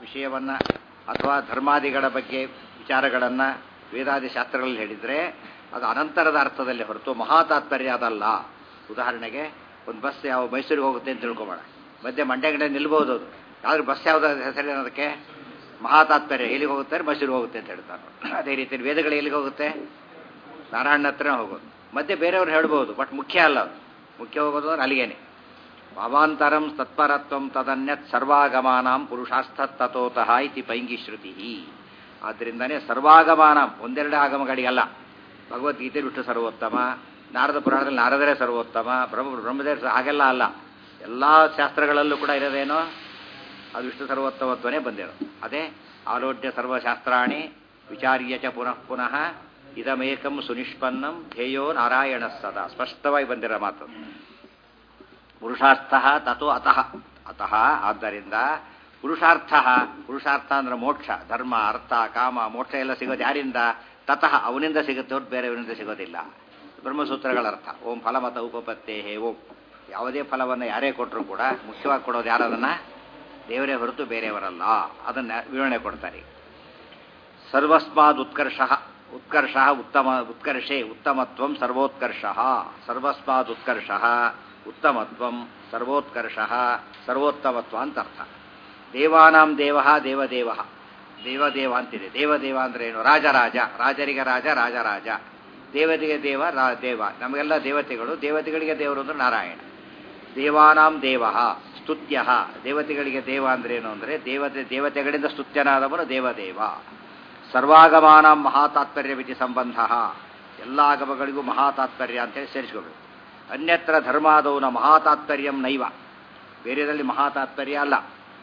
ವಿಷಯವನ್ನು ಅಥವಾ ಧರ್ಮಾದಿಗಳ ಬಗ್ಗೆ ವಿಚಾರಗಳನ್ನು ವೇದಾದಿ ಶಾಸ್ತ್ರಗಳಲ್ಲಿ ಹೇಳಿದರೆ ಅದು ಅನಂತರದ ಅರ್ಥದಲ್ಲಿ ಹೊರತು ಮಹಾತಾತ್ಪರ್ಯ ಅದಲ್ಲ ಉದಾಹರಣೆಗೆ ಒಂದು ಬಸ್ ಯಾವ ಮೈಸೂರಿಗೆ ಹೋಗುತ್ತೆ ಅಂತ ತಿಳ್ಕೊಬೇಡ ಮಧ್ಯೆ ಮಂಡ್ಯಗಡೆ ನಿಲ್ಬೋದು ಅದು ಆದ್ರೆ ಬಸ್ ಯಾವ್ದು ಹೆಸರು ಅದಕ್ಕೆ ಮಹಾತಾತ್ಪರ್ಯ ಎಲ್ಲಿಗೆ ಹೋಗುತ್ತೆ ಮೈಸೂರಿಗೆ ಹೋಗುತ್ತೆ ಅಂತ ಹೇಳ್ತಾರೆ ಅದೇ ರೀತಿ ವೇದಗಳು ಎಲ್ಲಿಗೆ ಹೋಗುತ್ತೆ ನಾರಾಯಣ ಹತ್ರ ಹೋಗೋದು ಮಧ್ಯೆ ಬೇರೆಯವ್ರು ಹೇಳ್ಬೋದು ಬಟ್ ಮುಖ್ಯ ಅಲ್ಲ ಅದು ಮುಖ್ಯ ಹೋಗೋದು ಅಂದ್ರೆ ಅಲ್ಲಿಗೇನೆ ಭಾವಾಂತರಂ ತತ್ಪರತ್ವಂ ತದನ್ಯತ್ ಸರ್ವಾಗಮಾನಾಂ ಪುರುಷಾರ್ಥತೋತಃ ಇತಿ ಪೈಂಗಿ ಶ್ರುತಿ ಆದ್ದರಿಂದನೇ ಸರ್ವಾಗಮಾನ ಒಂದೆರಡು ಆಗಮಗಳಿಗಲ್ಲ ಭಗವದ್ಗೀತೆ ಬಿಟ್ಟು ಸರ್ವೋತ್ತಮ ನಾರದ ಪುರಾಣದಲ್ಲಿ ನಾರದರೇ ಸರ್ವೋತ್ತಮ ಬ್ರಹ್ಮ ಬ್ರಹ್ಮದೇವ ಹಾಗೆಲ್ಲ ಅಲ್ಲ ಎಲ್ಲ ಶಾಸ್ತ್ರಗಳಲ್ಲೂ ಕೂಡ ಇರೋದೇನೋ ಅದು ವಿಷ್ಣು ಸರ್ವೋತ್ತಮತ್ವನೇ ಬಂದಿರೋ ಅದೇ ಆಲೋಡ್ಯ ಸರ್ವಶಾಸ್ತ್ರಾಣಿ ವಿಚಾರ್ಯ ಚ ಪುನಃ ಪುನಃ ಇದಮೇಕಂ ಸುನಿಷ್ಪನ್ನಂ ಧ್ಯೇಯೋ ನಾರಾಯಣ ಸದಾ ಸ್ಪಷ್ಟವಾಗಿ ಬಂದಿರೋ ಮಾತು ಪುರುಷಾರ್ಥ ತಥೋ ಅತಃ ಅತಃ ಆದ್ದರಿಂದ ಪುರುಷಾರ್ಥ ಪುರುಷಾರ್ಥ ಅಂದ್ರೆ ಮೋಕ್ಷ ಧರ್ಮ ಅರ್ಥ ಕಾಮ ಮೋಕ್ಷ ಎಲ್ಲ ಸಿಗೋದು ಯಾರಿಂದ ತತಃ ಅವನಿಂದ ಸಿಗುತ್ತೆ ಹೊರತು ಬೇರೆಯವನಿಂದ ಸಿಗೋದಿಲ್ಲ ಬ್ರಹ್ಮಸೂತ್ರಗಳ ಅರ್ಥ ಓಂ ಫಲಮತ ಉಪಪತ್ತೇ ಹೇ ಓಂ ಯಾವುದೇ ಫಲವನ್ನು ಯಾರೇ ಕೊಟ್ಟರು ಕೂಡ ಮುಖ್ಯವಾಗಿ ಕೊಡೋದು ಯಾರದನ್ನ ದೇವರೇ ಹೊರತು ಬೇರೆಯವರಲ್ಲ ಅದನ್ನ ವಿವರಣೆ ಕೊಡ್ತಾರೆ ಸರ್ವಸ್ಮಾದ್ ಉತ್ಕರ್ಷ ಉತ್ಕರ್ಷ ಉತ್ತಮ ಉತ್ಕರ್ಷೆ ಉತ್ತಮತ್ವಂ ಸರ್ವೋತ್ಕರ್ಷ ಸರ್ವಸ್ಮಾದ್ ಉತ್ಕರ್ಷ ಉತ್ತಮತ್ವಂ ಸರ್ವೋತ್ಕರ್ಷ ಸರ್ವೋತ್ತಮತ್ವ ಅಂತ ಅರ್ಥ ದೇವಾನಾಂ ದೇವ ದೇವದೇವ ದೇವದೇವ ಅಂತಿದೆ ದೇವದೇವ ಅಂದ್ರೆ ಏನು ರಾಜರಾಜ ರಾಜರಿಗೆ ರಾಜ ರಾಜರಾಜ ದೇವತೆಗೆ ದೇವ ರಾ ದೇವ ನಮಗೆಲ್ಲ ದೇವತೆಗಳು ದೇವತೆಗಳಿಗೆ ದೇವರು ಅಂದ್ರೆ ನಾರಾಯಣ ದೇವಾನಾಂ ದೇವ ಸ್ತುತ್ಯ ದೇವತೆಗಳಿಗೆ ದೇವ ಅಂದ್ರೆ ಏನು ಅಂದ್ರೆ ದೇವತೆ ದೇವತೆಗಳಿಂದ ಸ್ತುತ್ಯನಾದವನು ದೇವದೇವ ಸರ್ವಾಗಮಾನ ಮಹಾತಾತ್ಪರ್ಯವಿತಿ ಸಂಬಂಧ ಎಲ್ಲ ಆಗಮಗಳಿಗೂ ಮಹಾತಾತ್ಪರ್ಯ ಅಂತೇಳಿ ಸೇರಿಸ್ಕೋಬೇಕು ಅನ್ಯತ್ರ ಧರ್ಮಾದೌನ ಮಹಾತಾತ್ಪರ್ಯಂ ನೈವ ಬೇರೆಯಲ್ಲಿ ಮಹಾತಾತ್ಪರ್ಯ ಅಲ್ಲ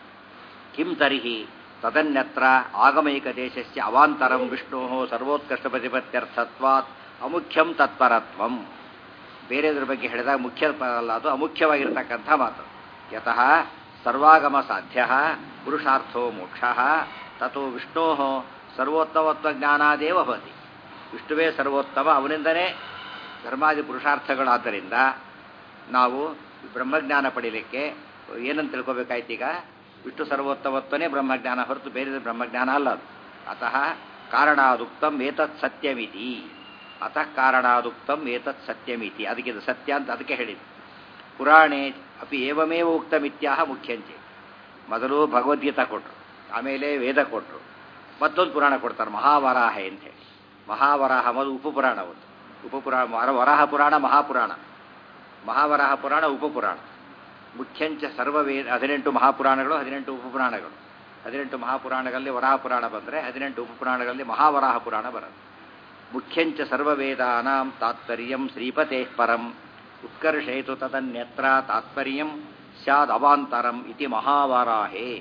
ಕಿಂ ತರ್ಹಿ ತದನ್ಯತ್ರ ಆಗಮೈಕ ದೇಶಸ್ಯ ಅವಾಂತರಂ ವಿಷ್ಣು ಸರ್ವೋತ್ಕೃಷ್ಟ ಪ್ರತಿಪತ್ಯರ್ಥತ್ವಾತ್ ಅಮುಖ್ಯಂ ತತ್ಪರತ್ವಂ ಬೇರೆದ್ರ ಬಗ್ಗೆ ಹೇಳಿದಾಗ ಮುಖ್ಯ ಅಲ್ಲ ಅದು ಅಮುಖ್ಯವಾಗಿರ್ತಕ್ಕಂಥ ಮಾತು ಯತಃ ಸರ್ವಾಗಮ ಸಾಧ್ಯ ಪುರುಷಾರ್ಥೋ ಮೋಕ್ಷ ತಥೋ ವಿಷ್ಣೋ ಸರ್ವೋತ್ತಮತ್ವ ಜ್ಞಾನಾದೇವ ಭವತಿ ವಿಷ್ಣುವೇ ಸರ್ವೋತ್ತಮ ಅವನಿಂದನೇ ಧರ್ಮಾದಿ ಪುರುಷಾರ್ಥಗಳಾದ್ದರಿಂದ ನಾವು ಬ್ರಹ್ಮಜ್ಞಾನ ಪಡೀಲಿಕ್ಕೆ ಏನಂತ ತಿಳ್ಕೊಬೇಕಾಯ್ತು ಈಗ ವಿಷ್ಣು ಸರ್ವೋತ್ತಮತ್ವನೇ ಬ್ರಹ್ಮಜ್ಞಾನ ಹೊರತು ಬೇರೆ ಬ್ರಹ್ಮಜ್ಞಾನ ಅಲ್ಲ ಅದು ಅತಃ ಕಾರಣಾದುಕ್ತಂ ಏತತ್ ಸತ್ಯಮಿತಿ ಅತಃ ಕಾರಣಾದುಕ್ತಂ ಏತತ್ ಸತ್ಯಮಿತಿ ಅದಕ್ಕೆ ಇದು ಸತ್ಯ ಅಂತ ಅದಕ್ಕೆ ಹೇಳಿದ್ದು ಪುರಾಣೇ ಅಪಿ ಏವಮೇವ ಉಕ್ತಮಿತ್ಯಾಹ ಮುಖ್ಯಂಚೆ ಮೊದಲು ಭಗವದ್ಗೀತಾ ಕೊಟ್ಟರು ಆಮೇಲೆ ವೇದ ಕೊಟ್ಟರು ಮತ್ತೊಂದು ಪುರಾಣ ಕೊಡ್ತಾರೆ ಮಹಾವರಾಹ ಅಂತ ಹೇಳಿ ಮಹಾವರಾಹ ಮೊದಲು ಉಪಪುರಾಣ ಒಂದು ಉಪಪುರಾಣ ವರ- ವರಾಹ ಪುರಾಣ ಮಹಾಪುರಾಣ ಮಹಾವರಾಹ ಪುರಾಣ ಉಪಪುರಾಣ ಮುಖ್ಯಂಚ ಸರ್ವವೇದ ಹದಿನೆಂಟು ಮಹಾಪುರಾಣಗಳು ಹದಿನೆಂಟು ಉಪಪುರಾಣಗಳು ಹದಿನೆಂಟು ಮಹಾಪುರಾಣಗಳಲ್ಲಿ ವರಾಹ ಪುರಾಣ ಬಂದರೆ ಹದಿನೆಂಟು ಉಪಪುರಾಣಗಳಲ್ಲಿ ಮಹಾವರಾಹ ಪುರಾಣ ಬರುತ್ತೆ ಮುಖ್ಯಂಚ ಸರ್ವವೇದಾನಾಂ ತಾತ್ಪರ್ಯಂ ಶ್ರೀಪತೆ ಪರಂ ಉತ್ಕರ್ಷೇತು ತದನ್ಯತ್ರ ತಾತ್ಪರ್ಯಂ ಸ್ಯಾದ್ ಅವಾಂತರಂ ಇತಿ ಮಹಾವರಾಹೇ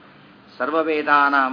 ಸರ್ವವೇದಾನಾಂ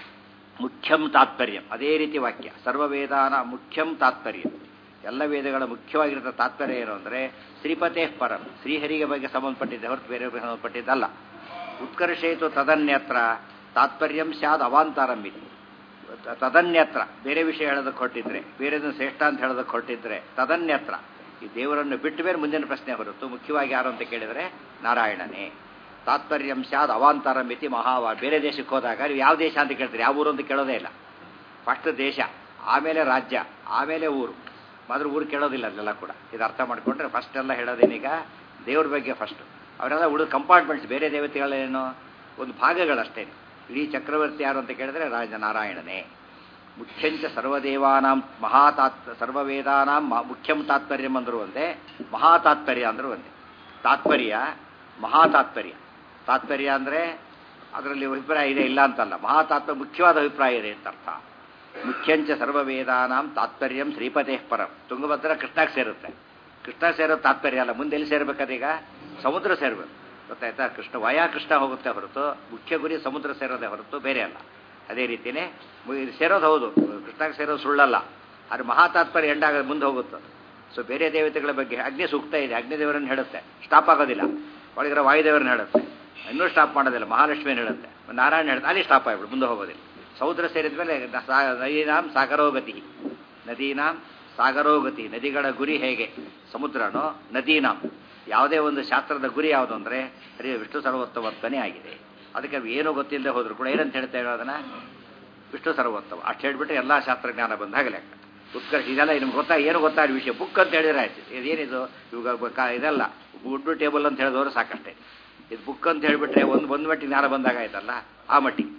ಮುಖ್ಯಂ ತಾತ್ಪರ್ಯಂ ಅದೇ ರೀತಿ ವಾಕ್ಯ ಸರ್ವವೇದಾನ ಮುಖ್ಯಂ ತಾತ್ಪರ್ಯಂ ಎಲ್ಲ ವೇದಗಳ ಮುಖ್ಯವಾಗಿರೋ ತಾತ್ಪರ್ಯ ಏನು ಅಂದರೆ ಶ್ರೀಪತೆ ಪರಂ ಶ್ರೀಹರಿಗೆ ಬಗ್ಗೆ ಸಂಬಂಧಪಟ್ಟಿದ್ದೆ ಹೊರತು ಬೇರೆ ಸಂಬಂಧಪಟ್ಟಿದ್ದಲ್ಲ ಉತ್ಕರ್ಷೇತು ತದನ್ಯತ್ರ ತಾತ್ಪರ್ಯಂ ಸ್ಯಾದ್ ಅವಾಂತರಂ ಇದು ತದನ್ಯತ್ರ ಬೇರೆ ವಿಷಯ ಹೇಳೋದಕ್ಕೆ ಹೊರಟಿದ್ರೆ ಬೇರೆದನ್ನು ಶ್ರೇಷ್ಠ ಅಂತ ಹೇಳೋದಕ್ಕೆ ಹೊರಟಿದ್ರೆ ತದನ್ಯತ್ರ ಈ ದೇವರನ್ನು ಬಿಟ್ಟು ಬೇರೆ ಮುಂದಿನ ಪ್ರಶ್ನೆ ಹೊರತು ಮುಖ್ಯವಾಗಿ ಯಾರು ಅಂತ ಕೇಳಿದರೆ ನಾರಾಯಣನೇ ತಾತ್ಪರ್ಯಂ ಸ್ಯಾದ್ ಅವಾಂತರ ಮಿತಿ ಮಹಾವ ಬೇರೆ ದೇಶಕ್ಕೆ ಹೋದಾಗ ನೀವು ಯಾವ ದೇಶ ಅಂತ ಕೇಳ್ತೀರಿ ಯಾವ ಊರು ಅಂತ ಕೇಳೋದೇ ಇಲ್ಲ ಫಸ್ಟ್ ದೇಶ ಆಮೇಲೆ ರಾಜ್ಯ ಆಮೇಲೆ ಊರು ಮಾತ್ರ ಊರು ಕೇಳೋದಿಲ್ಲ ಅಲ್ಲೆಲ್ಲ ಕೂಡ ಇದು ಅರ್ಥ ಮಾಡಿಕೊಂಡ್ರೆ ಫಸ್ಟ್ ಎಲ್ಲ ಹೇಳೋದೇನೀಗ ದೇವ್ರ ಬಗ್ಗೆ ಫಸ್ಟ್ ಅವರೆಲ್ಲ ಉಳಿದ ಕಂಪಾರ್ಟ್ಮೆಂಟ್ಸ್ ಬೇರೆ ದೇವತೆಗಳೇನು ಒಂದು ಭಾಗಗಳಷ್ಟೇ ಇಡೀ ಚಕ್ರವರ್ತಿ ಯಾರು ಅಂತ ಕೇಳಿದ್ರೆ ರಾಜ ನಾರಾಯಣನೇ ಮುಖ್ಯಂಚ ಸರ್ವದೇವಾನಾಂ ಮಹಾತಾತ್ ಸರ್ವವೇದಾನಾಂ ಮ- ಮುಖ್ಯಂ ತಾತ್ಪರ್ಯಂ ಅಂದರೂ ಒಂದೇ ಮಹಾತಾತ್ಪರ್ಯ ಅಂದರೂ ಒಂದೇ ತಾತ್ಪರ್ಯ ಮಹಾತಾತ್ಪರ್ಯ ತಾತ್ಪರ್ಯ ಅಂದರೆ ಅದರಲ್ಲಿ ಅಭಿಪ್ರಾಯ ಇದೆ ಇಲ್ಲ ಅಂತಲ್ಲ ಮಹಾತಾತ್ಪರ್ಯ ಮುಖ್ಯವಾದ ಅಭಿಪ್ರಾಯ ಇದೆ ಅಂತ ಅರ್ಥ ಮುಖ್ಯಂಚ ಸರ್ವವೇದಾನಾಂ ತಾತ್ಪರ್ಯಂ ಶ್ರೀಪತೆ ಪರಂ ತುಂಗಭದ್ರ ಕೃಷ್ಣಕ್ಕೆ ಸೇರುತ್ತೆ ಕೃಷ್ಣ ಸೇರೋ ತಾತ್ಪರ್ಯ ಅಲ್ಲ ಮುಂದೆ ಎಲ್ಲಿ ಸೇರ್ಬೇಕದೀಗ ಸಮುದ್ರ ಸೇರ್ಬೇಕು ಗೊತ್ತಾಯ್ತಾ ಕೃಷ್ಣ ವಯಾ ಕೃಷ್ಣ ಹೋಗುತ್ತೆ ಹೊರತು ಮುಖ್ಯ ಗುರಿ ಸಮುದ್ರ ಸೇರೋದೇ ಹೊರತು ಬೇರೆ ಅಲ್ಲ ಅದೇ ರೀತಿಯೇ ಮು- ಇದು ಸೇರೋದು ಹೌದು ಕೃಷ್ಣಕ್ಕೆ ಸೇರೋದು ಸುಳ್ಳಲ್ಲ ಆದರೆ ಮಹಾತಾತ್ಪರ್ಯ ಎಂಡಾಗ ಮುಂದೆ ಹೋಗುತ್ತೆ ಸೊ ಬೇರೆ ದೇವತೆಗಳ ಬಗ್ಗೆ ಅಗ್ನಿ ಸೂಕ್ತ ಇದೆ ಅಗ್ನಿದೇವರನ್ನು ಹೇಳುತ್ತೆ ಸ್ಟಾಪ್ ಆಗೋದಿಲ್ಲ ಒಳಗಿರೋ ವಾಯುದೇವರನ್ನ ಹೇಳುತ್ತೆ ಇನ್ನೂ ಸ್ಟಾಪ್ ಮಾಡೋದಿಲ್ಲ ಮಹಾಲಕ್ಷ್ಮಿಯನ್ನು ಹೇಳುತ್ತೆ ನಾರಾಯಣ ಹೇಳುತ್ತೆ ಅಲ್ಲಿ ಸ್ಟಾಪ್ ಆಗಿಬಿಡು ಮುಂದೆ ಹೋಗೋದಿಲ್ಲ ಸಮುದ್ರ ಸೇರಿದ ಮೇಲೆ ನದೀನಾಂ ಸಾಗರೋಗತಿ ನದೀನಾಂ ಸಾಗರೋಗತಿ ನದಿಗಳ ಗುರಿ ಹೇಗೆ ಸಮುದ್ರನೋ ನದೀನಾಂ ಯಾವುದೇ ಒಂದು ಶಾಸ್ತ್ರದ ಗುರಿ ಯಾವುದು ಅಂದರೆ ಹರಿ ವಿಷ್ಣು ಸರ್ವೋತ್ತಮತ್ವನೇ ಆಗಿದೆ ಅದಕ್ಕೆ ಏನೂ ಗೊತ್ತಿಲ್ಲದೆ ಹೋದ್ರು ಕೂಡ ಏನಂತ ಹೇಳ್ತೇವೆ ಅದನ್ನ ವಿಷ್ಣು ಸರ್ವೋತ್ತಮ ಅಷ್ಟು ಹೇಳ್ಬಿಟ್ರೆ ಎಲ್ಲ ಶಾಸ್ತ್ರಜ್ಞಾನ ಬಂದಾಗ ಲೆಕ್ಕ ಉತ್ಕರ್ಷ ಇದೆಲ್ಲ ನಿಮ್ಗೆ ಗೊತ್ತಾ ಏನು ಗೊತ್ತಾಗ ವಿಷಯ ಬುಕ್ ಅಂತ ಹೇಳಿದ್ರೆ ಆಯ್ತು ಇದೇನಿದು ಇವಾಗ ಬ- ಇದೆಲ್ಲ ವುಡ್ ಟೇಬಲ್ ಅಂತ ಹೇಳಿದವರು ಸಾಕಷ್ಟೇ ಇದು ಬುಕ್ ಅಂತ ಹೇಳಿಬಿಟ್ರೆ ಒಂದು ಒಂದು ಮಟ್ಟಿಗೆ ಜ್ಞಾನ ಬಂದಾಗ ಆಯ್ತಲ್ಲ ಆ ಮಟ್ಟಿಗೆ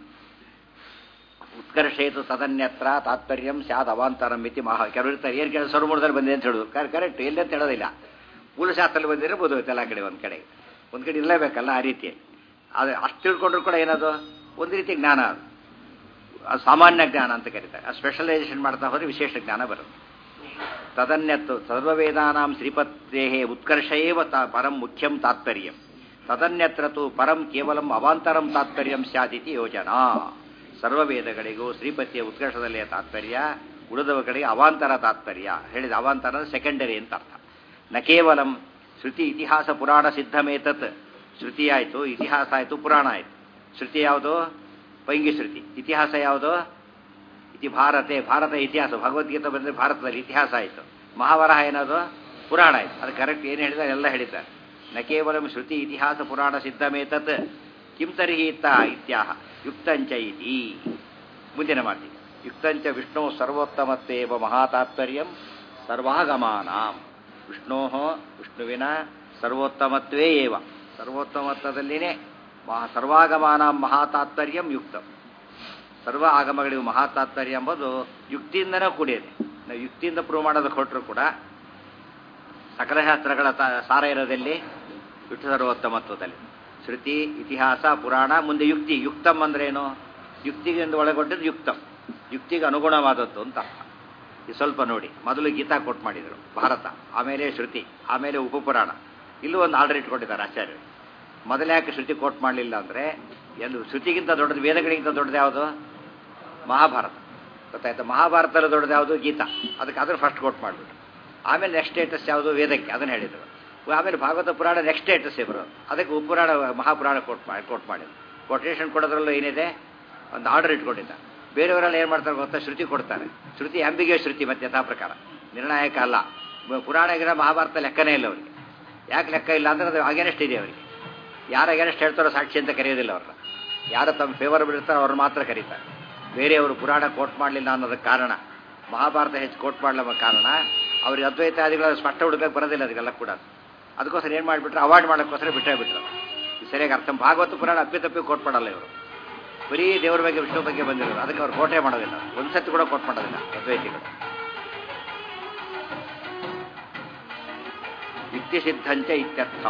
ಉತ್ಕರ್ಷೇತು ತದನ್ಯತ್ರ ತಾತ್ಪರ್ಯಂ ಸ್ಯಾದ್ ಅವಾಂತರಂ ಮಿತಿ ಮಹಾ ಕೆಲವರು ಇರ್ತಾರೆ ಏನು ಕೇಳಿ ಸರ್ವಮೂಲದಲ್ಲಿ ಬಂದಿದೆ ಅಂತ ಹೇಳೋದು ಕರೆಕ್ಟ್ ಎಲ್ಲಿ ಅಂತ ಹೇಳೋದಿಲ್ಲ ಮೂಲಶಾಸ್ತ್ರದಲ್ಲಿ ಬಂದಿದ್ರೆ ಬೋಧೋಯ್ತು ಎಲ್ಲ ಕಡೆ ಒಂದು ಕಡೆ ಒಂದು ಕಡೆ ಇರಲೇಬೇಕಲ್ಲ ಆ ರೀತಿ ಅದು ಅಷ್ಟು ತಿಳ್ಕೊಂಡ್ರು ಕೂಡ ಏನದು ಒಂದು ರೀತಿ ಜ್ಞಾನ ಅದು ಅದು ಸಾಮಾನ್ಯ ಜ್ಞಾನ ಅಂತ ಕರೀತಾರೆ ಆ ಸ್ಪೆಷಲೈಸೇಷನ್ ಮಾಡ್ತಾ ಹೋದ್ರೆ ವಿಶೇಷ ಜ್ಞಾನ ಬರುತ್ತೆ ತದನ್ಯತ್ತು ಸರ್ವವೇದಾನಾಂ ಶ್ರೀಪತ್ತೇಹೇ ಉತ್ಕರ್ಷೇವ ತ ಪರಂ ಮುಖ್ಯಂ ತಾತ್ಪರ್ಯಂ ತದನ್ಯತ್ರ ತು ಪರಂ ಕೇವಲಂ ಅವಾಂತರಂ ತಾತ್ಪರ್ಯಂ ಸ್ಯಾದಿತಿ ಯೋಜನಾ ಸರ್ವವೇದಗಳಿಗೂ ಶ್ರೀಪತಿಯ ಉತ್ಕರ್ಷದಲ್ಲಿಯ ತಾತ್ಪರ್ಯ ಉಳಿದವುಗಳಿಗೆ ಅವಾಂತರ ತಾತ್ಪರ್ಯ ಹೇಳಿದ ಅವಾಂತರ ಸೆಕೆಂಡರಿ ಅಂತ ಅರ್ಥ ನ ಕೇವಲಂ ಶ್ರುತಿ ಇತಿಹಾಸ ಪುರಾಣ ಸಿದ್ಧಮೇತತ್ ಶ್ರುತಿ ಆಯಿತು ಇತಿಹಾಸ ಆಯಿತು ಪುರಾಣ ಆಯಿತು ಶ್ರುತಿ ಯಾವುದು ಪೈಂಗಿ ಶ್ರುತಿ ಇತಿಹಾಸ ಯಾವುದು ಇತಿ ಭಾರತೆ ಭಾರತ ಇತಿಹಾಸ ಭಗವದ್ಗೀತೆ ಬಂದರೆ ಭಾರತದಲ್ಲಿ ಇತಿಹಾಸ ಆಯಿತು ಮಹಾವರಾಹ ಏನದು ಪುರಾಣ ಆಯಿತು ಅದು ಕರೆಕ್ಟ್ ಏನು ಹೇಳಿದ್ದಾರೆ ಎಲ್ಲ ಹೇಳಿದ್ದಾರೆ ನ ಕೇವಲ ಶ್ರುತಿ ಇತಿಹಾಸ ಪುರಾಣ ಸಿದ್ಧಮೇತತ್ ಕಿಂ ತರ್ಹಿ ಇತ್ತ ಇತ್ಯಾಹ ಯುಕ್ತಂಚ ಇತಿ ಮುಂದಿನ ಮಾತಿ ಯುಕ್ತಂಚ ವಿಷ್ಣು ಸರ್ವೋತ್ತಮತ್ವೇವ ಮಹಾತಾತ್ಪರ್ಯಂ ಸರ್ವಾಗಮಾನಾಂ ವಿಷ್ಣೋ ವಿಷ್ಣುವಿನ ಸರ್ವೋತ್ತಮತ್ವೇ ಏವ ಸರ್ವೋತ್ತಮತ್ವದಲ್ಲಿನೇ ಮಹಾ ಸರ್ವಾಗಮಾನಾಂ ಮಹಾತಾತ್ಪರ್ಯಂ ಯುಕ್ತಂ ಸರ್ವ ಆಗಮಗಳಿಗೂ ಮಹಾತಾತ್ಪರ್ಯ ಎಂಬುದು ಯುಕ್ತಿಯಿಂದನೇ ಕೂಡಿದೆ ನಾವು ಯುಕ್ತಿಯಿಂದ ಪ್ರೂವ್ ಮಾಡೋದಕ್ಕೆ ಹೊರಟರು ಕೂಡ ಸಕಲ ಶಾಸ್ತ್ರಗಳ ತ- ಸಾರ ಇರೋದಲ್ಲಿ ವಿಷ್ಣು ಸರ್ವೋತ್ತಮತ್ವದಲ್ಲಿ ಶ್ರುತಿ ಇತಿಹಾಸ ಪುರಾಣ ಮುಂದೆ ಯುಕ್ತಿ ಯುಕ್ತಂ ಅಂದ್ರೇನು ಯುಕ್ತಿಗೆ ಎಂದು ಒಳಗೊಂಡಿದ್ದು ಯುಕ್ತಂ ಯುಕ್ತಿಗೆ ಅನುಗುಣವಾದದ್ದು ಅಂತ ಅರ್ಥ ಇದು ಸ್ವಲ್ಪ ನೋಡಿ ಮೊದಲು ಗೀತಾ ಕೋಟ್ ಮಾಡಿದರು ಭಾರತ ಆಮೇಲೆ ಶ್ರುತಿ ಆಮೇಲೆ ಉಪಪುರಾಣ ಇಲ್ಲೂ ಒಂದು ಆರ್ಡರ್ ಇಟ್ಕೊಂಡಿದ್ದಾರೆ ಆಚಾರ್ಯರು ಮೊದಲು ಯಾಕೆ ಶ್ರುತಿ ಕೋಟ್ ಮಾಡಲಿಲ್ಲ ಅಂದರೆ ಎಂದು ಶ್ರುತಿಗಿಂತ ದೊಡ್ಡದು ವೇದಗಳಿಗಿಂತ ದೊಡ್ಡದು ಯಾವುದು ಮಹಾಭಾರತ ಗೊತ್ತಾಯ್ತಾ ಮಹಾಭಾರತದಲ್ಲಿ ದೊಡ್ಡದು ಯಾವುದು ಗೀತಾ ಅದಕ್ಕೆ ಅದ್ರ ಫಸ್ಟ್ ಕೋಟ್ ಮಾಡಿಬಿಟ್ಟು ಆಮೇಲೆ ನೆಕ್ಸ್ಟ್ ಸ್ಟೇಟಸ್ ಯಾವುದು ವೇದಕ್ಕೆ ಅದನ್ನು ಹೇಳಿದರು ಆಮೇಲೆ ಭಾಗವತ ಪುರಾಣ ನೆಕ್ಸ್ಟ್ ಸ್ಟೇಟಸ್ಸೇ ಬರೋದು ಅದಕ್ಕೆ ಉಪುರಾಣ ಮಹಾಪುರಾಣ ಕೋಟ್ ಮಾಡಿ ಕೋಟ್ ಮಾಡಿದ್ರು ಕೊಟೇಶನ್ ಕೊಡೋದ್ರಲ್ಲೂ ಏನಿದೆ ಒಂದು ಆರ್ಡರ್ ಇಟ್ಕೊಂಡಿದ್ದ ಬೇರೆಯವರೆಲ್ಲ ಏನು ಮಾಡ್ತಾರೆ ಗೊತ್ತಾ ಶ್ರುತಿ ಕೊಡ್ತಾರೆ ಶ್ರುತಿ ಅಂಬಿಗೆ ಶ್ರುತಿ ಮತ್ತೆ ಯಥಾ ಪ್ರಕಾರ ನಿರ್ಣಾಯಕ ಅಲ್ಲ ಮ- ಪುರಾಣ ಗಿರ ಮಹಾಭಾರತ ಲೆಕ್ಕನೇ ಇಲ್ಲ ಅವರಿಗೆ ಯಾಕೆ ಲೆಕ್ಕ ಇಲ್ಲ ಅಂದ್ರೆ ಅದು ಅಗೇನೆಸ್ಟ್ ಇದೆ ಅವರಿಗೆ ಯಾರು ಅಗೇನೆಸ್ಟ್ ಹೇಳ್ತಾರೋ ಸಾಕ್ಷಿ ಅಂತ ಕರೆಯೋದಿಲ್ಲ ಅವ್ರನ್ನ ಯಾರು ತಮ್ಮ ಫೇವರಬಲ್ ಇರ್ತಾರೋ ಅವ್ರು ಮಾತ್ರ ಕರೀತಾರೆ ಬೇರೆಯವರು ಪುರಾಣ ಕೋಟ್ ಮಾಡಲಿಲ್ಲ ಅನ್ನೋದಕ್ಕೆ ಕಾರಣ ಮಹಾಭಾರತ ಹೆಚ್ಚು ಕೋಟ್ ಮಾಡಲಿಲ್ಲ ಕಾರಣ ಅವ್ರಿಗೆ ಅದ್ವೈತಾದಿಗಳ ಸ್ಪಷ್ಟ ಹುಡುಕಕ್ಕೆ ಬರೋದಿಲ್ಲ ಅದಕ್ಕೆಲ್ಲ ಕೂಡ ಅದಕ್ಕೋಸ್ಕರ ಏನು ಮಾಡಿಬಿಟ್ರೆ ಅವಾಯ್ಡ್ ಮಾಡೋಕ್ಕೋಸ್ಕರ ಬಿಟ್ಟೇ ಬಿಟ್ರು ಇದು ಸರಿಯಾಗಿ ಅರ್ಥ ಭಾಗವತ ಪುರಾಣ ಅಪ್ಪಿತಪ್ಪಿ ಕೋಟ್ ಮಾಡಲ್ಲ ಇವರು ಬರೀ ದೇವರ ಬಗ್ಗೆ ವಿಷ್ಣು ಬಗ್ಗೆ ಬಂದಿರೋದು ಅದಕ್ಕೆ ಅವ್ರು ಕೋಟೆ ಮಾಡೋದಿಲ್ಲ ಒಂದು ಸತಿ ಕೂಡ ಕೋಟ್ ಮಾಡೋದಿಲ್ಲ ಅದ್ವೈತಿಗಳು ಯುಕ್ತಿ ಸಿದ್ಧಂಚ ಇತ್ಯರ್ಥ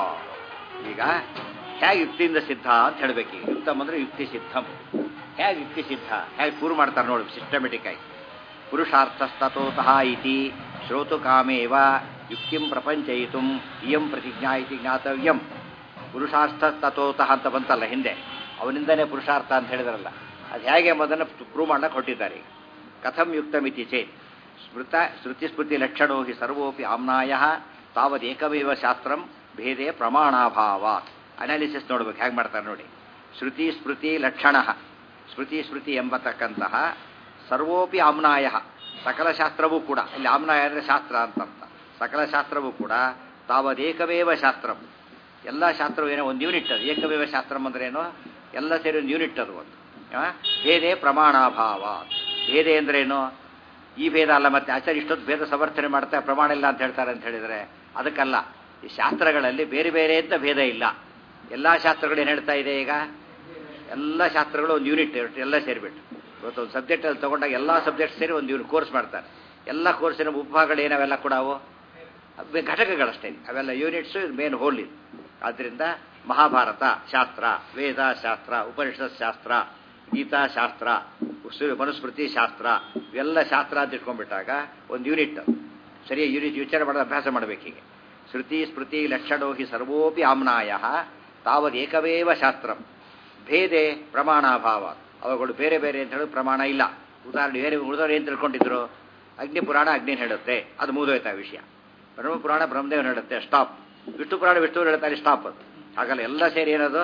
ಈಗ ಹೇಗೆ ಯುಕ್ತಿಯಿಂದ ಸಿದ್ಧ ಅಂತ ಹೇಳ್ಬೇಕು ಈಗ ಯುಕ್ತಂ ಅಂದ್ರೆ ಯುಕ್ತಿ ಸಿದ್ಧಂ ಹೇಗೆ ಯುಕ್ತಿ ಸಿದ್ಧ ಹೇಗೆ ಪ್ರೂವ್ ಮಾಡ್ತಾರೆ ನೋಡಿ ಸಿಸ್ಟಮೆಟಿಕ್ ಆಗಿ ಪುರುಷಾರ್ಥಸ್ತತೋತಃ ಇತಿ ಶ್ರೋತು ಕಾಮೇವ ಯುಕ್ತಿಂ ಪ್ರಪಂಚಯಿತು ಇಯಂ ಪ್ರತಿಜ್ಞಾ ಇತಿ ಜ್ಞಾತವ್ಯಂ ಪುರುಷಾರ್ಥಸ್ತತೋತಃ ಅಂತ ಬಂತಲ್ಲ ಹಿಂದೆ ಅವನಿಂದನೇ ಪುರುಷಾರ್ಥ ಅಂತ ಹೇಳಿದ್ರಲ್ಲ ಅದು ಹೇಗೆ ಎಂಬುದನ್ನು ಪ್ರೂವ್ ಮಾಡಕ್ಕೆ ಹೊಟ್ಟಿದ್ದಾರೆ ಈಗ ಕಥಂ ಯುಕ್ತಮಿತಿ ಚೇತ್ ಸ್ಮೃತ ಶ್ರುತಿಸ್ಮೃತಿ ಲಕ್ಷಣೋ ಹಿ ಸರ್ವೋಪಿ ಆಮ್ನಾಯ ತಾವದೇಕಮೇವ ಶಾಸ್ತ್ರಂ ಭೇದೆ ಪ್ರಮಾಣಾಭಾವ ಅನಾಲಿಸಿಸ್ ನೋಡ್ಬೇಕು ಹೇಗೆ ಮಾಡ್ತಾರೆ ನೋಡಿ ಶ್ರುತಿ ಸ್ಮೃತಿ ಲಕ್ಷಣ ಸ್ಮೃತಿ ಸ್ಮೃತಿ ಎಂಬತಕ್ಕಂತಹ ಸರ್ವೋಪಿ ಆಮ್ನಾಯ ಸಕಲ ಶಾಸ್ತ್ರವೂ ಕೂಡ ಇಲ್ಲಿ ಆಮ್ನಾಯ ಅಂದರೆ ಶಾಸ್ತ್ರ ಅಂತರ್ಥ ಸಕಲ ಶಾಸ್ತ್ರವೂ ಕೂಡ ತಾವದೇಕಮೇವ ಶಾಸ್ತ್ರಂ ಎಲ್ಲ ಶಾಸ್ತ್ರವು ಏನೋ ಒಂದು ಯೂನಿಟ್ ಅದು ಏಕಮೇವ ಶಾಸ್ತ್ರಂ ಅಂದ್ರೆ ಏನು ಎಲ್ಲ ಸೇರಿ ಒಂದು ಯೂನಿಟ್ ಅದು ಒಂದು ಆ? ಭೇದೆ ಪ್ರಮಾಣಾಭಾವ ಭೇದೆ ಅಂದ್ರೇನು ಈ ಭೇದ ಅಲ್ಲ ಮತ್ತೆ ಆಚಾರ್ಯ ಇಷ್ಟೊತ್ತು ಭೇದ ಸಮರ್ಥನೆ ಮಾಡ್ತಾರೆ ಪ್ರಮಾಣ ಇಲ್ಲ ಅಂತ ಹೇಳ್ತಾರೆ ಅಂತ ಹೇಳಿದರೆ ಅದಕ್ಕಲ್ಲ ಈ ಶಾಸ್ತ್ರಗಳಲ್ಲಿ ಬೇರೆ ಬೇರೆ ಅಂತ ಭೇದ ಇಲ್ಲ ಎಲ್ಲ ಶಾಸ್ತ್ರಗಳು ಏನು ಹೇಳ್ತಾ ಇದೆ ಈಗ ಎಲ್ಲ ಶಾಸ್ತ್ರಗಳು ಒಂದು ಯೂನಿಟ್ ಎಲ್ಲ ಸೇರಿಬಿಟ್ಟು ಇವತ್ತು ಒಂದು ಸಬ್ಜೆಕ್ಟಲ್ಲಿ ತೊಗೊಂಡಾಗ ಎಲ್ಲ ಸಬ್ಜೆಕ್ಟ್ ಸೇರಿ ಒಂದು ಯೂನಿಟ್ ಕೋರ್ಸ್ ಮಾಡ್ತಾರೆ ಎಲ್ಲ ಕೋರ್ಸಿನ ಉಪಭಾಗಗಳು ಏನವೆಲ್ಲ ಕೂಡ ಅವು ಅವು ಘಟಕಗಳಷ್ಟೇ ಅವೆಲ್ಲ ಯೂನಿಟ್ಸು ಮೇನ್ ಹೋಲ್ ಇದು ಆದ್ದರಿಂದ ಮಹಾಭಾರತ ಶಾಸ್ತ್ರ ವೇದ ಶಾಸ್ತ್ರ ಉಪನಿಷತ್ ಶಾಸ್ತ್ರ ಗೀತಾ ಶಾಸ್ತ್ರ ಉಸ್- ಮನುಸ್ಮೃತಿ ಶಾಸ್ತ್ರ ಇವೆಲ್ಲ ಶಾಸ್ತ್ರ ಅಂತ ಇಟ್ಕೊಂಡ್ಬಿಟ್ಟಾಗ ಒಂದು ಯೂನಿಟ್ ಸರಿಯ ಯೂನಿಟ್ ವಿಚಾರ ಮಾಡೋದು ಅಭ್ಯಾಸ ಮಾಡಬೇಕೀಗ ಶ್ರುತಿ ಸ್ಮೃತಿ ಲಕ್ಷಣೋ ಹಿ ಸರ್ವೋಪಿ ಆಮ್ನಾಯ ತಾವದೇಕವೇವ ಶಾಸ್ತ್ರ ಭೇದೆ ಪ್ರಮಾಣಾಭಾವ ಅವುಗಳು ಬೇರೆ ಬೇರೆ ಅಂತ ಹೇಳೋದು ಪ್ರಮಾಣ ಇಲ್ಲ ಉದಾಹರಣೆ ಬೇರೆ ಉಳಿದವ್ರು ಏನು ತಿಳ್ಕೊಂಡಿದ್ರು ಅಗ್ನಿ ಪುರಾಣ ಅಗ್ನಿ ಹೇಳುತ್ತೆ ಅದು ಮುಗಿದೋಯ್ತಾ ವಿಷಯ ಬ್ರಹ್ಮ ಪುರಾಣ ಬ್ರಹ್ಮದೇವನ ಹೇಳುತ್ತೆ ಸ್ಟಾಪ್ ವಿಷ್ಣು ಪುರಾಣ ವಿಷ್ಣು ಹೇಳ್ತಾರೆ ಸ್ಟಾಪ್ ಅದು ಹಾಗಲ್ಲ ಎಲ್ಲ ಸೇರಿ ಏನದು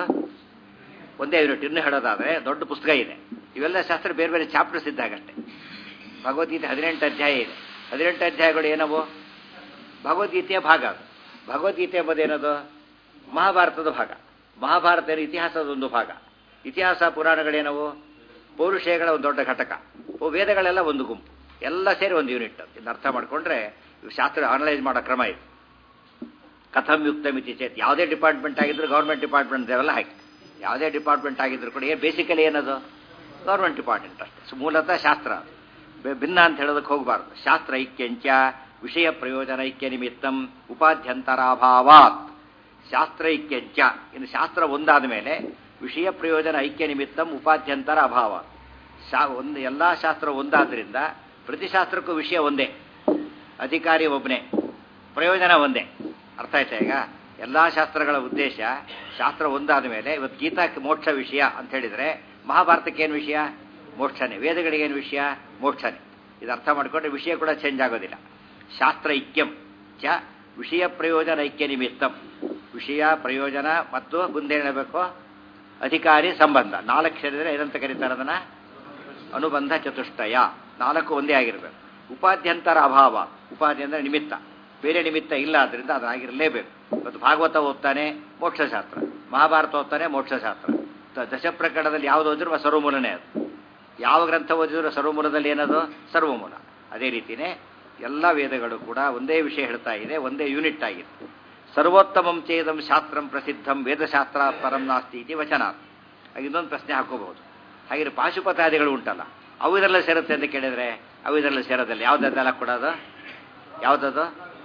ಒಂದೇ ಯೂನಿಟ್ ಇನ್ನು ಹೇಳೋದಾದ್ರೆ ದೊಡ್ಡ ಪುಸ್ತಕ ಇದೆ ಇವೆಲ್ಲ ಶಾಸ್ತ್ರ ಬೇರೆ ಬೇರೆ ಚಾಪ್ಟರ್ಸ್ ಇದ್ದಾಗಷ್ಟೇ ಭಗವದ್ಗೀತೆ ಹದಿನೆಂಟು ಅಧ್ಯಾಯ ಇದೆ ಹದಿನೆಂಟು ಅಧ್ಯಾಯಗಳು ಏನವು ಭಗವದ್ಗೀತೆಯ ಭಾಗ ಅದು ಭಗವದ್ಗೀತೆ ಎಂಬುದೇನದು ಮಹಾಭಾರತದ ಭಾಗ ಮಹಾಭಾರತದ ಇತಿಹಾಸದ ಒಂದು ಭಾಗ ಇತಿಹಾಸ ಪುರಾಣಗಳೇನವು ಪೌರುಷೇಯಗಳ ಒಂದು ದೊಡ್ಡ ಘಟಕ ಅವು ವೇದಗಳೆಲ್ಲ ಒಂದು ಗುಂಪು ಎಲ್ಲ ಸೇರಿ ಒಂದು ಯೂನಿಟ್ ಇದನ್ನ ಅರ್ಥ ಮಾಡ್ಕೊಂಡ್ರೆ ಇವು ಶಾಸ್ತ್ರ ಅನಲೈಸ್ ಮಾಡೋ ಕ್ರಮ ಇದು ಕಥಂ ಯುಕ್ತ ಮಿತಿ ಚೇತ್ ಯಾವುದೇ ಡಿಪಾರ್ಟ್ಮೆಂಟ್ ಆಗಿದ್ರು ಗೌರ್ಮೆಂಟ್ ಡಿಪಾರ್ಟ್ಮೆಂಟ್ ಅವೆಲ್ಲ ಹಾಕಿ ಯಾವುದೇ ಡಿಪಾರ್ಟ್ಮೆಂಟ್ ಆಗಿದ್ರು ಕೂಡ ಏನು ಬೇಸಿಕಲಿ ಏನದು ಗೌರ್ಮೆಂಟ್ ಡಿಪಾರ್ಟ್ಮೆಂಟ್ ಅಷ್ಟೇ ಸೊ ಮೂಲತಃ ಶಾಸ್ತ್ರ ಬೆ- ಭಿನ್ನ ಅಂತ ಹೇಳೋದಕ್ಕೆ ಹೋಗಬಾರ್ದು ಶಾಸ್ತ್ರ ಐಕ್ಯಂಚ ವಿಷಯ ಪ್ರಯೋಜನ ಐಕ್ಯ ನಿಮಿತ್ತಂ ಉಪಾಧ್ಯಂತರಾಭಾವಾತ್ ಶಾಸ್ತ್ರ ಐಕ್ಯಂಚ ಇನ್ನು ಶಾಸ್ತ್ರ ಒಂದಾದ ಮೇಲೆ ವಿಷಯ ಪ್ರಯೋಜನ ಐಕ್ಯ ನಿಮಿತ್ತಂ ಉಪಾಧ್ಯಂತರ ಅಭಾವ ಶಾ ಒಂದು ಎಲ್ಲ ಶಾಸ್ತ್ರ ಒಂದಾದ್ರಿಂದ ಪ್ರತಿ ಶಾಸ್ತ್ರಕ್ಕೂ ವಿಷಯ ಒಂದೇ ಅಧಿಕಾರಿ ಒಬ್ಬನೇ ಪ್ರಯೋಜನ ಒಂದೇ ಅರ್ಥ ಆಯ್ತಾ ಈಗ ಎಲ್ಲ ಶಾಸ್ತ್ರಗಳ ಉದ್ದೇಶ ಶಾಸ್ತ್ರ ಒಂದಾದ ಮೇಲೆ ಇವತ್ತು ಗೀತಾಕ್ಕೆ ಮೋಕ್ಷ ವಿಷಯ ಅಂತ ಹೇಳಿದ್ರೆ ಮಹಾಭಾರತಕ್ಕೆ ಏನು ವಿಷಯ ಮೋಕ್ಷನೇ ವೇದಗಳಿಗೇನು ವಿಷಯ ಮೋಕ್ಷನೇ ಇದು ಅರ್ಥ ಮಾಡಿಕೊಂಡ್ರೆ ವಿಷಯ ಕೂಡ ಚೇಂಜ್ ಆಗೋದಿಲ್ಲ ಶಾಸ್ತ್ರ ಐಕ್ಯಂ ಚ ವಿಷಯ ಪ್ರಯೋಜನ ಐಕ್ಯ ನಿಮಿತ್ತಂ ವಿಷಯ ಪ್ರಯೋಜನ ಮತ್ತು ಮುಂದೆ ಹೇಳಬೇಕು ಅಧಿಕಾರಿ ಸಂಬಂಧ ನಾಲ್ಕು ಸೇರಿದ್ರೆ ಏನಂತ ಕರೀತಾರೆ ಅದನ್ನ ಅನುಬಂಧ ಚತುಷ್ಟಯ ನಾಲ್ಕು ಒಂದೇ ಆಗಿರಬೇಕು ಉಪಾಧ್ಯಂತರ ಅಭಾವ ಉಪಾಧಿ ಅಂದರೆ ನಿಮಿತ್ತ ಬೇರೆ ನಿಮಿತ್ತ ಇಲ್ಲ ಆದ್ರಿಂದ ಅದಾಗಿರಲೇಬೇಕು ಇವತ್ತು ಭಾಗವತ ಓದ್ತಾನೆ ಮೋಕ್ಷಶಾಸ್ತ್ರ ಮಹಾಭಾರತ ಓದ್ತಾನೆ ಮೋಕ್ಷಶಾಸ್ತ್ರ ದ- ದಶಪ್ರಕರಣದಲ್ಲಿ ಯಾವುದು ಓದಿದ್ರು ಸರ್ವಮೂಲನೇ ಅದು ಯಾವ ಗ್ರಂಥ ಓದಿದ್ರು ಸರ್ವಮೂಲದಲ್ಲಿ ಏನದು ಸರ್ವಮೂಲ ಅದೇ ರೀತಿನೇ ಎಲ್ಲ ವೇದಗಳು ಕೂಡ ಒಂದೇ ವಿಷಯ ಹೇಳ್ತಾ ಇದೆ ಒಂದೇ ಯೂನಿಟ್ ಆಗಿದೆ ಸರ್ವೋತ್ತಮಂ ಚೇದಂ ಶಾಸ್ತ್ರಂ ಪ್ರಸಿದ್ಧಂ ವೇದಶಾಸ್ತ್ರ ಪರಂ ನಾಸ್ತಿ ಇತಿ ವಚನ ಹಾಗೆ ಇನ್ನೊಂದು ಪ್ರಶ್ನೆ ಹಾಕೋಬಹುದು ಹಾಗೆ ಪಾಶುಪತಾದಿಗಳು ಉಂಟಲ್ಲ ಅವು ಇದೆಲ್ಲ ಸೇರುತ್ತೆ ಅಂತ ಕೇಳಿದ್ರೆ ಅವು ಇದೆಲ್ಲ ಸೇರೋದಿಲ್ಲ ಯಾವುದೆಲ್ಲ ಕೊಡೋದು ಯಾವುದದು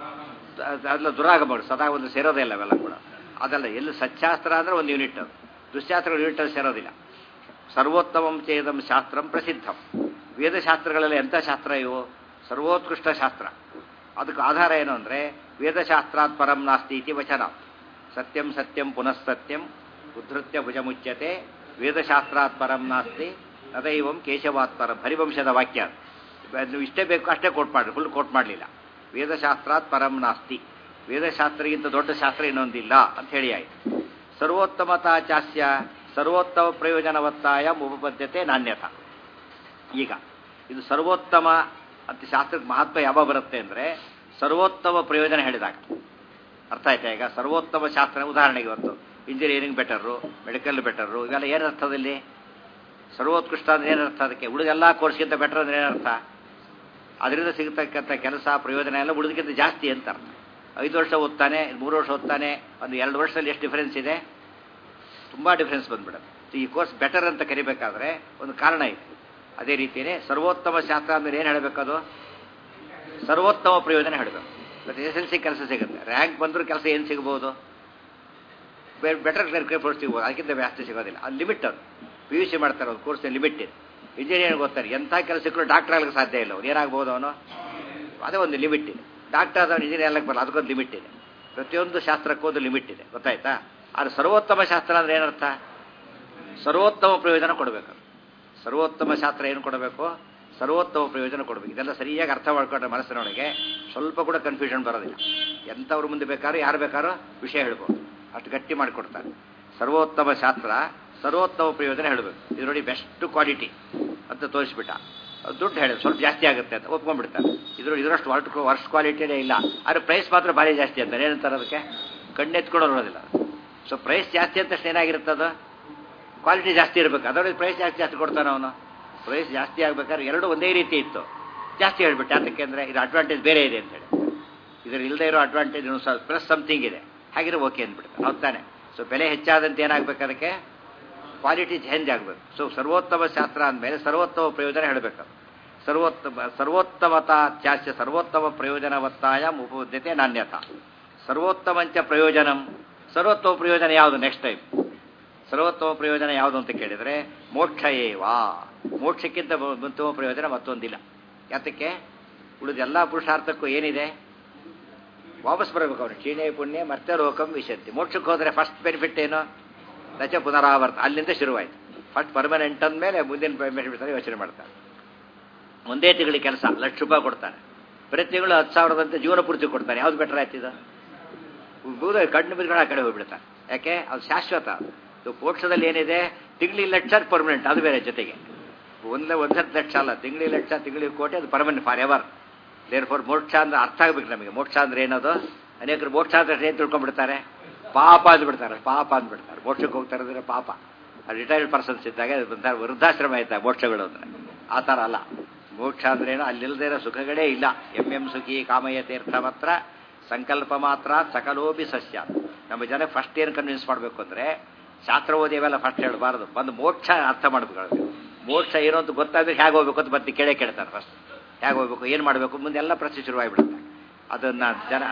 ಅದೆಲ್ಲ ದುರಾಗಬಹುದು ಸದಾ ಒಂದು ಸೇರೋದೇ ಇಲ್ಲ ಅವೆಲ್ಲ ಕೂಡ ಅದೆಲ್ಲ ಎಲ್ಲಿ ಸಚ್ಚಾಸ್ತ್ರ ಅಂದ್ರೆ ಒಂದು ಯೂನಿಟ್ ಅದು ದುಶ್ಶಾಸ್ತ್ರಗಳು ಯೂನಿಟ್ ಅಲ್ಲಿ ಸೇರೋದಿಲ್ಲ ಸರ್ವೋತ್ತಮಂ ಚೇದಂ ಶಾಸ್ತ್ರಂ ಪ್ರಸಿದ್ಧಂ ವೇದಶಾಸ್ತ್ರಗಳೆಲ್ಲ ಎಂಥ ಶಾಸ್ತ್ರ ಇವು ಸರ್ವೋತ್ಕೃಷ್ಟ ಶಾಸ್ತ್ರ ಅದಕ್ಕೆ ಆಧಾರ ಏನು ಅಂದರೆ ವೇದಶಾಸ್ತ್ರಾತ್ ಪರಂ ನಾಸ್ತಿ ಇತಿ ವಚನ ಸತ್ಯಂ ಸತ್ಯಂ ಪುನಃ ಸತ್ಯಂ ಉದ್ಧತ್ಯ ಭುಜಮುಚ್ಯತೆ ವೇದಶಾಸ್ತ್ರಾತ್ ಪರಂ ನಾಸ್ತಿ ನದೈವಂ ಕೇಶವಾತ್ ಪರಂ ಹರಿವಂಶದ ವಾಕ್ಯ ಅದು. ನೀವು ಇಷ್ಟೇ ಬೇಕು ಅಷ್ಟೇ ಕೋಟ್ ಮಾಡಿ ಫುಲ್ ಕೋಟ್ ಮಾಡಲಿಲ್ಲ ವೇದಶಾಸ್ತ್ರಾತ್ ಪರಂ ನಾಸ್ತಿ ವೇದಶಾಸ್ತ್ರಗಿಂತ ದೊಡ್ಡ ಶಾಸ್ತ್ರ ಇನ್ನೊಂದಿಲ್ಲ ಅಂತ ಹೇಳಿ ಆಯ್ತು ಸರ್ವೋತ್ತಮತಾ ಚಾಸ್ಯ ಸರ್ವೋತ್ತಮ ಪ್ರಯೋಜನವತ್ತಾಯ ಉಪಪದ್ಯತೆ ನಾಣ್ಯತ ಈಗ ಇದು ಸರ್ವೋತ್ತಮ ಅಂತ ಶಾಸ್ತ್ರಕ್ಕೆ ಮಹತ್ವ ಯಾವಾಗ ಬರುತ್ತೆ ಅಂದರೆ ಸರ್ವೋತ್ತಮ ಪ್ರಯೋಜನ ಹೇಳಿದಾಗ ಅರ್ಥ ಆಯ್ತಾ ಈಗ ಸರ್ವೋತ್ತಮ ಶಾಸ್ತ್ರ ಉದಾಹರಣೆಗೆ ಇವತ್ತು ಇಂಜಿನಿಯರಿಂಗ್ ಬೆಟರು ಮೆಡಿಕಲ್ ಬೆಟರು ಇವೆಲ್ಲ ಏನು ಅರ್ಥದಲ್ಲಿ ಸರ್ವೋತ್ಕೃಷ್ಟ ಅಂದ್ರೆ ಏನರ್ಥ ಅದಕ್ಕೆ ಉಳಿದೆಲ್ಲ ಕೋರ್ಸ್ಗಿಂತ ಬೆಟರ್ ಅಂದ್ರೆ ಏನರ್ಥ ಅದರಿಂದ ಸಿಗತಕ್ಕಂಥ ಕೆಲಸ ಪ್ರಯೋಜನ ಎಲ್ಲ ಉಳಿದಕ್ಕಿಂತ ಜಾಸ್ತಿ ಅಂತ ಅರ್ಥ ಐದು ವರ್ಷ ಓದ್ತಾನೆ ಮೂರು ವರ್ಷ ಓದ್ತಾನೆ ಒಂದು ಎರಡು ವರ್ಷದಲ್ಲಿ ಎಷ್ಟು ಡಿಫರೆನ್ಸ್ ಇದೆ ತುಂಬ ಡಿಫರೆನ್ಸ್ ಬಂದ್ಬಿಡುತ್ತೆ ಈ ಕೋರ್ಸ್ ಬೆಟರ್ ಅಂತ ಕರಿಬೇಕಾದ್ರೆ ಒಂದು ಕಾರಣ ಇದೆ ಅದೇ ರೀತಿಯೇ ಸರ್ವೋತ್ತಮ ಶಾಸ್ತ್ರ ಅಂದ್ರೆ ಏನು ಹೇಳಬೇಕದು ಸರ್ವೋತ್ತಮ ಪ್ರಯೋಜನ ಹೇಳಬೇಕು ಮತ್ತು ಎಸ್ ಎಲ್ ಸಿ ಕೆಲಸ ಸಿಗುತ್ತೆ ರ್ಯಾಂಕ್ ಬಂದರೂ ಕೆಲಸ ಏನು ಸಿಗ್ಬೋದು ಬೆಟರ್ ಕ್ಲರ್ಕ್ ಪೋಸ್ಟ್ ಸಿಗ್ಬೋದು ಅದಕ್ಕಿಂತ ಜಾಸ್ತಿ ಸಿಗೋದಿಲ್ಲ ಅದು ಲಿಮಿಟ್ ಅದು ಪಿ ಯು ಸಿ ಮಾಡ್ತಾರೆ ಒಂದು ಕೋರ್ಸ್ ಲಿಮಿಟ್ ಇದೆ ಇಂಜಿನಿಯರಿಂಗ್ ಓದ್ತಾರೆ ಎಂಥ ಕೆಲಸ ಸಿಕ್ಕರೂ ಡಾಕ್ಟರ್ ಆಗಲಿಕ್ಕೆ ಸಾಧ್ಯ ಇಲ್ಲ ಅವ್ನು ಏನಾಗ್ಬೋದು ಅವನು ಅದೇ ಒಂದು ಲಿಮಿಟ್ ಇದೆ ಡಾಕ್ಟರ್ ಆದವನು ಇಂಜಿನಿಯರ್ ಆಗಕ್ಕೆ ಬರಲ್ಲ ಅದಕ್ಕೊಂದು ಲಿಮಿಟ್ ಇದೆ ಪ್ರತಿಯೊಂದು ಶಾಸ್ತ್ರಕ್ಕೂ ಒಂದು ಲಿಮಿಟ್ ಇದೆ ಗೊತ್ತಾಯ್ತಾ ಆದರೆ ಸರ್ವೋತ್ತಮ ಶಾಸ್ತ್ರ ಅಂದ್ರೆ ಏನರ್ಥ ಸರ್ವೋತ್ತಮ ಪ್ರಯೋಜನ ಕೊಡಬೇಕು ಸರ್ವೋತ್ತಮ ಶಾಸ್ತ್ರ ಏನು ಕೊಡಬೇಕು ಸರ್ವೋತ್ತಮ ಪ್ರಯೋಜನ ಕೊಡಬೇಕು ಇದೆಲ್ಲ ಸರಿಯಾಗಿ ಅರ್ಥ ಮಾಡ್ಕೊಂಡ್ರೆ ಮನಸ್ಸಿನೊಳಗೆ ಸ್ವಲ್ಪ ಕೂಡ ಕನ್ಫ್ಯೂಷನ್ ಬರೋದಿಲ್ಲ ಎಂಥವ್ರ ಮುಂದೆ ಬೇಕಾದ್ರೂ ಯಾರು ಬೇಕಾದ್ರೂ ವಿಷಯ ಹೇಳ್ಬೋದು ಅಷ್ಟು ಗಟ್ಟಿ ಮಾಡಿಕೊಡ್ತಾರೆ ಸರ್ವೋತ್ತಮ ಶಾಸ್ತ್ರ ಸರ್ವೋತ್ತಮ ಪ್ರಯೋಜನ ಹೇಳಬೇಕು ಇದು ನೋಡಿ ಬೆಸ್ಟ್ ಕ್ವಾಲಿಟಿ ಅಂತ ತೋರಿಸ್ಬಿಟ್ಟ ಅದು ದುಡ್ಡು ಹೇಳಿ ಸ್ವಲ್ಪ ಜಾಸ್ತಿ ಆಗುತ್ತೆ ಅಂತ ಒಪ್ಕೊಂಡ್ಬಿಡ್ತಾರೆ ಇದ್ರ ಇದರಷ್ಟು ವರ್ಟ್ ವರ್ಸ್ಟ್ ಕ್ವಾಲಿಟಿನೇ ಇಲ್ಲ ಆದರೆ ಪ್ರೈಸ್ ಮಾತ್ರ ಭಾರಿ ಜಾಸ್ತಿ ಅಂತಾರೆ ಏನಂತಾರೆ ಅದಕ್ಕೆ ಕಣ್ಣೆತ್ಕೊಂಡು ನೋಡೋದಿಲ್ಲ ಸೊ ಪ್ರೈಸ್ ಜಾಸ್ತಿ ಅಂತ ಏನಾಗಿರುತ್ತೆ ಅದು ಕ್ವಾಲಿಟಿ ಜಾಸ್ತಿ ಇರಬೇಕು ಅದರಲ್ಲಿ ಪ್ರೈಸ್ ಜಾಸ್ತಿ ಜಾಸ್ತಿ ಕೊಡ್ತಾನೆ ಅವನು ಪ್ರೈಸ್ ಜಾಸ್ತಿ ಆಗ್ಬೇಕಾದ್ರೆ ಎರಡು ಒಂದೇ ರೀತಿ ಇತ್ತು ಜಾಸ್ತಿ ಹೇಳ್ಬಿಟ್ಟೆ ಅದಕ್ಕೆ ಅಂದರೆ ಇದು ಅಡ್ವಾಂಟೇಜ್ ಬೇರೆ ಇದೆ ಅಂತೇಳಿ ಇದ್ರ ಇಲ್ಲದೆ ಇರೋ ಅಡ್ವಾಂಟೇಜ್ ಪ್ಲಸ್ ಸಮಥಿಂಗ್ ಇದೆ ಹಾಗಿದ್ರೆ ಓಕೆ ಅಂದ್ಬಿಡ್ತಾರೆ ಹೌದು ತಾನೆ ಸೊ ಬೆಲೆ ಹೆಚ್ಚಾದಂತೆ ಏನಾಗಬೇಕು ಅದಕ್ಕೆ ಕ್ವಾಲಿಟಿ ಚೇಂಜ್ ಆಗಬೇಕು ಸೊ ಸರ್ವೋತ್ತಮ ಶಾಸ್ತ್ರ ಅಂದಮೇಲೆ ಸರ್ವೋತ್ತಮ ಪ್ರಯೋಜನ ಹೇಳಬೇಕು ಸರ್ವೋತ್ತಮ ಸರ್ವೋತ್ತಮತಾ ಚಾಸ್ಯ ಸರ್ವೋತ್ತಮ ಪ್ರಯೋಜನವತ್ತಾಯ ಉಪಬದ್ಧತೆ ನಾಣ್ಯತ ಸರ್ವೋತ್ತಮಂಚ ಪ್ರಯೋಜನಂ ಸರ್ವೋತ್ತಮ ಪ್ರಯೋಜನ ಯಾವುದು ನೆಕ್ಸ್ಟ್ ಟೈಮ್ ಸರ್ವೋತ್ತಮ ಪ್ರಯೋಜನ ಯಾವುದು ಅಂತ ಕೇಳಿದರೆ ಮೋಕ್ಷ ಏವಾ ಮೋಕ್ಷಕ್ಕಿಂತ ಉತ್ತಮ ಪ್ರಯೋಜನ ಮತ್ತೊಂದಿಲ್ಲ ಯಾತಕ್ಕೆ ಉಳಿದ ಎಲ್ಲ ಪುರುಷಾರ್ಥಕ್ಕೂ ಏನಿದೆ ವಾಪಸ್ ಬರಬೇಕು ಅವನು ಕ್ಷೀಣೆ ಪುಣ್ಯ ಮತ್ತೆ ಲೋಕಂ ವಿಶಂತಿ ಮೋಕ್ಷಕ್ಕೆ ಹೋದರೆ ಫಸ್ಟ್ ಬೆನಿಫಿಟ್ ಏನು ರಚ ಪುನರಾವರ್ತ ಅಲ್ಲಿಂದ ಶುರುವಾಯಿತು ಫಸ್ಟ್ ಪರ್ಮನೆಂಟ್ ಅಂದಮೇಲೆ ಮುಂದಿನ ಬೆನಿಫಿಟ್ ಯೋಚನೆ ಮಾಡ್ತಾರೆ ಒಂದೇ ತಿಂಗಳಿಗೆ ಕೆಲಸ ಲಕ್ಷ ರೂಪಾಯಿ ಕೊಡ್ತಾನೆ ಪ್ರತಿ ತಿಂಗಳು ಹತ್ತು ಸಾವಿರದಂತೆ ಜೀವನ ಪೂರ್ತಿ ಕೊಡ್ತಾನೆ ಯಾವ್ದು ಬೆಟರ್ ಆಯ್ತಿದ ಬೂದ ಕಣ್ಣು ಬಿದ್ಕೊಂಡು ಆ ಕಡೆ ಹೋಗ್ಬಿಡ್ತಾನೆ ಯಾಕೆ ಅದು ಶಾಶ್ವತ ಅದು ಮೋಕ್ಷದಲ್ಲಿ ಏನಿದೆ ತಿಂಗಳಿಗೆ ಲಕ್ಷ ಪರ್ಮನೆಂಟ್ ಅದು ಬೇರೆ ಜೊತೆಗೆ ಒಂದೇ ಒಂದತ್ತು ಲಕ್ಷ ಅಲ್ಲ ತಿಂಗಳಿಗೆ ಲಕ್ಷ ತಿಂಗಳಿಗೆ ಕೋಟಿ ಅದು permanent for ever there for ಮೋಕ್ಷ ಅಂದ್ರೆ ಅರ್ಥ ಆಗ್ಬೇಕು ನಮಗೆ ಮೋಕ್ಷ ಅಂದ್ರೆ ಏನದು ಅನೇಕರು ಮೋಕ್ಷ ಅಂದ್ರೆ ಏನು ತಿಳ್ಕೊಂಡ್ಬಿಡ್ತಾರೆ ಪಾಪ ಅಂದ್ಬಿಡ್ತಾರೆ ಪಾಪ ಅಂದ್ಬಿಡ್ತಾರೆ ಮೋಕ್ಷಕ್ಕೆ ಹೋಗ್ತಾ ಇರೋದ್ರೆ ಪಾಪ ರಿಟೈರ್ಡ್ ಪರ್ಸನ್ಸ್ ಇದ್ದಾಗ ಒಂಥರ ವೃದ್ಧಾಶ್ರಮ ಇದ್ದಾಗ ಮೋಕ್ಷಗಳು ಅಂದ್ರೆ ಆ ಥರ ಅಲ್ಲ ಮೋಕ್ಷ ಅಂದ್ರೇನು ಅಲ್ಲಿಲ್ಲದೆ ಇರೋ ಸುಖಗಳೇ ಇಲ್ಲ ಎಂ ಎಂ ಸುಖಿ ಕಾಮಯ ತೀರ್ಥ ಮಾತ್ರ ಸಂಕಲ್ಪ ಮಾತ್ರ ಸಕಲೋಪಿ ಸಸ್ಯ ನಮ್ಮ ಜನ ಫಸ್ಟ್ ಏನು ಕನ್ವಿನ್ಸ್ ಮಾಡಬೇಕು ಅಂದರೆ ಶಾಸ್ತ್ರ ಓದಿ ಅವೆಲ್ಲ ಫಸ್ಟ್ ಹೇಳಬಾರ್ದು ಬಂದು ಮೋಕ್ಷ ಅರ್ಥ ಮಾಡ್ಬೇಕು ಮೋಕ್ಷ ಏನು ಅಂತ ಗೊತ್ತಾದ್ರೆ ಹೇಗೆ ಹೋಗ್ಬೇಕು ಅಂತ ಮತ್ತೆ ಕೇಳೇ ಕೇಳ್ತಾರೆ ಫಸ್ಟ್ ಹೇಗೆ ಹೋಗ್ಬೇಕು ಏನು ಮಾಡಬೇಕು ಮುಂದೆ ಎಲ್ಲ ಪ್ರಶ್ನೆ ಶುರುವಾಗಿಬಿಡುತ್ತೆ ಅದನ್ನು ಜನ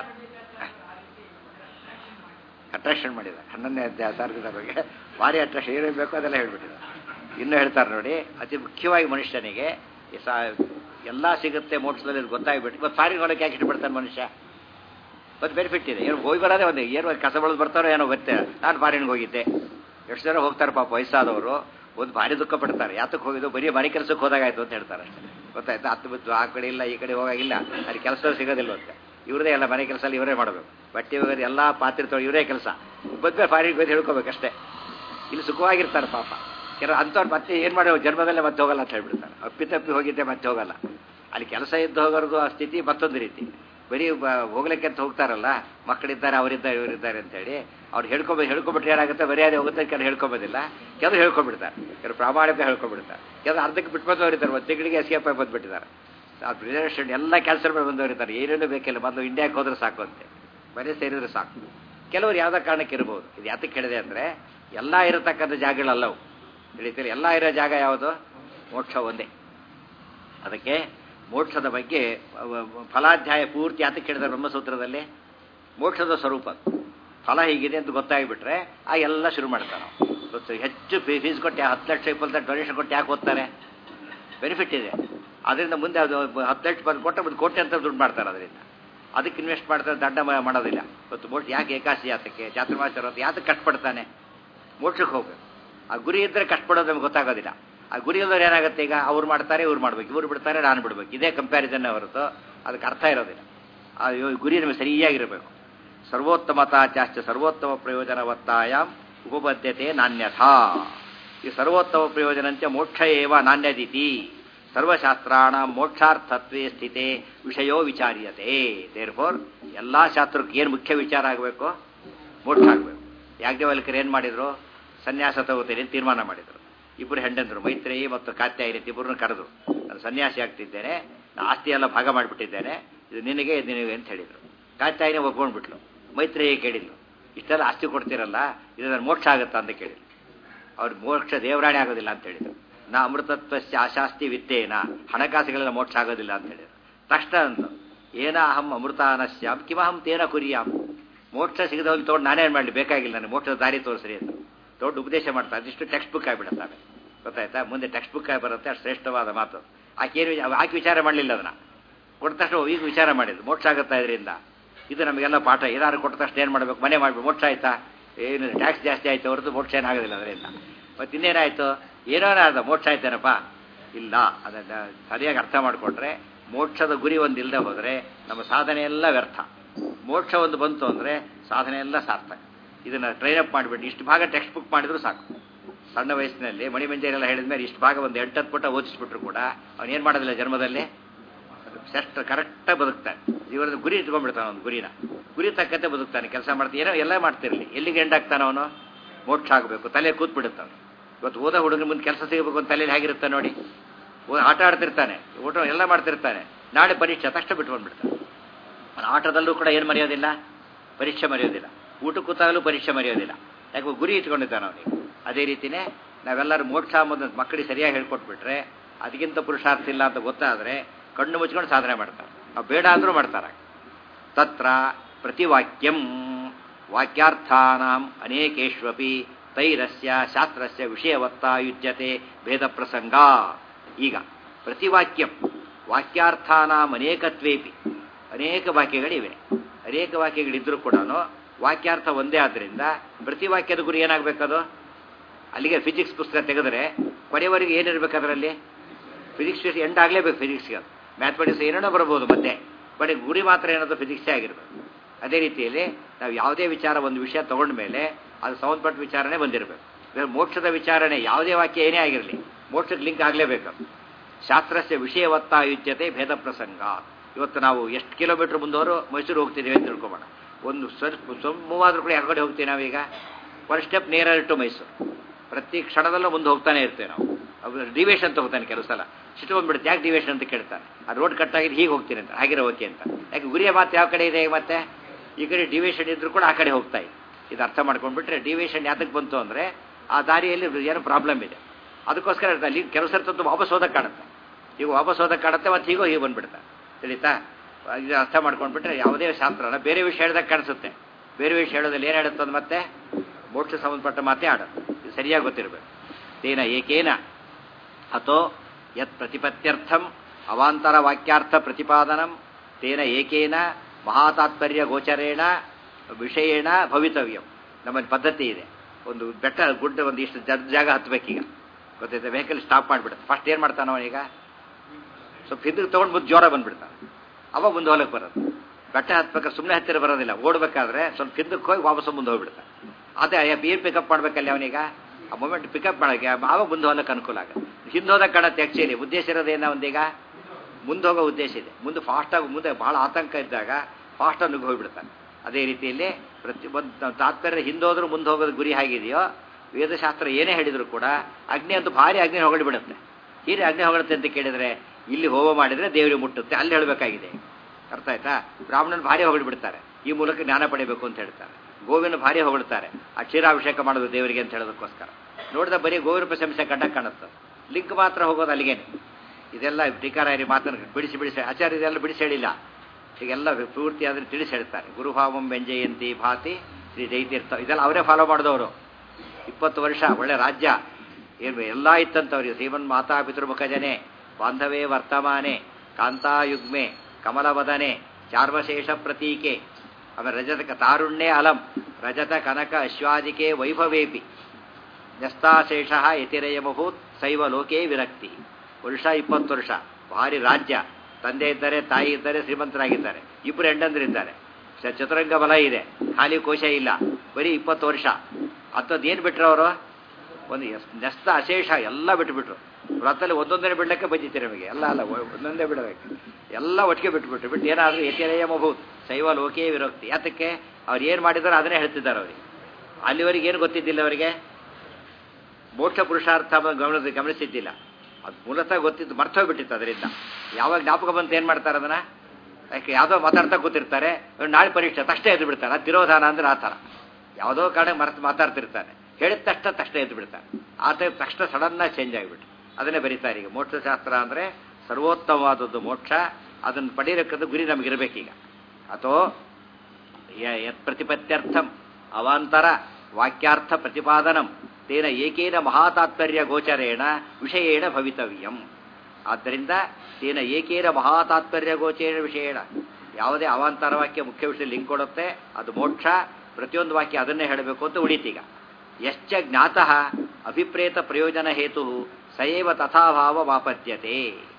ಅಟ್ರಾಕ್ಷನ್ ಮಾಡಿದ್ದಾರೆ ಹನ್ನೊಂದನೇ ಅಧ್ಯಾಯ ತಾರ್ಕಿಕ ಬಗ್ಗೆ ಭಾರಿ ಅಟ್ರಾಕ್ಷನ್ ಏನೇನು ಬೇಕೋ ಅದೆಲ್ಲ ಹೇಳ್ಬಿಟ್ಟಿದ್ದಾರೆ ಇನ್ನೂ ಹೇಳ್ತಾರೆ ನೋಡಿ ಅತಿ ಮುಖ್ಯವಾಗಿ ಮನುಷ್ಯನಿಗೆ ಈ ಸಾ ಎಲ್ಲ ಸಿಗುತ್ತೆ ಮೋಕ್ಷದಲ್ಲಿ ಇದು ಗೊತ್ತಾಗ್ಬಿಟ್ಟು ಇವತ್ತು ಫಾರಿನ್ ಹೊಲಕ್ಕೆ ಯಾಕೆ ಇಟ್ಬಿಡ್ತಾನೆ ಮನುಷ್ಯ ಒಂದು ಬೆನಿಫಿಟ್ ಇದೆ ಏನು ಹೋಗಿ ಬರೋದೇ ಒಂದು ಏನು ಕಸ ಬಳದು ಬರ್ತಾರೋ ಏನೋ ಗೊತ್ತೇ ನಾನು ಫಾರಿನ್ಗೆ ಹೋಗಿದ್ದೆ ಎಷ್ಟು ಜನ ಹೋಗ್ತಾರೆ ಪಾಪ ವಯಸ್ಸಾದವರು ಒಂದು ಭಾರಿ ದುಃಖ ಪಡ್ತಾರೆ ಯಾತಕ್ಕೆ ಹೋಗಿದ್ದು ಬರೀ ಮನೆ ಕೆಲಸಕ್ಕೆ ಹೋದಾಗಾಯ್ತು ಅಂತ ಹೇಳ್ತಾರೆ ಅಷ್ಟೇ ಗೊತ್ತಾಯ್ತು ಹತ್ತು ಬಿದ್ದು ಆ ಕಡೆ ಇಲ್ಲ ಈ ಕಡೆ ಹೋಗಾಗಿಲ್ಲ ಅಲ್ಲಿ ಕೆಲಸ ಸಿಗೋದಿಲ್ಲ ಅಂತ ಇವ್ರದೇ ಎಲ್ಲ ಮನೆ ಕೆಲಸ ಇವರೇ ಮಾಡಬೇಕು ಬಟ್ಟೆ ಹೋಗೋದು ಎಲ್ಲ ಪಾತ್ರೆ ತೊಗೊಂಡು ಇವರೇ ಕೆಲಸ ಬಂದ್ಮೇಲೆ ಫಾರಿನ್ಗೆ ಹೋಗಿ ಹೇಳ್ಕೋಬೇಕಷ್ಟೇ ಇಲ್ಲಿ ಸುಖವಾಗಿರ್ತಾರೆ ಪಾಪ ಕೆಲವು ಅಂಥವ್ರು ಮತ್ತೆ ಏನು ಮಾಡೋ ಜನ್ಮದಲ್ಲೇ ಮತ್ತೆ ಹೋಗಲ್ಲ ಅಂತ ಹೇಳ್ಬಿಡ್ತಾರೆ ಅಪ್ಪಿ ತಪ್ಪಿ ಹೋಗಿದ್ದೆ ಮತ್ತೆ ಹೋಗಲ್ಲ ಅಲ್ಲಿ ಕೆಲಸ ಇದ್ದು ಹೋಗೋದು ಆ ಸ್ಥಿತಿ ಮತ್ತೊಂದು ರೀತಿ ಬರೀ ಹೋಗ್ಲಿಕ್ಕೆ ಅಂತ ಹೋಗ್ತಾರಲ್ಲ ಮಕ್ಕಳಿದ್ದಾರೆ ಅವರಿದ್ದಾರೆ ಇವರಿದ್ದಾರೆ ಅಂತೇಳಿ ಅವ್ರು ಹೇಳ್ಕೊಬೇಕು ಹೇಳ್ಕೊಬಿಟ್ರೆ ಏನಾಗುತ್ತೆ ಮರ್ಯಾದೆ ಹೋಗುತ್ತೆ ಕೆಲವು ಹೇಳ್ಕೊಬೋದಿಲ್ಲ ಕೆಲವು ಹೇಳ್ಕೊಬಿಡ್ತಾರೆ ಕೆಲವು ಪ್ರಾಮಾಣಿಕ ಹೇಳ್ಕೊಬಿಡ್ತಾರೆ ಕೆಲವು ಅರ್ಧಕ್ಕೆ ಬಿಟ್ಬಂದವರಿದ್ದಾರೆ ಒಂದು ತಿಂಗಳಿಗೆ ಎಸ್ಕೇಪ್ ಆಗಿ ಬಂದ್ಬಿಟ್ಟಿದ್ದಾರೆ ಆ ಪ್ರಿಸರ್ವೇಷನ್ ಎಲ್ಲ ಕೆಲಸ ಮೇಲೆ ಬಂದವರಿದ್ದಾರೆ ಏನೇನು ಬೇಕಿಲ್ಲ ಮೊದಲು ಇಂಡಿಯಾಕ್ಕೆ ಹೋದ್ರೆ ಸಾಕು ಅಂತೆ ಮನೆ ಸೇರಿದ್ರೆ ಸಾಕು ಕೆಲವರು ಯಾವುದೋ ಕಾರಣಕ್ಕೆ ಇರ್ಬೋದು ಇದು ಯಾತಕ್ಕೆ ಹೇಳಿದೆ ಅಂದರೆ ಎಲ್ಲ ಇರತಕ್ಕಂಥ ಜಾಗಗಳಲ್ಲವು ತಿಳಿತೀರಿ ಎಲ್ಲ ಇರೋ ಜಾಗ ಯಾವುದು ಮೋಕ್ಷ ಒಂದೇ ಅದಕ್ಕೆ ಮೋಕ್ಷದ ಬಗ್ಗೆ ಫಲಾಧ್ಯಾಯ ಪೂರ್ತಿ ಯಾತಕ್ಕೆ ಹೇಳಿದ್ದಾರೆ ಬ್ರಹ್ಮಸೂತ್ರದಲ್ಲಿ ಮೋಕ್ಷದ ಸ್ವರೂಪ ಫಲ ಹೀಗಿದೆ ಅಂತ ಗೊತ್ತಾಗಿಬಿಟ್ರೆ ಆ ಎಲ್ಲ ಶುರು ಮಾಡ್ತಾರೆ ಗೊತ್ತು ಹೆಚ್ಚು ಫೀಸ್ ಕೊಟ್ಟು ಹತ್ತು ಲಕ್ಷ ಇಪ್ಪತ್ತು ಲಕ್ಷ ಡೊನೇಷನ್ ಕೊಟ್ಟು ಯಾಕೆ ಓದ್ತಾರೆ ಬೆನಿಫಿಟ್ ಇದೆ ಅದರಿಂದ ಮುಂದೆ ಅದು ಹತ್ತು ಲಕ್ಷ ಬಂದು ಕೊಟ್ಟು ಒಂದು ಕೋಟಿ ಅಂತ ದುಡ್ಡು ಮಾಡ್ತಾರೆ ಅದರಿಂದ ಅದಕ್ಕೆ ಇನ್ವೆಸ್ಟ್ ಮಾಡ್ತಾರೆ ದಂಡ ಮಾಡೋದಿಲ್ಲ ಇವತ್ತು ಮೋಕ್ಷ ಯಾಕೆ ಏಕಾಸಿ ಯಾತಕ್ಕೆ ಚಾತುರ್ಮಾಸ ಯಾತಕ್ಕೆ ಕಷ್ಟಪಡ್ತಾನೆ ಮೋಕ್ಷಕ್ಕೆ ಹೋಗ್ಬೇಕು ಆ ಗುರಿ ಇದ್ದರೆ ಕಷ್ಟಪಡೋದು ನಮ್ಗೆ ಗೊತ್ತಾಗೋದಿಲ್ಲ ಆ ಗುರಿ ಇಲ್ಲದವ್ರು ಏನಾಗುತ್ತೆ ಈಗ ಅವ್ರು ಮಾಡ್ತಾರೆ ಇವ್ರು ಮಾಡ್ಬೇಕು ಇವ್ರು ಬಿಡ್ತಾರೆ ನಾನು ಬಿಡ್ಬೇಕು ಇದೇ ಕಂಪ್ಯಾರಿಸನ್ ಹೊರತು ಅದಕ್ಕೆ ಅರ್ಥ ಇರೋದಿಲ್ಲ ಆ ಗುರಿ ನಮಗೆ ಸರಿಯಾಗಿರಬೇಕು ಸರ್ವೋತ್ತಮತಾಚಾಶ್ಚ ಸರ್ವೋತ್ತಮ ಪ್ರಯೋಜನವತ್ತಾಯಾಮ್ ಉಪಬದ್ಧತೆ ನಾಣ್ಯಥಾ ಈ ಸರ್ವೋತ್ತಮ ಪ್ರಯೋಜನಂತೆ ಮೋಕ್ಷ ಏವ ನಾಣ್ಯದಿತಿ ಸರ್ವಶಾಸ್ತ್ರಾಣ ಮೋಕ್ಷಾರ್ಥತ್ವೇ ಸ್ಥಿತೆ ವಿಷಯೋ ವಿಚಾರ್ಯತೆ ದೇರ್ ಫೋರ್ ಎಲ್ಲ ಶಾಸ್ತ್ರಕ್ಕೆ ಏನು ಮುಖ್ಯ ವಿಚಾರ ಆಗಬೇಕು ಮೋಕ್ಷ ಆಗಬೇಕು ಯಾಜ್ಞವಲ್ಕರು ಏನು ಮಾಡಿದ್ರು ಸನ್ಯಾಸ ತಗೋತೇನೆ ಅಂತ ತೀರ್ಮಾನ ಮಾಡಿದರು ಇಬ್ಬರು ಹೆಂಡಂದರು ಮೈತ್ರೇಯಿ ಮತ್ತು ಕಾತ್ಯಾಯಿನಿ ಇಬ್ಬರನ್ನು ಕರೆದು ನಾನು ಸನ್ಯಾಸಿ ಆಗ್ತಿದ್ದೇನೆ ನಾನು ಆಸ್ತಿ ಎಲ್ಲ ಭಾಗ ಮಾಡಿಬಿಟ್ಟಿದ್ದೇನೆ ಇದು ನಿನಗೆ ಇದು ನಿನಗೆ ಅಂತ ಹೇಳಿದರು ಕಾತ್ಯಾಯಿನಿ ಒಪ್ಕೊಂಡ್ಬಿಟ್ಲು ಮೈತ್ರೇಯಿ ಕೇಳಿದ್ಲು ಇಷ್ಟೆಲ್ಲ ಆಸ್ತಿ ಕೊಡ್ತೀರಲ್ಲ ಇದು ನನ್ನ ಮೋಕ್ಷ ಆಗುತ್ತಾ ಅಂತ ಕೇಳಿದ್ರು ಅವ್ರು ಮೋಕ್ಷ ದೇವರಾಣಿ ಆಗೋದಿಲ್ಲ ಅಂತ ಹೇಳಿದರು ನಾ ಅಮೃತತ್ವಸ್ಯ ಆಶಾಸ್ತಿ ವಿತ್ತೇನ ಹಣಕಾಸುಗಳೆಲ್ಲ ಮೋಕ್ಷ ಆಗೋದಿಲ್ಲ ಅಂತ ಹೇಳಿದರು ತಕ್ಷಣ ಅಂತ ಏನ ಅಹಂ ಅಮೃತಾನಶ್ಯಾಂ ಕಿಮಹಂ ತೇನ ಕುರಿಯಾಂ ಮೋಕ್ಷ ಸಿಗದವ್ರು ತೊಗೊಂಡು ನಾನೇನು ಮಾಡಲಿ ಬೇಕಾಗಿಲ್ಲ ನನಗೆ ಮೋಕ್ಷದ ದಾರಿ ತೋರಿಸ್ರಿ ಅಂತ ದೊಡ್ಡ ಉಪದೇಶ ಮಾಡ್ತಾರೆ ಅದಿಷ್ಟು ಟೆಕ್ಸ್ಟ್ ಬುಕ್ ಆಗಿಬಿಡುತ್ತಾರೆ ಗೊತ್ತಾಯ್ತಾ ಮುಂದೆ ಟೆಕ್ಸ್ಟ್ ಬುಕ್ ಆಗಿ ಬರುತ್ತೆ ಅಷ್ಟು ಶ್ರೇಷ್ಠವಾದ ಮಾತು ಆಕೆ ಏನು ಆಕೆ ವಿಚಾರ ಮಾಡಲಿಲ್ಲ ಅದನ್ನ ಕೊಟ್ಟ ತಕ್ಷಣ ಈಗ ವಿಚಾರ ಮಾಡಿದ್ದು ಮೋಕ್ಷ ಆಗುತ್ತಾ ಇದರಿಂದ ಇದು ನಮಗೆಲ್ಲ ಪಾಠ ಏನಾದ್ರು ಕೊಟ್ಟ ತಕ್ಷಣ ಏನು ಮಾಡಬೇಕು ಮನೆ ಮಾಡ್ಬೇಕು ಮೋಕ್ಷ ಆಯ್ತಾ ಏನು ಟ್ಯಾಕ್ಸ್ ಜಾಸ್ತಿ ಆಯ್ತು ಹೊರತು ಮೋಕ್ಷ ಏನಾಗೋದಿಲ್ಲ ಅದರಿಂದ ಮತ್ತು ಇನ್ನೇನಾಯಿತು ಏನೋ ಆದ ಮೋಕ್ಷ ಆಯ್ತೇನಪ್ಪ ಇಲ್ಲ ಅದನ್ನು ಸರಿಯಾಗಿ ಅರ್ಥ ಮಾಡಿಕೊಂಡ್ರೆ ಮೋಕ್ಷದ ಗುರಿ ಒಂದು ಇಲ್ಲದೆ ಹೋದರೆ ನಮ್ಮ ಸಾಧನೆ ಎಲ್ಲ ವ್ಯರ್ಥ ಮೋಕ್ಷ ಒಂದು ಬಂತು ಅಂದರೆ ಸಾಧನೆ ಎಲ್ಲ ಸಾರ್ಥಕ ಇದನ್ನು ಟ್ರೈನ್ ಅಪ್ ಮಾಡಿಬಿಟ್ಟು ಇಷ್ಟು ಭಾಗ ಟೆಕ್ಸ್ಟ್ ಬುಕ್ ಮಾಡಿದ್ರು ಸಾಕು ಸಣ್ಣ ವಯಸ್ಸಿನಲ್ಲಿ ಮಣಿಮಂಜರೆಲ್ಲ ಹೇಳಿದ ಮೇಲೆ ಇಷ್ಟು ಭಾಗ ಒಂದು ಎಂಟತ್ತು ಪುಟ ಓದಿಸ್ಬಿಟ್ರು ಕೂಡ ಅವನು ಏನು ಮಾಡೋದಿಲ್ಲ ಜನ್ಮದಲ್ಲಿ ಶ್ರೇಷ್ಠ ಕರೆಕ್ಟಾಗಿ ಬದುಕ್ತಾನೆ ಜೀವನದ ಗುರಿ ಇಟ್ಕೊಂಡ್ಬಿಡ್ತಾನೆ ಒಂದು ಗುರಿನ ಗುರಿ ತಕ್ಕಂತೆ ಬದುಕ್ತಾನೆ ಕೆಲಸ ಮಾಡ್ತಾನೆ ಏನೋ ಎಲ್ಲ ಮಾಡ್ತಿರಲಿ ಎಲ್ಲಿಗೆ ಎಂಡಾಗ್ತಾನೆ ಅವನು ಮೋಕ್ಷ ಆಗಬೇಕು ತಲೆ ಕೂತ್ ಬಿಡುತ್ತಾನೆ ಇವತ್ತು ಓದೋ ಹುಡುಗನ ಮುಂದೆ ಕೆಲಸ ಸಿಗಬೇಕು ಅಂತ ತಲೆಯಲ್ಲಿ ಹೇಗಿರುತ್ತೆ ನೋಡಿ ಆಟ ಆಡ್ತಿರ್ತಾನೆ ಊಟ ಎಲ್ಲ ಮಾಡ್ತಿರ್ತಾನೆ ನಾಳೆ ಪರೀಕ್ಷೆ ತಕ್ಷಣ ಬಿಟ್ಕೊಂಡ್ಬಿಡ್ತಾನೆ ಆಟದಲ್ಲೂ ಕೂಡ ಏನು ಮರೆಯೋದಿಲ್ಲ ಪರೀಕ್ಷೆ ಮರೆಯೋದಿಲ್ಲ ಊಟ ಕೂತಾಗಲೂ ಪರೀಕ್ಷೆ ಮರೆಯೋದಿಲ್ಲ ಯಾಕೆ ಗುರಿ ಇಟ್ಕೊಂಡಿದ್ದಾನೆ ಅವನಿಗೆ ಅದೇ ರೀತಿಯೇ ನಾವೆಲ್ಲರೂ ಮೋಕ್ಷ ಅಂಬುದು ಮಕ್ಕಳಿಗೆ ಸರಿಯಾಗಿ ಹೇಳ್ಕೊಟ್ಬಿಟ್ರೆ ಅದಕ್ಕಿಂತ ಪುರುಷಾರ್ಥ ಇಲ್ಲ ಅಂತ ಗೊತ್ತಾದರೆ ಕಣ್ಣು ಮುಚ್ಕೊಂಡು ಸಾಧನೆ ಮಾಡ್ತಾರೆ ನಾವು ಬೇಡ ಅಂದರೂ ಮಾಡ್ತಾರೆ ತತ್ರ ಪ್ರತಿವಾಕ್ಯಂ ವಾಕ್ಯಾರ್ಥಾನಾಂ ಅನೇಕೇಶ್ವಪಿ ತೈರಸ್ಯ ಶಾಸ್ತ್ರಸ್ಯ ವಿಷಯವತ್ತಾಯುಜ್ಯತೆ ಭೇದ ಪ್ರಸಂಗ ಈಗ ಪ್ರತಿವಾಕ್ಯಂ ವಾಕ್ಯಾರ್ಥಾನಾಂ ಅನೇಕತ್ವೇಪಿ ಅನೇಕ ವಾಕ್ಯಗಳಿವೆ ಅನೇಕ ವಾಕ್ಯಗಳಿದ್ದರೂ ಕೂಡ ವಾಕ್ಯಾರ್ಥ ಒಂದೇ ಆದ್ದರಿಂದ ಪ್ರತಿ ವಾಕ್ಯದ ಗುರಿ ಏನಾಗಬೇಕದು ಅಲ್ಲಿಗೆ ಫಿಸಿಕ್ಸ್ ಪುಸ್ತಕ ತೆಗೆದರೆ ಕೊನೆಯವರೆಗೆ ಏನಿರಬೇಕು ಅದರಲ್ಲಿ ಫಿಸಿಕ್ಸ್ ಎಂಡ್ ಆಗಲೇಬೇಕು ಫಿಸಿಕ್ಸ್ಗೆ ಅದು ಮ್ಯಾಥಮೆಟಿಕ್ಸ್ ಏನೇನೋ ಬರ್ಬೋದು ಮತ್ತೆ ಬಟ್ ಗುರಿ ಮಾತ್ರ ಏನಾದರೂ ಫಿಸಿಕ್ಸೇ ಆಗಿರಬೇಕು ಅದೇ ರೀತಿಯಲ್ಲಿ ನಾವು ಯಾವುದೇ ವಿಚಾರ ಒಂದು ವಿಷಯ ತಗೊಂಡ ಮೇಲೆ ಅದು ಸಂಬಂಧಪಟ್ಟ ವಿಚಾರಣೆ ಬಂದಿರಬೇಕು ಮೋಕ್ಷದ ವಿಚಾರಣೆ ಯಾವುದೇ ವಾಕ್ಯ ಏನೇ ಆಗಿರಲಿ ಮೋಕ್ಷಕ್ಕೆ ಲಿಂಕ್ ಆಗಲೇಬೇಕು ಶಾಸ್ತ್ರಸ್ಯ ವಿಷಯವತ್ತಾಯುಜ್ಯತೆ ಭೇದ ಪ್ರಸಂಗ ಇವತ್ತು ನಾವು ಎಷ್ಟು ಕಿಲೋಮೀಟ್ರ್ ಮುಂದವರು ಮೈಸೂರು ಹೋಗ್ತಿದ್ದೀವಿ ಅಂತ ತಿಳ್ಕೊಬೋಣ ಒಂದು ಸ್ವಲ್ಪ ಮೂವಾದ್ರೂ ಕೂಡ ಯಾಕಡೆ ಹೋಗ್ತೀವಿ ನಾವೀಗ ಒಂದು ಸ್ಟೆಪ್ ನೇರರ್ ಟು ಮೈಸೂರು ಪ್ರತಿ ಕ್ಷಣದಲ್ಲೂ ಮುಂದೆ ಹೋಗ್ತಾನೆ ಇರ್ತೇವೆ ನಾವು ಅವು ಡಿವೇಶನ್ ಅಂತ ಹೋಗ್ತಾನೆ ಕೆಲವು ಸಲ ಸಿಟ್ಟು ಬಂದ್ಬಿಡುತ್ತೆ ಯಾಕೆ ಡಿವೇಶನ್ ಅಂತ ಕೇಳ್ತಾನೆ ಆ ರೋಡ್ ಕಟ್ ಆಗಿದೆ ಹೀಗೆ ಹೋಗ್ತೀನಿ ಅಂತ ಹಾಗಿರೋ ಓಕೆ ಅಂತ ಯಾಕೆ ಗುರಿಯ ಮಾತು ಯಾವ ಕಡೆ ಇದೆ ಮತ್ತೆ ಈ ಕಡೆ ಡಿವೇಶನ್ ಇದ್ರೂ ಕೂಡ ಆ ಕಡೆ ಹೋಗ್ತಾ ಇದೆ ಇದು ಅರ್ಥ ಮಾಡ್ಕೊಂಡ್ಬಿಟ್ರೆ ಡಿವೇಶನ್ ಯಾತಕ್ಕೆ ಬಂತು ಅಂದರೆ ಆ ದಾರಿಯಲ್ಲಿ ಏನೋ ಪ್ರಾಬ್ಲಮ್ ಇದೆ ಅದಕ್ಕೋಸ್ಕರ ಅಲ್ಲಿ ಕೆಲವು ಸರ್ತಿ ವಾಪಸ್ ಹೋದಕ್ಕೆ ಕಾಣುತ್ತೆ ಈಗ ವಾಪಸ್ ಹೋದಕ್ಕೆ ಕಾಣುತ್ತೆ ಮತ್ತೆ ಹೀಗೋ ಹೀಗೆ ಬಂದ್ಬಿಡ್ತಾ ತಿಳಿತಾ ಇದು ಅರ್ಥ ಮಾಡ್ಕೊಂಡ್ಬಿಟ್ರೆ ಯಾವುದೇ ಶಾಸ್ತ್ರನ ಬೇರೆ ವಿಷಯ ಹೇಳ್ದಾಗ ಕಾಣಿಸುತ್ತೆ ಬೇರೆ ವಿಷಯ ಹೇಳೋದ್ರಲ್ಲಿ ಏನು ಹೇಳುತ್ತೆ ಅದು ಮತ್ತೆ ಮೋಕ್ಷ ಸಂಬಂಧಪಟ್ಟ ಮಾತೇ ಆಡೋದು ಇದು ಸರಿಯಾಗಿ ಗೊತ್ತಿರಬೇಕು ತೇನ ಏಕೇನ ಅಥೋ ಯತ್ ಪ್ರತಿಪತ್ಯರ್ಥಂ ಅವಾಂತರ ವಾಕ್ಯಾರ್ಥ ಪ್ರತಿಪಾದನಂ ತೇನ ಏಕೇನ ಮಹಾತಾತ್ಪರ್ಯ ಗೋಚರೇಣ ವಿಷಯೇಣ ಭವಿತವ್ಯಂ ನಮ್ಮಲ್ಲಿ ಪದ್ಧತಿ ಇದೆ ಒಂದು ಬೆಟ್ಟ ಗುಡ್ಡ ಒಂದು ಇಷ್ಟು ಜಡ್ ಜಾಗ ಹತ್ತಬೇಕೀಗ ಗೊತ್ತೈತೆ ವೆಹಿಕಲ್ ಸ್ಟಾಪ್ ಮಾಡಿಬಿಡುತ್ತೆ ಫಸ್ಟ್ ಏನು ಮಾಡ್ತಾನವ ಈಗ ಸ್ವಲ್ಪ ಹಿಂದಕ್ಕೆ ತೊಗೊಂಡು ಮುಂದೆ ಜ್ವರ ಬಂದ್ಬಿಡ್ತಾನೆ ಅವಾಗ ಮುಂದೆ ಹೊಲಕ್ಕೆ ಬರೋದು ಬೆಟ್ಟ ಹತ್ಬೇಕಾದ್ರೆ ಸುಮ್ಮನೆ ಹತ್ತಿರ ಬರೋದಿಲ್ಲ ಓಡಬೇಕಾದ್ರೆ ಸ್ವಲ್ಪ ಹಿಂದಕ್ಕೆ ಹೋಗಿ ವಾಪಸ್ ಮುಂದೆ ಹೋಗ್ಬಿಡ್ತಾನೆ ಅದೇ ಏನು ಪಿಕಪ್ ಮಾಡ್ಬೇಕಲ್ಲ ಅವನೀಗ ಆ ಮೂಮೆಂಟ್ ಪಿಕಪ್ ಮಾಡೋಕ್ಕೆ ಆವಾಗ ಮುಂದೆ ಹೋಗಕ್ಕೆ ಅನುಕೂಲ ಆಗುತ್ತೆ ಹಿಂದೆ ಹೋದಾಗ ಕಾಣುತ್ತೆ ಆ್ಯಕ್ಚುಲಿ ಉದ್ದೇಶ ಇರೋದೇನ ಒಂದೀಗ ಮುಂದೆ ಹೋಗೋ ಉದ್ದೇಶ ಇದೆ ಮುಂದೆ ಫಾಸ್ಟಾಗಿ ಮುಂದೆ ಭಾಳ ಆತಂಕ ಇದ್ದಾಗ ಫಾಸ್ಟಾಗಿ ನುಗ್ಗಿ ಹೋಗ್ಬಿಡ್ತಾನೆ ಅದೇ ರೀತಿಯಲ್ಲಿ ಪ್ರತಿ ಒಂದು ತಾತ್ಪರ್ಯ ಹಿಂದೋದ್ರೂ ಮುಂದೆ ಹೋಗೋದು ಗುರಿ ಹೇಗಿದೆಯೋ ವೇದಶಾಸ್ತ್ರ ಏನೇ ಹೇಳಿದ್ರು ಕೂಡ ಅಗ್ನಿ ಅಂತೂ ಭಾರಿ ಅಗ್ನಿ ಹೊಗಳಿ ಬಿಡುತ್ತೆ ಹೀರೆ ಅಗ್ನಿ ಹೊಗಳುತ್ತೆ ಅಂತ ಕೇಳಿದ್ರೆ ಇಲ್ಲಿ ಹೋಮ ಮಾಡಿದರೆ ದೇವರಿಗೆ ಮುಟ್ಟುತ್ತೆ ಅಲ್ಲಿ ಹೇಳಬೇಕಾಗಿದೆ ಅರ್ಥ ಆಯ್ತಾ ಬ್ರಾಹ್ಮಣನ ಭಾರಿ ಹೊಗಳಿ ಬಿಡ್ತಾರೆ ಈ ಮೂಲಕ ಜ್ಞಾನ ಪಡಿಬೇಕು ಅಂತ ಹೇಳ್ತಾರೆ ಗೋವಿನ ಭಾರಿ ಹೊಗಳ್ತಾರೆ ಆ ಕ್ಷೀರಾಭಿಷೇಕ ಮಾಡೋದು ದೇವರಿಗೆ ಅಂತ ಹೇಳೋದಕ್ಕೋಸ್ಕರ ನೋಡಿದ ಬರೀ ಗೋವಿನ ಪ್ರಶಂಸೆ ಕಂಡ ಕಾಣುತ್ತೆ ಲಿಂಕ್ ಮಾತ್ರ ಹೋಗೋದು ಅಲ್ಲಿಗೇನೆ ಇದೆಲ್ಲ ಟೀಕಾರಾಯರಿ ಮಾತನ್ನು ಬಿಡಿಸಿ ಬಿಡಿಸಿ ಆಚಾರ್ಯ ಇದೆಲ್ಲ ಬಿಡಿಸಿ ಹೇಳಿಲ್ಲ ಈಗೆಲ್ಲ ಪೂರ್ತಿ ಅದನ್ನು ತಿಳಿಸಿ ಹೇಳ್ತಾರೆ ಗುರುಭಾವಂ ವ್ಯಂಜಯಂತಿ ಭಾತಿ ಶ್ರೀ ಜೈತೀರ್ಥ ಇದೆಲ್ಲ ಅವರೇ ಫಾಲೋ ಮಾಡಿದವರು ಇಪ್ಪತ್ತು ವರ್ಷ ಒಳ್ಳೆ ರಾಜ್ಯ ಏನು ಎಲ್ಲ ಇತ್ತಂತವ್ರಿಗೆ ಶ್ರೀಮನ್ ಮಾತಾ ಪಿತೃಮುಖ ಜನೆ ಬಾಂಧವೇ ವರ್ತಮಾನೆ ಕಾಂತಾಯುಗ್ಮೆ ಕಮಲವದನೆ ಚಾರ್ವಶೇಷ ಪ್ರತೀಕೆ ಆಮೇಲೆ ರಜತಕ ತಾರುಣ್ಯೇ ಅಲಂ ರಜತ ಕನಕ ಅಶ್ವಾದಿಕೆ ವೈಭವೇಪಿ ನ್ಯಸ್ತಾಶೇಷ ಯತಿರಯಮಭೂತ್ ಶೈವ ಲೋಕೇ ವಿರಕ್ತಿ ವರ್ಷ ಇಪ್ಪತ್ತು ವರ್ಷ ಭಾರಿ ರಾಜ್ಯ ತಂದೆ ಇದ್ದಾರೆ ತಾಯಿ ಇದ್ದಾರೆ ಶ್ರೀಮಂತರಾಗಿದ್ದಾರೆ ಇಬ್ಬರು ಹೆಂಡಂದ್ರಿದ್ದಾರೆ ಚತುರಂಗ ಬಲ ಇದೆ ಖಾಲಿ ಕೋಶ ಇಲ್ಲ ಬರೀ ಇಪ್ಪತ್ತು ವರ್ಷ ಅಂಥದ್ದು ಏನು ಬಿಟ್ರು ಅವರು ಒಂದು ನೆಸ್ತ ಅಶೇಷ ಎಲ್ಲ ಬಿಟ್ಟುಬಿಟ್ರು ವ್ರತದಲ್ಲಿ ಒಂದೊಂದನೇ ಬಿಡ್ಲಿಕ್ಕೆ ಬಜ್ಜಿತೀರಿ ನಮಗೆ ಎಲ್ಲ ಅಲ್ಲ ಒಂದೊಂದೇ ಬಿಡಬೇಕು ಎಲ್ಲ ಒಟ್ಟಿಗೆ ಬಿಟ್ಬಿಟ್ರು ಬಿಟ್ಟು ಏನಾದರೂ ಯತಿರಯ ಮಭೂತ್ ಶೈವ ಲೋಕೇ ವಿರೋಕ್ತಿ ಯಾತಕ್ಕೆ ಅವ್ರು ಏನು ಮಾಡಿದಾರೋ ಅದನ್ನೇ ಹೇಳ್ತಿದ್ದಾರೆ ಅವರಿಗೆ ಅಲ್ಲಿವರೆಗೆ ಏನು ಗೊತ್ತಿದ್ದಿಲ್ಲ ಅವರಿಗೆ ಮೋಕ್ಷ ಪುರುಷಾರ್ಥ ಗಮನ ಗಮನಿಸಿದ್ದಿಲ್ಲ ಅದು ಮೂಲತಃ ಗೊತ್ತಿದ್ದು ಮರ್ತೋಗ್ಬಿಟ್ಟಿತ್ತು ಅದರಿಂದ ಯಾವಾಗ ಜ್ಞಾಪಕ ಬಂತು ಏನು ಮಾಡ್ತಾರೆ ಅದನ್ನ ಯಾಕೆ ಯಾವುದೋ ಮಾತಾಡ್ತಾ ಕೂತಿರ್ತಾರೆ ನಾಳೆ ಪರೀಕ್ಷೆ ತಕ್ಷಣ ಎದ್ದು ಬಿಡ್ತಾರೆ ಅದು ತಿರೋಧಾನ ಅಂದ್ರೆ ಆ ಥರ ಯಾವುದೋ ಕಾರಣ ಮರೆತು ಮಾತಾಡ್ತಿರ್ತಾನೆ ಹೇಳಿದ ತಕ್ಷಣ ತಕ್ಷಣ ಎದ್ದು ಬಿಡ್ತಾನೆ ಆ ಟೈಪ್ ತಕ್ಷಣ ಸಡನ್ನಾಗಿ ಚೇಂಜ್ ಆಗಿಬಿಟ್ಟು ಅದನ್ನೇ ಬರೀತಾರೆ ಈಗ ಮೋಕ್ಷಶಾಸ್ತ್ರ ಅಂದರೆ ಸರ್ವೋತ್ತಮವಾದದ್ದು ಮೋಕ್ಷ ಅದನ್ನು ಪಡೆಯಬೇಕಂದ್ರೆ ಗುರಿ ನಮಗಿರಬೇಕೀಗ ಅಥವಾ ಯತ್ ಪ್ರತಿಪತ್ಯರ್ಥಂ ಅವಾಂತರ ವಾಕ್ಯಾರ್ಥ ಪ್ರತಿಪಾದನಂ ತೇನ ಏಕೇನ ಮಹಾತಾತ್ಪರ್ಯ ಗೋಚರೇಣ ವಿಷಯೇಣ ಭವಿತವ್ಯಂ ಆದ್ದರಿಂದ ತೇನ ಏಕೇನ ಮಹಾತಾತ್ಪರ್ಯ ಗೋಚರೇಣ ವಿಷಯೇಣ ಯಾವುದೇ ಅವಾಂತರ ವಾಕ್ಯ ಮುಖ್ಯ ವಿಷಯ ಲಿಂಕ್ ಕೊಡುತ್ತೆ ಅದು ಮೋಕ್ಷ ಪ್ರತಿಯೊಂದು ವಾಕ್ಯ ಅದನ್ನೇ ಹೇಳಬೇಕು ಅಂತ ಉಳಿತೀಗ ಯಶ್ಚ ಜ್ಞಾತಃ ಅಭಿಪ್ರೇತ ಪ್ರಯೋಜನ ಹೇತು ಸಯೇವ ತಥಾಭಾವ ಮಾಪದ್ಯತೆ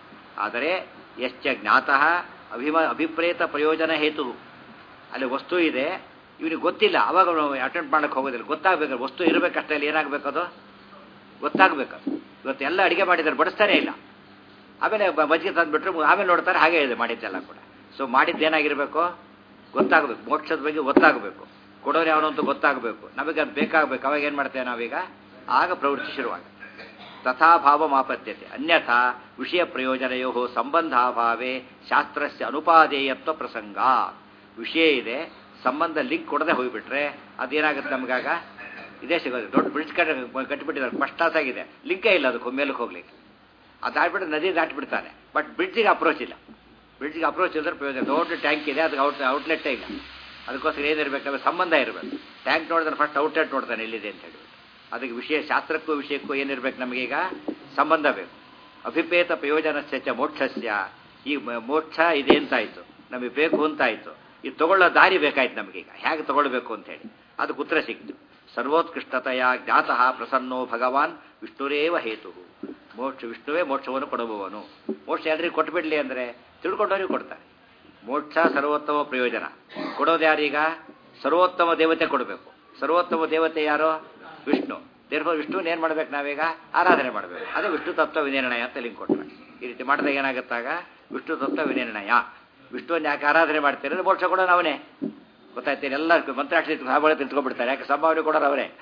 ಆದರೆ ಯಶ್ಚ ಜ್ಞಾತಃ ಅಭಿಮ ಅಭಿಪ್ರೇತ ಪ್ರಯೋಜನ ಹೇತು ಅಲ್ಲಿ ವಸ್ತು ಇದೆ ಇವನಿಗೆ ಗೊತ್ತಿಲ್ಲ ಅವಾಗ ಅಟೆಂಡ್ ಮಾಡಕ್ಕೆ ಹೋಗೋದಿಲ್ಲ ಗೊತ್ತಾಗಬೇಕು ವಸ್ತು ಇರಬೇಕಷ್ಟೇ ಅಲ್ಲಿ ಏನಾಗಬೇಕದು ಗೊತ್ತಾಗಬೇಕು ಇವತ್ತು ಎಲ್ಲ ಅಡಿಗೆ ಮಾಡಿದ್ದಾರೆ ಬಡಿಸ್ತಾನೆ ಇಲ್ಲ ಆಮೇಲೆ ಮಜ್ಜಿಗೆ ತಂದುಬಿಟ್ರೆ ಆಮೇಲೆ ನೋಡ್ತಾರೆ ಹಾಗೆ ಇದೆ ಮಾಡಿದ್ದೆಲ್ಲ ಕೂಡ ಸೊ ಮಾಡಿದ್ದೇನಾಗಿರಬೇಕು ಗೊತ್ತಾಗಬೇಕು ಮೋಕ್ಷದ ಬಗ್ಗೆ ಗೊತ್ತಾಗಬೇಕು ಕೊಡೋರು ಯಾವನು ಅಂತ ಗೊತ್ತಾಗಬೇಕು ನಮಗೆ ಅದು ಬೇಕಾಗಬೇಕು ಅವಾಗ ಏನು ಮಾಡ್ತೇವೆ ನಾವೀಗ ಆಗ ಪ್ರವೃತ್ತಿ ಶುರುವಾಗುತ್ತೆ ತಥಾಭಾವ ಮಾಪದ್ಯತೆ ಅನ್ಯಥಾ ವಿಷಯ ಪ್ರಯೋಜನಯೋ ಸಂಬಂಧಾಭಾವೇ ಶಾಸ್ತ್ರಸ್ಯ ಅನುಪಾದೇಯತ್ವ ಪ್ರಸಂಗ ವಿಷಯ ಇದೆ ಸಂಬಂಧ ಲಿಂಕ್ ಕೊಡದೆ ಹೋಗಿಬಿಟ್ರೆ ಅದೇನಾಗುತ್ತೆ ನಮಗಾಗ ಇದೇ ಸಿಗೋದು ದೊಡ್ಡ ಬ್ರಿಡ್ಜ್ ಕಟ್ಟಿ ಕಟ್ಟಿಬಿಟ್ಟಿದ್ದಾರೆ ಫಸ್ಟ್ ಆಗಿದೆ ಲಿಂಕೇ ಇಲ್ಲ ಅದಕ್ಕೆ ಮೇಲಕ್ಕೆ ಹೋಗ್ಲಿಕ್ಕೆ ಅದು ದಾಟ್ಬಿಟ್ಟು ನದಿ ದಾಟ್ಬಿಡ್ತಾನೆ ಬಟ್ ಬ್ರಿಡ್ಜಿಗೆ ಅಪ್ರೋಚ್ ಇಲ್ಲ ಬ್ರಿಡ್ಜಿಗೆ ಅಪ್ರೋಚ್ ಇಲ್ಲದ್ರೆ ಪ್ರಯೋಜನ ದೊಡ್ಡ ಟ್ಯಾಂಕ್ ಇದೆ ಅದಕ್ಕೆ ಔಟ್ ಔಟ್ಲೆಟ್ಟೇ ಇಲ್ಲ ಅದಕ್ಕೋಸ್ಕರ ಏನಿರಬೇಕಂದ್ರೆ ಸಂಬಂಧ ಇರಬೇಕು ಟ್ಯಾಂಕ್ ನೋಡಿದ್ರೆ ಫಸ್ಟ್ ಔಟ್ಲೆಟ್ ನೋಡ್ತಾನೆ ಎಲ್ಲಿದೆ ಅಂತ ಹೇಳಿ ಅದಕ್ಕೆ ವಿಷಯ ಶಾಸ್ತ್ರಕ್ಕೂ ವಿಷಯಕ್ಕೂ ಏನಿರ್ಬೇಕು ನಮಗೀಗ ಸಂಬಂಧ ಬೇಕು ಅಭಿಪೇತ ಪ್ರಯೋಜನಸ್ಯ ಚ ಮೋಕ್ಷಸ್ಯ ಈ ಮೋಕ್ಷ ಇದೆ ಅಂತಾಯ್ತು ನಮಗೆ ಬೇಕು ಅಂತಾಯ್ತು ಇದು ತಗೊಳ್ಳೋ ದಾರಿ ಬೇಕಾಯ್ತು ನಮಗೀಗ ಹೇಗೆ ತಗೊಳ್ಬೇಕು ಅಂತ ಹೇಳಿ ಅದಕ್ಕೆ ಉತ್ತರ ಸಿಕ್ತು ಸರ್ವೋತ್ಕೃಷ್ಟತೆಯ ಜ್ಞಾತಃ ಪ್ರಸನ್ನೋ ಭಗವಾನ್ ವಿಷ್ಣುರೇವ ಹೇತು ಮೋಕ್ಷ ವಿಷ್ಣುವೇ ಮೋಕ್ಷವನ್ನು ಕೊಡುವವನು ಮೋಕ್ಷ ಎಲ್ರಿಗೂ ಕೊಟ್ಬಿಡ್ಲಿ ಅಂದರೆ ತಿಳ್ಕೊಂಡವ್ರಿಗೆ ಕೊಡ್ತಾರೆ ಮೋಕ್ಷ ಸರ್ವೋತ್ತಮ ಪ್ರಯೋಜನ ಕೊಡೋದು ಯಾರೀಗ ಸರ್ವೋತ್ತಮ ದೇವತೆ ಕೊಡಬೇಕು ಸರ್ವೋತ್ತಮ ದೇವತೆ ಯಾರು ವಿಷ್ಣು ದೇರ್ಫೋರ್ ವಿಷ್ಣುವನ್ನ ಏನು ಮಾಡ್ಬೇಕು ನಾವೀಗ ಆರಾಧನೆ ಮಾಡಬೇಕು ಅದೇ ವಿಷ್ಣು ತತ್ವ ವಿನಿರ್ಣಯ ಅಂತ ಲಿಂಕ್ ಕೊಟ್ಟರೆ ಈ ರೀತಿ ಮಾಡಿದಾಗ ಏನಾಗುತ್ತಾಗ ವಿಷ್ಣು ತತ್ವ ವಿನಿರ್ಣಯ ವಿಷ್ಣುವನ್ನು ಯಾಕೆ ಆರಾಧನೆ ಮಾಡ್ತೀರಿ ಮೋಕ್ಷ ಕೊಡೋನು ಅವನೇ ಗೊತ್ತಾಯ್ತೀರಿ ಎಲ್ಲ ಮಂತ್ರಾಕ್ಷಿ ಹಾಬಳ ತಿಂತ್ಕೊಂಡ್ಬಿಡ್ತಾರೆ ಯಾಕೆ ಸಂಭಾವನೆ ಕೊಡೋರು ಅವರೇ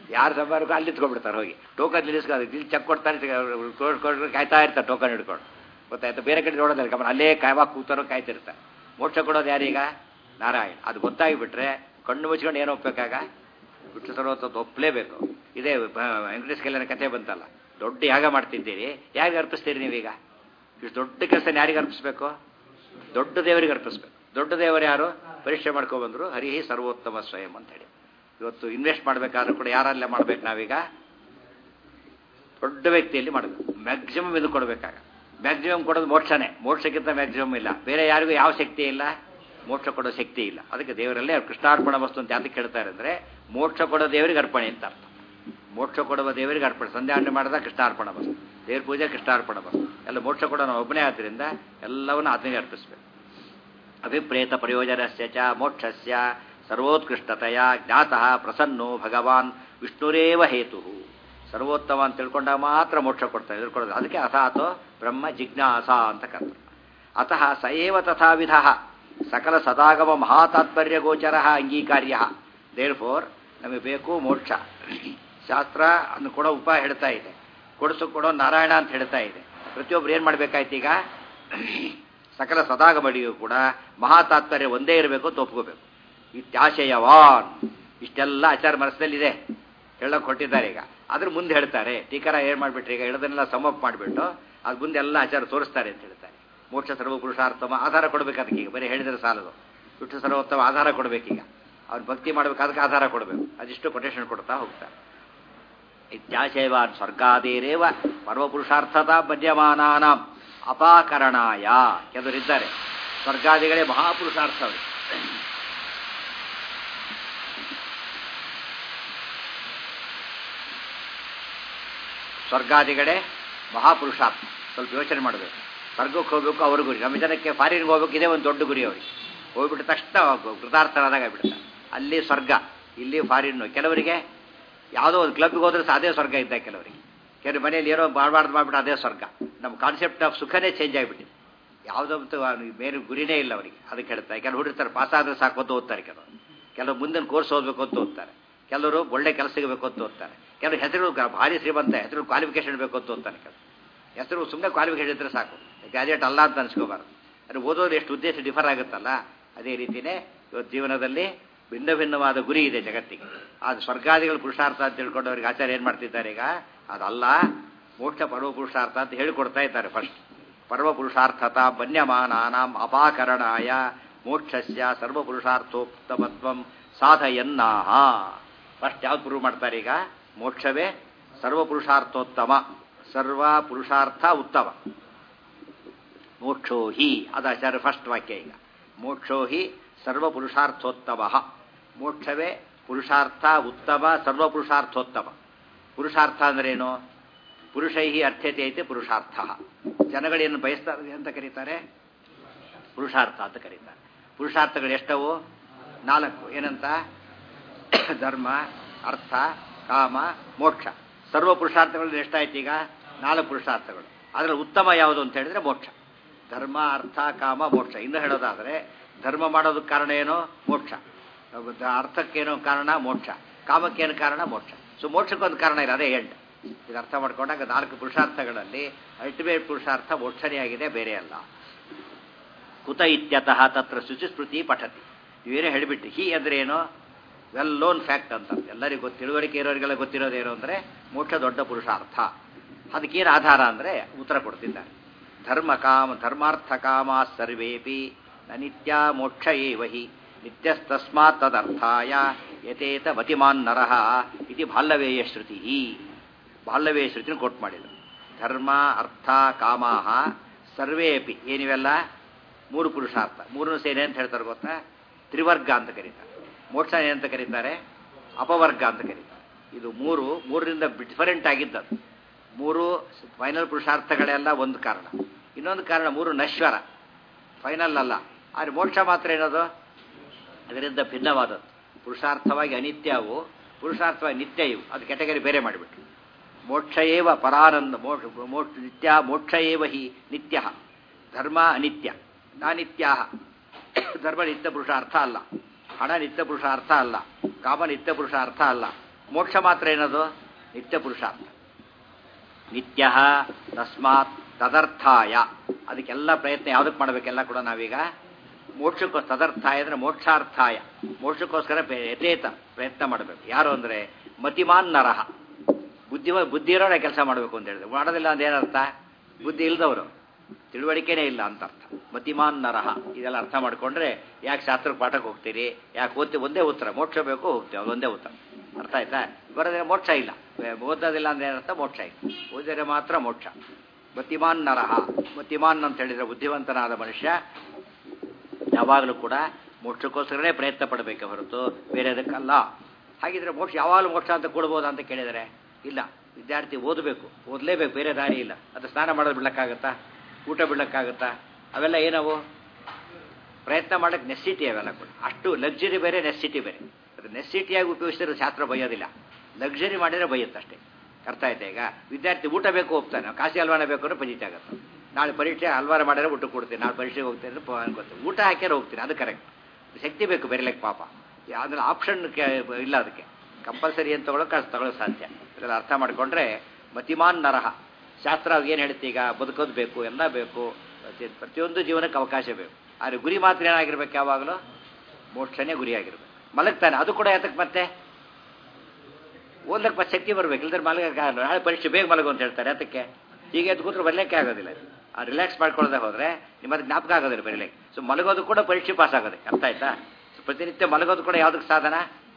ಯಾರು ಸಂಬಾರಕ್ಕೂ ಅಲ್ಲಿ ನಿಂತ್ಕೊಂಡ್ಬಿಡ್ತಾರೆ ಹೋಗಿ ಟೋಕನ್ ನಿಲ್ಲಿಸ್ಕೊಂಡು ಇಲ್ಲಿ ಚೆಕ್ ಕೊಡ್ತಾರೆ ಕೊಟ್ಟು ಕಾಯ್ತಾ ಇರ್ತಾರೆ ಟೋಕನ್ ಹಿಡ್ಕೊಂಡು ಗೊತ್ತಾಯ್ತು ಬೇರೆ ಕಡೆ ನೋಡೋದಿಲ್ಲ ಗಮನ ಅಲ್ಲೇ ಕಾಯವಾಗ ಕೂತಾರೋ ಕಾಯ್ತಿರ್ತಾರೆ ಮೋಕ್ಷ ಕೊಡೋದು ಯಾರೀಗ ನಾರಾಯಣ ಅದು ಗೊತ್ತಾಗಿಬಿಟ್ರೆ ಕಣ್ಣು ಮುಚ್ಕೊಂಡು ಏನು ಒಪ್ಪಬೇಕಾಗ ಬಿಟ್ಟು ಸರ್ವತ್ತು ಒಪ್ಪಲೇಬೇಕು ಇದೇ ವೆಂಕಟೇಶ್ ಕಲ್ಯಾಣ ಕಥೆ ಬಂತಲ್ಲ ದೊಡ್ಡ ಯಾಗ ಮಾಡ್ತಿದ್ದೀರಿ ಯಾರಿಗೆ ಅರ್ಪಿಸ್ತೀರಿ ನೀವೀಗ ಇಷ್ಟು ದೊಡ್ಡ ಕೆಲಸ ಯಾರಿಗೆ ಅರ್ಪಿಸ್ಬೇಕು ದೊಡ್ಡ ದೇವರಿಗೆ ಅರ್ಪಿಸ್ಬೇಕು ದೊಡ್ಡ ದೇವರು ಯಾರು ಪರೀಕ್ಷೆ ಮಾಡ್ಕೊಬಂದ್ರು ಹರಿಹಿ ಸರ್ವೋತ್ತಮ ಸ್ವಯಂ ಅಂತ ಹೇಳಿ ಇವತ್ತು ಇನ್ವೆಸ್ಟ್ ಮಾಡಬೇಕಾದ್ರೂ ಕೂಡ ಯಾರಲ್ಲೇ ಮಾಡ್ಬೇಕು ನಾವೀಗ ದೊಡ್ಡ ವ್ಯಕ್ತಿಯಲ್ಲಿ ಮಾಡಬೇಕು ಮ್ಯಾಕ್ಸಿಮಮ್ ಇದು ಕೊಡಬೇಕಾಗ ಮ್ಯಾಕ್ಸಿಮಮ್ ಕೊಡೋದು ಮೋಕ್ಷನೇ ಮೋಕ್ಷಕ್ಕಿಂತ ಮ್ಯಾಕ್ಸಿಮಮ್ ಇಲ್ಲ ಬೇರೆ ಯಾರಿಗೂ ಯಾವ ಶಕ್ತಿ ಇಲ್ಲ ಮೋಕ್ಷ ಕೊಡೋ ಶಕ್ತಿ ಇಲ್ಲ ಅದಕ್ಕೆ ದೇವರಲ್ಲೇ ಕೃಷ್ಣಾರ್ಪಣ ವಸ್ತು ಅಂತ ಯಾತಕ್ಕೆ ಹೇಳ್ತಾರೆ ಅಂದರೆ ಮೋಕ್ಷ ಕೊಡೋ ದೇವರಿಗೆ ಅರ್ಪಣೆ ಅಂತ ಅರ್ಥ ಮೋಕ್ಷ ಕೊಡುವ ದೇವರಿಗೆ ಅರ್ಪಣೆ ಸಂಧ್ಯಾವಣೆ ಮಾಡಿದ ಕೃಷ್ಣಾರ್ಪಣ ವಸ್ತು ದೇವ್ರ ಪೂಜೆ ಕೃಷ್ಣಾರ್ಪಣ ವಸ್ತು ಎಲ್ಲ ಮೋಕ್ಷ ಕೊಡೋ ನಾವು ಒಬ್ಬನೇ ಆದ್ದರಿಂದ ಎಲ್ಲವನ್ನೂ ಆತನಿಗೆ ಅರ್ಪಿಸಬೇಕು ಅಭಿಪ್ರೇತ ಪ್ರಯೋಜನಸ್ಯ ಚ ಮೋಕ್ಷಸ್ಯ ಸರ್ವೋತ್ಕೃಷ್ಟತೆಯ ಜ್ಞಾತಃ ಪ್ರಸನ್ನೋ ಭಗವಾನ್ ವಿಷ್ಣುರೇವ ಹೇತು ಸರ್ವೋತ್ತಮ ಅಂತ ತಿಳ್ಕೊಂಡಾಗ ಮಾತ್ರ ಮೋಕ್ಷ ಕೊಡ್ತಾರೆ ತಿಳ್ಕೊಳ್ಳೋದು ಅದಕ್ಕೆ ಅಥಾತೋ ಬ್ರಹ್ಮ ಜಿಜ್ಞಾಸ ಅಂತ ಕರ್ತ ಅತಃ ಸ ಏವ ತಥಾವಿಧ ಸಕಲ ಸದಾಗಮ ಮಹಾತಾತ್ಪರ್ಯ ಗೋಚರ ಅಂಗೀಕಾರ್ಯ ದೇರ್ ಫೋರ್ ನಮಗೆ ಬೇಕು ಮೋಕ್ಷ ಶಾಸ್ತ್ರ ಅನ್ನು ಕೊಡೋ ಉಪಾಯ ಹೇಳ್ತಾ ಇದೆ ಕೊಡಿಸು ಕೊಡೋ ನಾರಾಯಣ ಅಂತ ಹೇಳ್ತಾ ಇದೆ ಪ್ರತಿಯೊಬ್ರು ಏನು ಮಾಡಬೇಕಾಯ್ತು ಈಗ ಸಕಲ ಸದಾಗಮಡಿಗೂ ಕೂಡ ಮಹಾತಾತ್ಪರ್ಯ ಒಂದೇ ಇರಬೇಕು ಅಂತ ಒಪ್ಕೋಬೇಕು ಇತ್ಯಾಶಯವಾನ್ ಇಷ್ಟೆಲ್ಲ ಆಚಾರ ಮನಸ್ಸಿನಲ್ಲಿದೆ ಹೇಳಕ್ ಕೊಟ್ಟಿದ್ದಾರೆ ಈಗ ಅದ್ರ ಮುಂದೆ ಹೇಳ್ತಾರೆ ಟೀಕರ ಏನ್ ಮಾಡ್ಬಿಟ್ರಿ ಈಗ ಹೇಳೋದನ್ನೆಲ್ಲ ಸಮಪ್ ಮಾಡಿಬಿಟ್ಟು ಅದು ಮುಂದೆ ಎಲ್ಲ ಆಚಾರ ತೋರಿಸ್ತಾರೆ ಅಂತ ಹೇಳ್ತಾರೆ ಮೋಕ್ಷ ಸರ್ವ ಪುರುಷಾರ್ಥಮ ಆಧಾರ ಕೊಡ್ಬೇಕು ಅದಕ್ಕೆ ಈಗ ಬರೀ ಹೇಳಿದ್ರೆ ಸಾಲದು ವಿಷ್ಣು ಸರ್ವೋತ್ತಮ ಆಧಾರ ಕೊಡ್ಬೇಕೀಗ ಅವ್ರು ಭಕ್ತಿ ಮಾಡ್ಬೇಕು ಅದಕ್ಕೆ ಆಧಾರ ಕೊಡಬೇಕು ಅದಿಷ್ಟು ಕೊಟೇಶನ್ ಕೊಡ್ತಾ ಹೋಗ್ತಾರೆ ಇತ್ಯಾಶಯವಾನ್ ಸ್ವರ್ಗಾದೇರೇವ ಪರ್ವಪುರುಷಾರ್ಥತಾ ಬದ್ಯಮಾನಾನಾಂ ಅಪಾಕರಣಾಯ ಕೆಲವರಿದ್ದಾರೆ ಸ್ವರ್ಗಾದಿಗಳೇ ಮಹಾಪುರುಷಾರ್ಥಗಳು ಸ್ವರ್ಗಾದಿಗಳೇ ಮಹಾಪುರುಷಾರ್ಥ ಸ್ವಲ್ಪ ಯೋಚನೆ ಮಾಡಬೇಕು ಸ್ವರ್ಗಕ್ಕೆ ಹೋಗ್ಬೇಕು ಅವ್ರ ಗುರಿ ನಮ್ಮ ಜನಕ್ಕೆ ಫಾರಿನ್ಗೆ ಹೋಗ್ಬೇಕು ಇದೇ ಒಂದು ದೊಡ್ಡ ಗುರಿ ಅವ್ರಿಗೆ ಹೋಗ್ಬಿಟ್ಟ ತಕ್ಷಣ ಕೃತಾರ್ಥರಾದಾಗ ಆಗ್ಬಿಡ್ತಾರೆ ಅಲ್ಲಿ ಸ್ವರ್ಗ ಇಲ್ಲಿ ಫಾರಿನ್ನು ಕೆಲವರಿಗೆ ಯಾವುದೋ ಒಂದು ಕ್ಲಬ್ಗೆ ಹೋದ್ರೆ ಸಹ ಅದೇ ಸ್ವರ್ಗ ಇದ್ದ ಕೆಲವರಿಗೆ ಕೆಲವು ಮನೆಯಲ್ಲಿ ಏನೋ ಮಾಡಬಾರ್ದು ಮಾಡ್ಬಿಟ್ಟು ಅದೇ ಸ್ವರ್ಗ ನಮ್ಮ ಕಾನ್ಸೆಪ್ಟ್ ಆಫ್ ಸುಖನೇ ಚೇಂಜ್ ಆಗಿಬಿಟ್ಟಿದೆ ಯಾವುದಂತೂ ಬೇರೆ ಗುರಿನೇ ಇಲ್ಲ ಅವರಿಗೆ ಅದಕ್ಕೆ ಹೇಳ್ತಾರೆ ಕೆಲವು ಹುಡುಕ್ತಾರೆ ಪಾಸ್ ಆದರೆ ಸಾಕು ಅಂತ ಓದ್ತಾರೆ ಕೆಲವರು ಕೆಲವು ಮುಂದಿನ ಕೋರ್ಸ್ ಓದಬೇಕು ಅಂತ ಓದ್ತಾರೆ ಕೆಲವರು ಒಳ್ಳೆ ಕೆಲಸ ಸಿಗಬೇಕು ಅಂತ ಓದ್ತಾರೆ ಕೆಲವರು ಹೆಸರು ಭಾರಿ ಶ್ರೀಮಂತ ಹೆಸರು ಕ್ವಾಲಿಫಿಕೇಶನ್ ಬೇಕು ಅಂತ ಓದ್ತಾನೆ ಕೆಲವು ಹೆಸರು ಸುಮ್ಮನೆ ಕ್ವಾಲಿಫಿಕೇಶನ್ ಇದ್ರೆ ಸಾಕು ಗ್ರಾಜುಯೇಟ್ ಅಲ್ಲ ಅಂತ ಅನ್ಸ್ಕೋಬಾರ್ದು ಅಂದರೆ ಓದೋದು ಎಷ್ಟು ಉದ್ದೇಶ ಡಿಫರ್ ಆಗುತ್ತಲ್ಲ ಅದೇ ರೀತಿಯೇ ಇವತ್ತು ಜೀವನದಲ್ಲಿ ಭಿನ್ನ ಭಿನ್ನವಾದ ಗುರಿ ಇದೆ ಜಗತ್ತಿಗೆ ಅದು ಸ್ವರ್ಗಾದಿಗಳು ಪುರುಷಾರ್ಥ ಅಂತ ತಿಳ್ಕೊಂಡು ಅವ್ರಿಗೆ ಆಚಾರ್ಯ ಏನು ಮಾಡ್ತಿದ್ದಾರೆ ಈಗ ಅದಲ್ಲ ಮೋಕ್ಷ ಪರ್ವ ಪುರುಷಾರ್ಥ ಅಂತ ಹೇಳಿಕೊಡ್ತಾ ಇದ್ದಾರೆ ಫಸ್ಟ್ ಪರ್ವ ಪುರುಷಾರ್ಥತ ಬನ್ಯಮಾನಾನಾಂ ಅಪಾಕರಣಾಯ ಮೋಕ್ಷಸ್ಯ ಸರ್ವ ಪುರುಷಾರ್ಥೋಕ್ತಮತ್ವಂ ಸಾಧಯನ್ನಾಹ ಫಸ್ಟ್ ಯಾವ್ದು ಪ್ರೂವ್ ಮಾಡ್ತಾರೆ ಈಗ ಮೋಕ್ಷವೇ ಸರ್ವ ಪುರುಷಾರ್ಥೋತ್ತಮ ಸರ್ವ ಪುರುಷಾರ್ಥ ಉತ್ತಮ ಮೋಕ್ಷೋ ಹಿ ಅದು ಆಚಾರ್ಯ ಫಸ್ಟ್ ವಾಕ್ಯ ಈಗ ಮೋಕ್ಷೋ ಹಿ ಸರ್ವ ಪುರುಷಾರ್ಥೋತ್ತಮ ಮೋಕ್ಷವೇ ಪುರುಷಾರ್ಥ ಉತ್ತಮ ಸರ್ವ ಪುರುಷಾರ್ಥೋತ್ತಮ ಪುರುಷಾರ್ಥ ಅಂದ್ರೇನು ಪುರುಷೈ ಅರ್ಥ್ಯತೆ ಐತೆ ಪುರುಷಾರ್ಥ ಜನಗಳೇನು ಬಯಸ್ತಾರೆ ಅಂತ ಕರೀತಾರೆ ಪುರುಷಾರ್ಥ ಅಂತ ಕರೀತಾರೆ ಪುರುಷಾರ್ಥಗಳು ಎಷ್ಟವು ನಾಲ್ಕು ಏನಂತ ಧರ್ಮ ಅರ್ಥ ಕಾಮ ಮೋಕ್ಷ ಸರ್ವ ಪುರುಷಾರ್ಥಗಳು ಎಷ್ಟಾಯ್ತು ಈಗ ನಾಲ್ಕು ಪುರುಷಾರ್ಥಗಳು ಅದರಲ್ಲಿ ಉತ್ತಮ ಯಾವುದು ಅಂತ ಹೇಳಿದ್ರೆ ಮೋಕ್ಷ ಧರ್ಮ ಅರ್ಥ ಕಾಮ ಮೋಕ್ಷ ಇನ್ನು ಹೇಳೋದಾದರೆ ಧರ್ಮ ಮಾಡೋದಕ್ಕೆ ಕಾರಣ ಏನೋ ಮೋಕ್ಷ ಅರ್ಥಕ್ಕೇನೋ ಕಾರಣ ಮೋಕ್ಷ ಕಾಮಕ್ಕೇನು ಕಾರಣ ಮೋಕ್ಷ ಸೊ ಮೋಕ್ಷಕ್ಕೊಂದು ಕಾರಣ ಇಲ್ಲ ಅದೇ ಎಂಡ್ ಇದು ಅರ್ಥ ಮಾಡ್ಕೊಂಡಾಗ ನಾಲ್ಕು ಪುರುಷಾರ್ಥಗಳಲ್ಲಿ ಅಲ್ಟಿಮೇಟ್ ಪುರುಷಾರ್ಥ ಮೋಕ್ಷನೇ ಆಗಿದೆ ಬೇರೆ ಅಲ್ಲ ಕುತ ಇತ್ಯತಃ ತತ್ರ ಶುಚಿಸ್ಮೃತಿ ಪಠತಿ ಇವೇನೇ ಹೇಳಿಬಿಟ್ಟು ಹಿ ಅಂದ್ರೆ ಏನು ವೆಲ್ ಲೋನ್ ಫ್ಯಾಕ್ಟ್ ಅಂತ ಎಲ್ಲರಿಗೂ ಗೊತ್ತು ತಿಳುವಳಿಕೆ ಇರೋರಿಗೆಲ್ಲ ಗೊತ್ತಿರೋದೇನು ಅಂದರೆ ಮೋಕ್ಷ ದೊಡ್ಡ ಪುರುಷಾರ್ಥ ಅದಕ್ಕೇನು ಆಧಾರ ಅಂದರೆ ಉತ್ತರ ಕೊಡ್ತಿದ್ದಾರೆ ಧರ್ಮ ಕಾಮ ಧರ್ಮಾರ್ಥ ಕಾಮ ಸರ್ವೇಪಿ ನ ನಿತ್ಯ ಮೋಕ್ಷ ಏವ ಹಿ ನಿತ್ಯಸ್ತಸ್ಮಾತ್ ತದರ್ಥಾಯ ಯಥೇತ ಮತಿಮಾನ್ ನರಹ ಇದು ಬಾಲ್ಯವೇಯ ಶ್ರುತಿ ಬಾಲ್ಯವೇಯ ಶ್ರುತಿನ ಕೊಟ್ಟು ಮಾಡಿದರು ಧರ್ಮ ಅರ್ಥ ಕಾಮಾಹ ಸರ್ವೇ ಅಪಿ ಏನಿವೆಲ್ಲ ಮೂರು ಪುರುಷಾರ್ಥ ಮೂರನ್ನು ಸೇನೆ ಅಂತ ಹೇಳ್ತಾರೆ ಗೊತ್ತಾ ತ್ರಿವರ್ಗ ಅಂತ ಕರೀತಾರೆ ಮೋಕ್ಷ ಏನಂತ ಕರೀತಾರೆ ಅಪವರ್ಗ ಅಂತ ಕರೀತಾರೆ ಇದು ಮೂರು ಮೂರರಿಂದ ಡಿಫರೆಂಟ್ ಆಗಿದ್ದದು ಮೂರು ಫೈನಲ್ ಪುರುಷಾರ್ಥಗಳೆಲ್ಲ ಒಂದು ಕಾರಣ ಇನ್ನೊಂದು ಕಾರಣ ಮೂರು ನಶ್ವರ ಫೈನಲ್ ಅಲ್ಲ ಆದರೆ ಮೋಕ್ಷ ಮಾತ್ರ ಏನದು ಅದರಿಂದ ಭಿನ್ನವಾದದ್ದು ಪುರುಷಾರ್ಥವಾಗಿ ಅನಿತ್ಯವು ಪುರುಷಾರ್ಥವಾಗಿ ನಿತ್ಯ ಇವು ಅದು ಕೆಟಗರಿ ಬೇರೆ ಮಾಡಿಬಿಟ್ರು ಮೋಕ್ಷ ಏವ ಪರಾನಂದ ಮೋಕ್ಷ ಮೋಕ್ಷ ನಿತ್ಯ ಮೋಕ್ಷ ಏವ ಹಿ ನಿತ್ಯ ಧರ್ಮ ಅನಿತ್ಯ ನಾನಿತ್ಯ ಧರ್ಮ ನಿತ್ಯ ಪುರುಷಾರ್ಥ ಅಲ್ಲ ಹಣ ನಿತ್ಯ ಪುರುಷಾರ್ಥ ಅಲ್ಲ ಕಾಮ ನಿತ್ಯ ಪುರುಷಾರ್ಥ ಅಲ್ಲ ಮೋಕ್ಷ ಮಾತ್ರ ಏನದು ನಿತ್ಯ ಪುರುಷಾರ್ಥ ನಿತ್ಯ ತಸ್ಮಾತ್ ತದರ್ಥಾಯ ಅದಕ್ಕೆಲ್ಲ ಪ್ರಯತ್ನ ಯಾವುದಕ್ಕೆ ಮಾಡಬೇಕೆಲ್ಲ ಕೂಡ ನಾವೀಗ ಮೋಕ್ಷಕ್ಕೋ ತದರ್ಥಾಯ ಅಂದರೆ ಮೋಕ್ಷಾರ್ಥಾಯ ಮೋಕ್ಷಕ್ಕೋಸ್ಕರ ಪೆ- ಯಥೇತ ಪ್ರಯತ್ನ ಮಾಡಬೇಕು ಯಾರು ಅಂದರೆ ಮತಿಮಾನ್ ನರಹ ಬುದ್ಧಿ ಬುದ್ಧಿ ಇರೋರ ಕೆಲಸ ಮಾಡಬೇಕು ಅಂತ ಹೇಳಿದ್ರೆ ಮಾಡೋದಿಲ್ಲ ಅಂದ್ರೆ ಏನರ್ಥ ಬುದ್ಧಿ ಇಲ್ದವರು ತಿಳುವಳಿಕೆನೇ ಇಲ್ಲ ಅಂತ ಅರ್ಥ ಮತಿಮಾನ್ ನರಹ ಇದೆಲ್ಲ ಅರ್ಥ ಮಾಡ್ಕೊಂಡ್ರೆ ಯಾಕೆ ಶಾಸ್ತ್ರಕ್ಕೆ ಪಾಠಕ್ಕೆ ಹೋಗ್ತೀರಿ ಯಾಕೆ ಓದ್ತಿ ಒಂದೇ ಉತ್ತರ ಮೋಕ್ಷ ಬೇಕು ಹೋಗ್ತೀವಿ ಅದು ಒಂದೇ ಉತ್ತರ ಅರ್ಥ ಆಯ್ತಾ ಬರೋದ್ರೆ ಮೋಕ್ಷ ಇಲ್ಲ ಓದೋದಿಲ್ಲ ಅಂದ್ರೆ ಏನರ್ಥ ಮೋಕ್ಷ ಇಲ್ಲ ಓದಿದ್ರೆ ಮಾತ್ರ ಮೋಕ್ಷ ಮತಿಮಾನ್ ನರಹ ಮತಿಮಾನ್ ಅಂತ ಹೇಳಿದ್ರೆ ಬುದ್ಧಿವಂತನಾದ ಮನುಷ್ಯ ಯಾವಾಗಲೂ ಕೂಡ ಮೋಕ್ಷಕ್ಕೋಸ್ಕರನೇ ಪ್ರಯತ್ನ ಪಡಬೇಕೆ ಹೊರತು ಬೇರೆದಕ್ಕಲ್ಲ ಹಾಗಿದ್ರೆ ಮೋಕ್ಷ ಯಾವಾಗಲೂ ಮೋಕ್ಷ ಅಂತ ಕೊಡ್ಬೋದಾ ಅಂತ ಕೇಳಿದರೆ ಇಲ್ಲ ವಿದ್ಯಾರ್ಥಿ ಓದಬೇಕು ಓದಲೇಬೇಕು ಬೇರೆ ದಾರಿ ಇಲ್ಲ ಅದು ಸ್ನಾನ ಮಾಡೋದು ಬಿಡಕ್ಕಾಗತ್ತಾ ಊಟ ಬಿಡಕ್ಕಾಗತ್ತಾ ಅವೆಲ್ಲ ಏನವು ಪ್ರಯತ್ನ ಮಾಡಕ್ಕೆ ನೆಸ್ಸಿಟಿ ಅವೆಲ್ಲ ಕೂಡ ಅಷ್ಟು ಲಕ್ಸುರಿ ಬೇರೆ ನೆಸ್ಸಿಟಿ ಬೇರೆ ಅದು ನೆಸ್ಸಿಟಿಯಾಗಿ ಉಪಯೋಗಿಸಿದ್ರೆ ಶಾಸ್ತ್ರ ಬೈಯೋದಿಲ್ಲ ಲಕ್ಸುರಿ ಮಾಡಿದರೆ ಬೈಯುತ್ತಷ್ಟೇ ಅರ್ಥ ಆಯ್ತಾ ಈಗ ವಿದ್ಯಾರ್ಥಿ ಊಟ ಬೇಕು ಹೋಗ್ತಾನೆ ಕಾಸಿ ಹಲ್ವಾನ ಬೇಕು ಅಂದ್ರೆ ಪಜಿತ ಆಗುತ್ತೆ ನಾಳೆ ಪರೀಕ್ಷೆ ಹಲ್ವಾರ ಮಾಡಿದ್ರೆ ಊಟ ಕೊಡ್ತೀನಿ ನಾಳೆ ಪರೀಕ್ಷೆಗೆ ಹೋಗ್ತೀನಿ ಅಂದ್ರೆ ಪ- ಅನ್ಕೋತೀನಿ ಊಟ ಹಾಕ್ಯಾರ ಹೋಗ್ತೀನಿ ಅದು ಕರೆಕ್ಟ್ ಶಕ್ತಿ ಬೇಕು ಬೆರಲೆಕ್ಕೆ ಪಾಪ ಅದ್ರ ಆಪ್ಷನ್ ಇಲ್ಲ ಅದಕ್ಕೆ ಕಂಪಲ್ಸರಿ ಏನು ತಗೊಳ್ಳೋಕೆ ಅದು ತಗೊಳ್ಳೋ ಸಾಧ್ಯ ಇದೆಲ್ಲ ಅರ್ಥ ಮಾಡಿಕೊಂಡ್ರೆ ಮತಿಮಾನ್ ನರಹ ಶಾಸ್ತ್ರ ಏನು ಹೇಳುತ್ತೆ ಈಗ ಬದುಕೋದು ಬೇಕು ಎಲ್ಲ ಬೇಕು ಪ್ರತಿ- ಪ್ರತಿಯೊಂದು ಜೀವನಕ್ಕೆ ಅವಕಾಶ ಬೇಕು ಆದರೆ ಗುರಿ ಮಾತ್ರ ಏನಾಗಿರ್ಬೇಕು ಯಾವಾಗಲೂ ಮೋಕ್ಷನೇ ಗುರಿಯಾಗಿರ್ಬೇಕು ಮಲಗ್ತಾನೆ ಅದು ಕೂಡ ಯಾತಕ್ಕೆ ಮತ್ತೆ ಓದ್ಲಕ್ಕೆ ಮತ್ತೆ ಶಕ್ತಿ ಬರ್ಬೇಕು ಇಲ್ದ್ರೆ ಮಲಗಕ್ಕಾಗಲ್ಲ ನಾಳೆ ಪರೀಕ್ಷೆ ಬೇಗ ಮಲಗು ಅಂತ ಹೇಳ್ತಾರೆ ಅದಕ್ಕೆ ಈಗ ಎದ್ದು ಕೂತ್ರೆ ಬರಲಿಕ್ಕೆ ಆಗೋದಿಲ್ಲ ಆ ರಿಲ್ಯಾಕ್ಸ್ ಮಾಡ್ಕೊಳ್ಳದೆ ಹೋದರೆ ನಿಮ್ಮದು ಜ್ಞಾಪಕ ಆಗೋದಿಲ್ಲ ಬರೀಲಿಕ್ಕೆ ಸೊ ಮಲಗೋದು ಕೂಡ ಪರೀಕ್ಷೆ ಪಾಸ್ ಆಗೋದಕ್ಕೆ ಅರ್ಥ ಆಯ್ತಾ ಸೊ ಪ್ರತಿನಿತ್ಯ ಮಲಗೋದು ಕೂಡ ಯಾವುದಕ್ಕೆ ಸಾಧನ